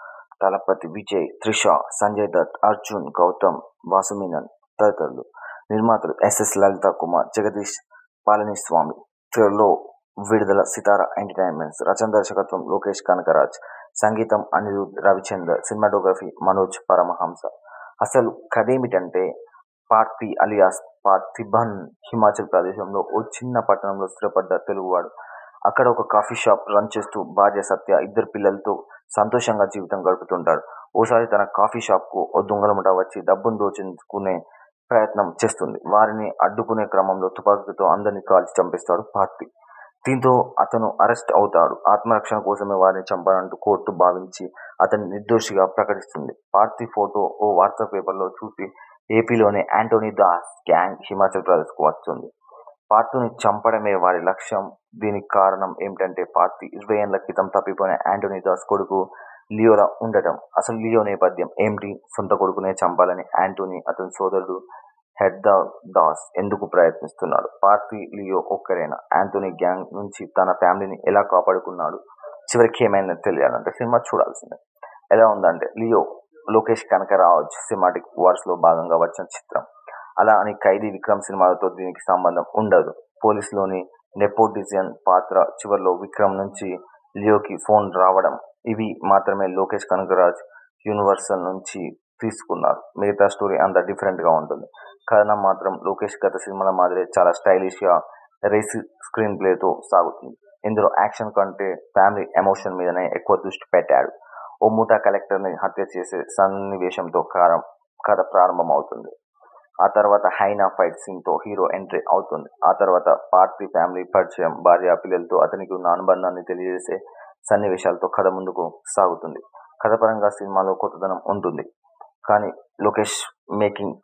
తలపతి విజయ్ త్రిష సంజయ్ దత్ అర్జున్ గౌతమ్ వాసుమీనన్ తదితరులు నిర్మాతలు ఎస్ఎస్ లలిత కుమార్ జగదీష్ పాలనీస్వామి త్వరలో విడుదల సితారా ఎంటర్టైన్మెంట్స్ రచన దర్శకత్వం లోకేష్ కనకరాజ్ సంగీతం అనిరుద్ రవిచందర్ సినిమాటోగ్రఫీ మనోజ్ పరమహంస అసలు కథేమిటంటే పార్థి అలియాస్ పార్థిబన్ హిమాచల్ ప్రదేశంలో ఓ చిన్న పట్టణంలో స్థిరపడ్డ తెలుగువాడు అక్కడ ఒక కాఫీ షాప్ రన్ చేస్తూ భార్య సత్య ఇద్దరు పిల్లలతో సంతోషంగా జీవితం గడుపుతుంటాడు ఓసారి తన కాఫీ షాప్ కు ఓ దొంగల ముఠ వచ్చి డబ్బును దోచుకునే ప్రయత్నం చేస్తుంది వారిని అడ్డుకునే క్రమంలో తుపాకీతో అందరినీ కాల్చి చంపేస్తాడు పార్థి దీంతో అతను అరెస్ట్ అవుతాడు ఆత్మరక్షణ కోసమే వారిని చంపాలంటూ కోర్టు భావించి అతన్ని నిర్దోషిగా ప్రకటిస్తుంది పార్థి ఫోటో ఓ వార్తా పేపర్లో చూసి ఏపీలోని యాంటోనీ దాస్ గ్యాంగ్ హిమాచల్ ప్రదేశ్కు వస్తుంది పార్థుని చంపడమే వారి లక్ష్యం దీనికి కారణం ఏమిటంటే పార్థి ఇరవై ఏళ్ల క్రితం తప్పిపోయిన యాంటోనీ దాస్ కొడుకు లియోలా ఉండటం అసలు లియో నేపథ్యం ఏమిటి సొంత కొడుకునే చంపాలని యాంటోనీ అతని సోదరుడు హెడ్దా దాస్ ఎందుకు ప్రయత్నిస్తున్నాడు పార్థి లియో ఒక్కరేనా యాంటోనీ గ్యాంగ్ నుంచి తన ఫ్యామిలీని ఎలా కాపాడుకున్నాడు చివరికి ఏమైనా తెలియాలంటే సినిమా చూడాల్సిందే ఎలా ఉందంటే Leo Lokesh Kanagaraj cinematic wars లో భాగంగా వచ్చిన చిత్రం అలా అని ఖైదీ విక్రమ్ సినిమాలతో దీనికి సంబంధం ఉండదు పోలీసులోని నెపోటిజన్ పాత్ర చివరిలో విక్రమ్ నుంచి లియోకి ఫోన్ రావడం ఇవి మాత్రమే లోకేష్ కనకరాజ్ యూనివర్సల్ నుంచి తీసుకున్నారు మిగతా స్టోరీ అంత డిఫరెంట్ గా ఉంటుంది కథనం మాత్రం లోకేష్ గత సినిమాల మాదిరే చాలా స్టైలిష్ గా రేస్ స్క్రీన్ ప్లేతో సాగుతుంది ఇందులో యాక్షన్ కంటే ఫ్యామిలీ ఎమోషన్ మీదనే ఎక్కువ దృష్టి పెట్టాడు ఓ ముఠా కలెక్టర్ ని హత్య చేసే సన్నివేశంతో కారం కథ ప్రారంభం అవుతుంది ఆ తర్వాత హైనా ఫైట్ సీన్ తో హీరో ఎంట్రీ అవుతుంది ఆ తర్వాత పార్థి ఫ్యామిలీ పరిచయం భార్య పిల్లలతో అతనికి ఉన్న అనుబంధాన్ని తెలియజేసే సన్నివేశాలతో కథ ముందుకు సాగుతుంది కథపరంగా సినిమాలో కొత్తదనం ఉంటుంది కానీ లోకేష్ మేకింగ్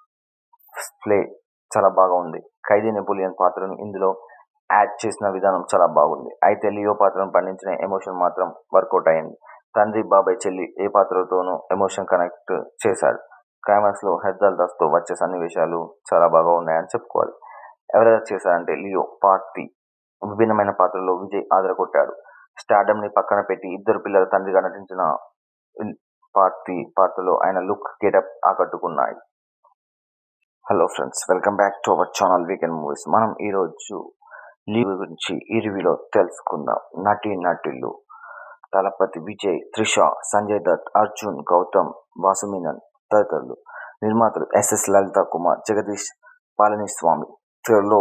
ప్లే చాలా బాగా ఉంది ఖైదీ నెపోలియన్ పాత్రను ఇందులో యాడ్ చేసిన విధానం చాలా బాగుంది అయితే లియో పాత్రను పండించిన ఎమోషన్ మాత్రం వర్కౌట్ అయింది తండ్రి బాబాయ్ చెల్లి ఏ పాత్రతోనూ ఎమోషన్ కనెక్ట్ చేశాడు క్లైమాక్స్ లో హెద్దల్ దాస్ తో వచ్చే సన్నివేశాలు చాలా బాగా ఉన్నాయని చెప్పుకోవాలి ఎవరెవరు చేశారంటే లియో పార్టీ విభిన్నమైన పాత్రలో విజయ్ ఆదరగొట్టాడు స్టార్డమ్ ని పక్కన పెట్టి ఇద్దరు పిల్లల తండ్రిగా నటించిన పార్టీ పాత్రలో ఆయన లుక్ గెటప్ ఆకట్టుకున్నాయి hello friends welcome back to our channel weekend movies మనం ఈరోజు లీవ్ గురించి ఈ రివ్యూలో తెలుసుకుందాం నటి నటులు తలపతి విజయ్ త్రిష సంజయ్ దత్ అర్జున్ గౌతమ్ వాసుమీనన్ తదితరులు నిర్మాతలు ఎస్ఎస్ లలిత కుమార్ జగదీష్ పాలనీస్వామి త్వరలో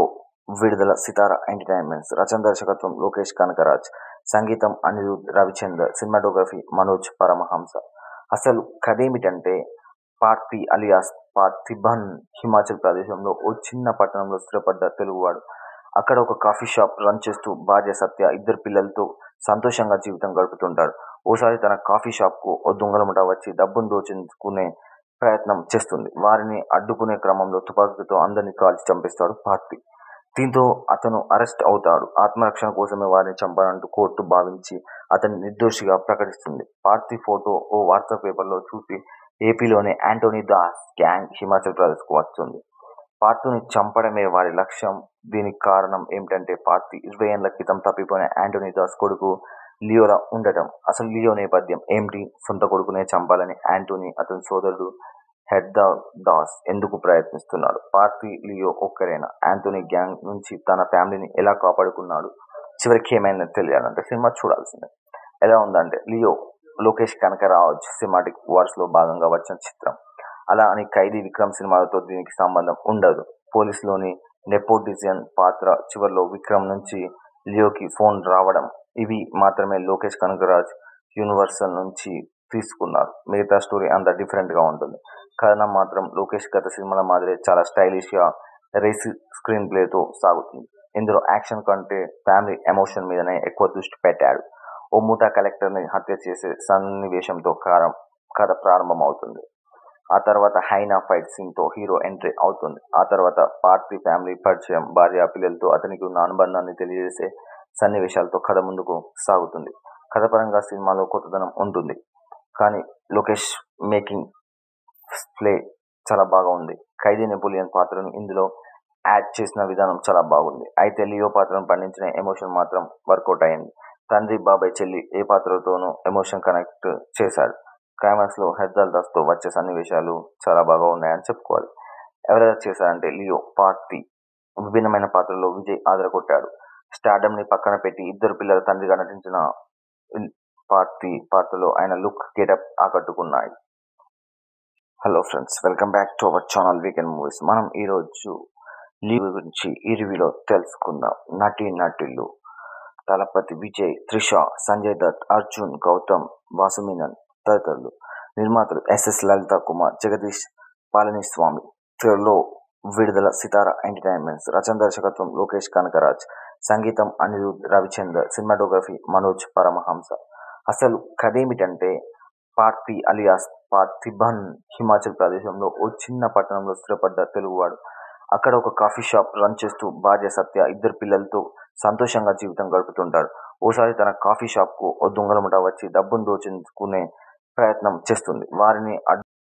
విడుదల సితార ఎంటర్టైన్మెంట్స్ రచన దర్శకత్వం లోకేష్ కనకరాజ్ సంగీతం అనిరుద్ రవిచందర్ సినిమాటోగ్రఫీ మనోజ్ పరమహంస అసలు కథేమిటంటే పార్థి అలియాస్ పార్థిబన్ హిమాచల్ ప్రదేశ్లో ఓ చిన్న పట్టణంలో స్థిరపడ్డ తెలుగువాడు అక్కడ ఒక కాఫీ షాప్ రన్ చేస్తూ భార్య సత్య ఇద్దరు పిల్లలతో సంతోషంగా జీవితం గడుపుతుంటాడు ఓసారి తన కాఫీ షాప్కు ఓ దొంగలముఠ వచ్చి డబ్బును దోచుకునే ప్రయత్నం చేస్తుంది వారిని అడ్డుకునే క్రమంలో తుపాకీతో అందరినీ కాల్చి చంపేస్తాడు పార్థి దీంతో అతను అరెస్ట్ అవుతాడు ఆత్మరక్షణ కోసమే వారిని చంపాలంటూ కోర్టు భావించి అతన్ని నిర్దోషిగా ప్రకటిస్తుంది పార్థి ఫోటో ఓ వార్తా పేపర్లో చూసి ఏపీలోని యాంటోనీ దాస్ గ్యాంగ్ హిమాచల్ ప్రదేశ్కు వస్తుంది పార్థుని చంపడమే వారి లక్ష్యం దీనికి కారణం ఏమిటంటే పార్థి ఇరవై ఏళ్ల క్రితం తప్పిపోయిన యాంటోనీ దాస్ కొడుకు లియోలా ఉండటం అసలు లియో నేపథ్యం ఏమిటి సొంత కొడుకునే చంపాలని యాంటోనీ అతని సోదరుడు హెడ్దా దాస్ ఎందుకు ప్రయత్నిస్తున్నాడు పార్థి లియో ఒక్కరేనా యాంటోనీ గ్యాంగ్ నుంచి తన ఫ్యామిలీని ఎలా కాపాడుకున్నాడు చివరికి ఏమైనా తెలియాలంటే సినిమా చూడాల్సిందే ఎలా ఉందంటే లియో లోకేష్ కనకరాజ్ సినిమాటిక్ వార్స్లో భాగంగా వచ్చిన చిత్రం అలా అని ఖైదీ విక్రమ్ సినిమాలతో దీనికి సంబంధం ఉండదు పోలీసులోని నెపోటిజన్ పాత్ర చివరిలో విక్రమ్ నుంచి లియోకి ఫోన్ రావడం ఇవి మాత్రమే లోకేష్ కనకరాజ్ యూనివర్సల్ నుంచి తీసుకున్నారు మిగతా స్టోరీ అంత డిఫరెంట్గా ఉంటుంది కథనం మాత్రం లోకేష్ గత సినిమాల మాదిరే చాలా స్టైలిష్గా రేసి స్క్రీన్ ప్లేతో సాగుతుంది ఇందులో యాక్షన్ కంటే ఫ్యామిలీ ఎమోషన్ మీదనే ఎక్కువ దృష్టి పెట్టాడు ఓ ముఠా కలెక్టర్ని హత్య చేసే సన్నివేశంతో కారం కథ ప్రారంభమవుతుంది ఆ తర్వాత హైనా ఫైట్ సీన్తో హీరో ఎంట్రీ అవుతుంది ఆ తర్వాత పార్థి ఫ్యామిలీ పరిచయం భార్య పిల్లలతో అతనికి ఉన్న అనుబంధాన్ని తెలియజేసే సన్నివేశాలతో కథ ముందుకు సాగుతుంది కథపరంగా సినిమాలో కొత్తదనం ఉంటుంది కానీ లోకేష్ మేకింగ్ ప్లే చాలా బాగా ఉంది ఖైదీ నెపోలియన్ పాత్రను ఇందులో యాడ్ చేసిన విధానం చాలా బాగుంది అయితే లియో పాత్రను పండించిన ఎమోషన్ మాత్రం వర్కౌట్ అయింది తండ్రి బాబాయ్ చెల్లి ఏ పాత్రతోనూ ఎమోషన్ కనెక్ట్ చేశాడు క్లైమాక్స్లో హెద్దల్ దాస్తో వచ్చే సన్నివేశాలు చాలా బాగా ఉన్నాయని చెప్పుకోవాలి ఎవరెవరు చేశారంటే లియో పార్టీ విభిన్నమైన పాత్రలో విజయ్ ఆదరగొట్టాడు స్టార్డమ్ని పక్కన పెట్టి ఇద్దరు పిల్లల తండ్రిగా నటించిన పార్టీ పాత్రలో ఆయన లుక్ గెటప్ ఆకట్టుకున్నాయి hello friends welcome back to our channel weekend movies మనం ఈరోజు లీవ్ గురించి ఈ రివ్యూలో తెలుసుకుందాం నటి నటులు తలపతి విజయ్ త్రిష సంజయ్ దత్ అర్జున్ గౌతమ్ వాసుమీనన్ తదితరులు నిర్మాతలు ఎస్ఎస్ లలిత కుమార్ జగదీష్ పాలనీస్వామి త్వరలో విడుదల సితార ఎంటర్టైన్మెంట్స్ రచన దర్శకత్వం లోకేష్ కనకరాజ్ సంగీతం అనిరుద్ రవిచందర్ సినిమాటోగ్రఫీ మనోజ్ పరమహంస అసలు కథేమిటంటే పార్థి అలియాస్ పార్థిబన్ హిమాచల్ ప్రదేశ్లో ఓ చిన్న పట్టణంలో స్థిరపడ్డ తెలుగువాడు అక్కడ ఒక కాఫీ షాప్ రన్ చేస్తూ భార్య సత్య ఇద్దరు పిల్లలతో సంతోషంగా జీవితం గడుపుతుంటాడు ఓసారి తన కాఫీ షాప్కు ఓ దొంగలముఠ వచ్చి డబ్బును దోచుకునే ప్రయత్నం చేస్తుంది వారిని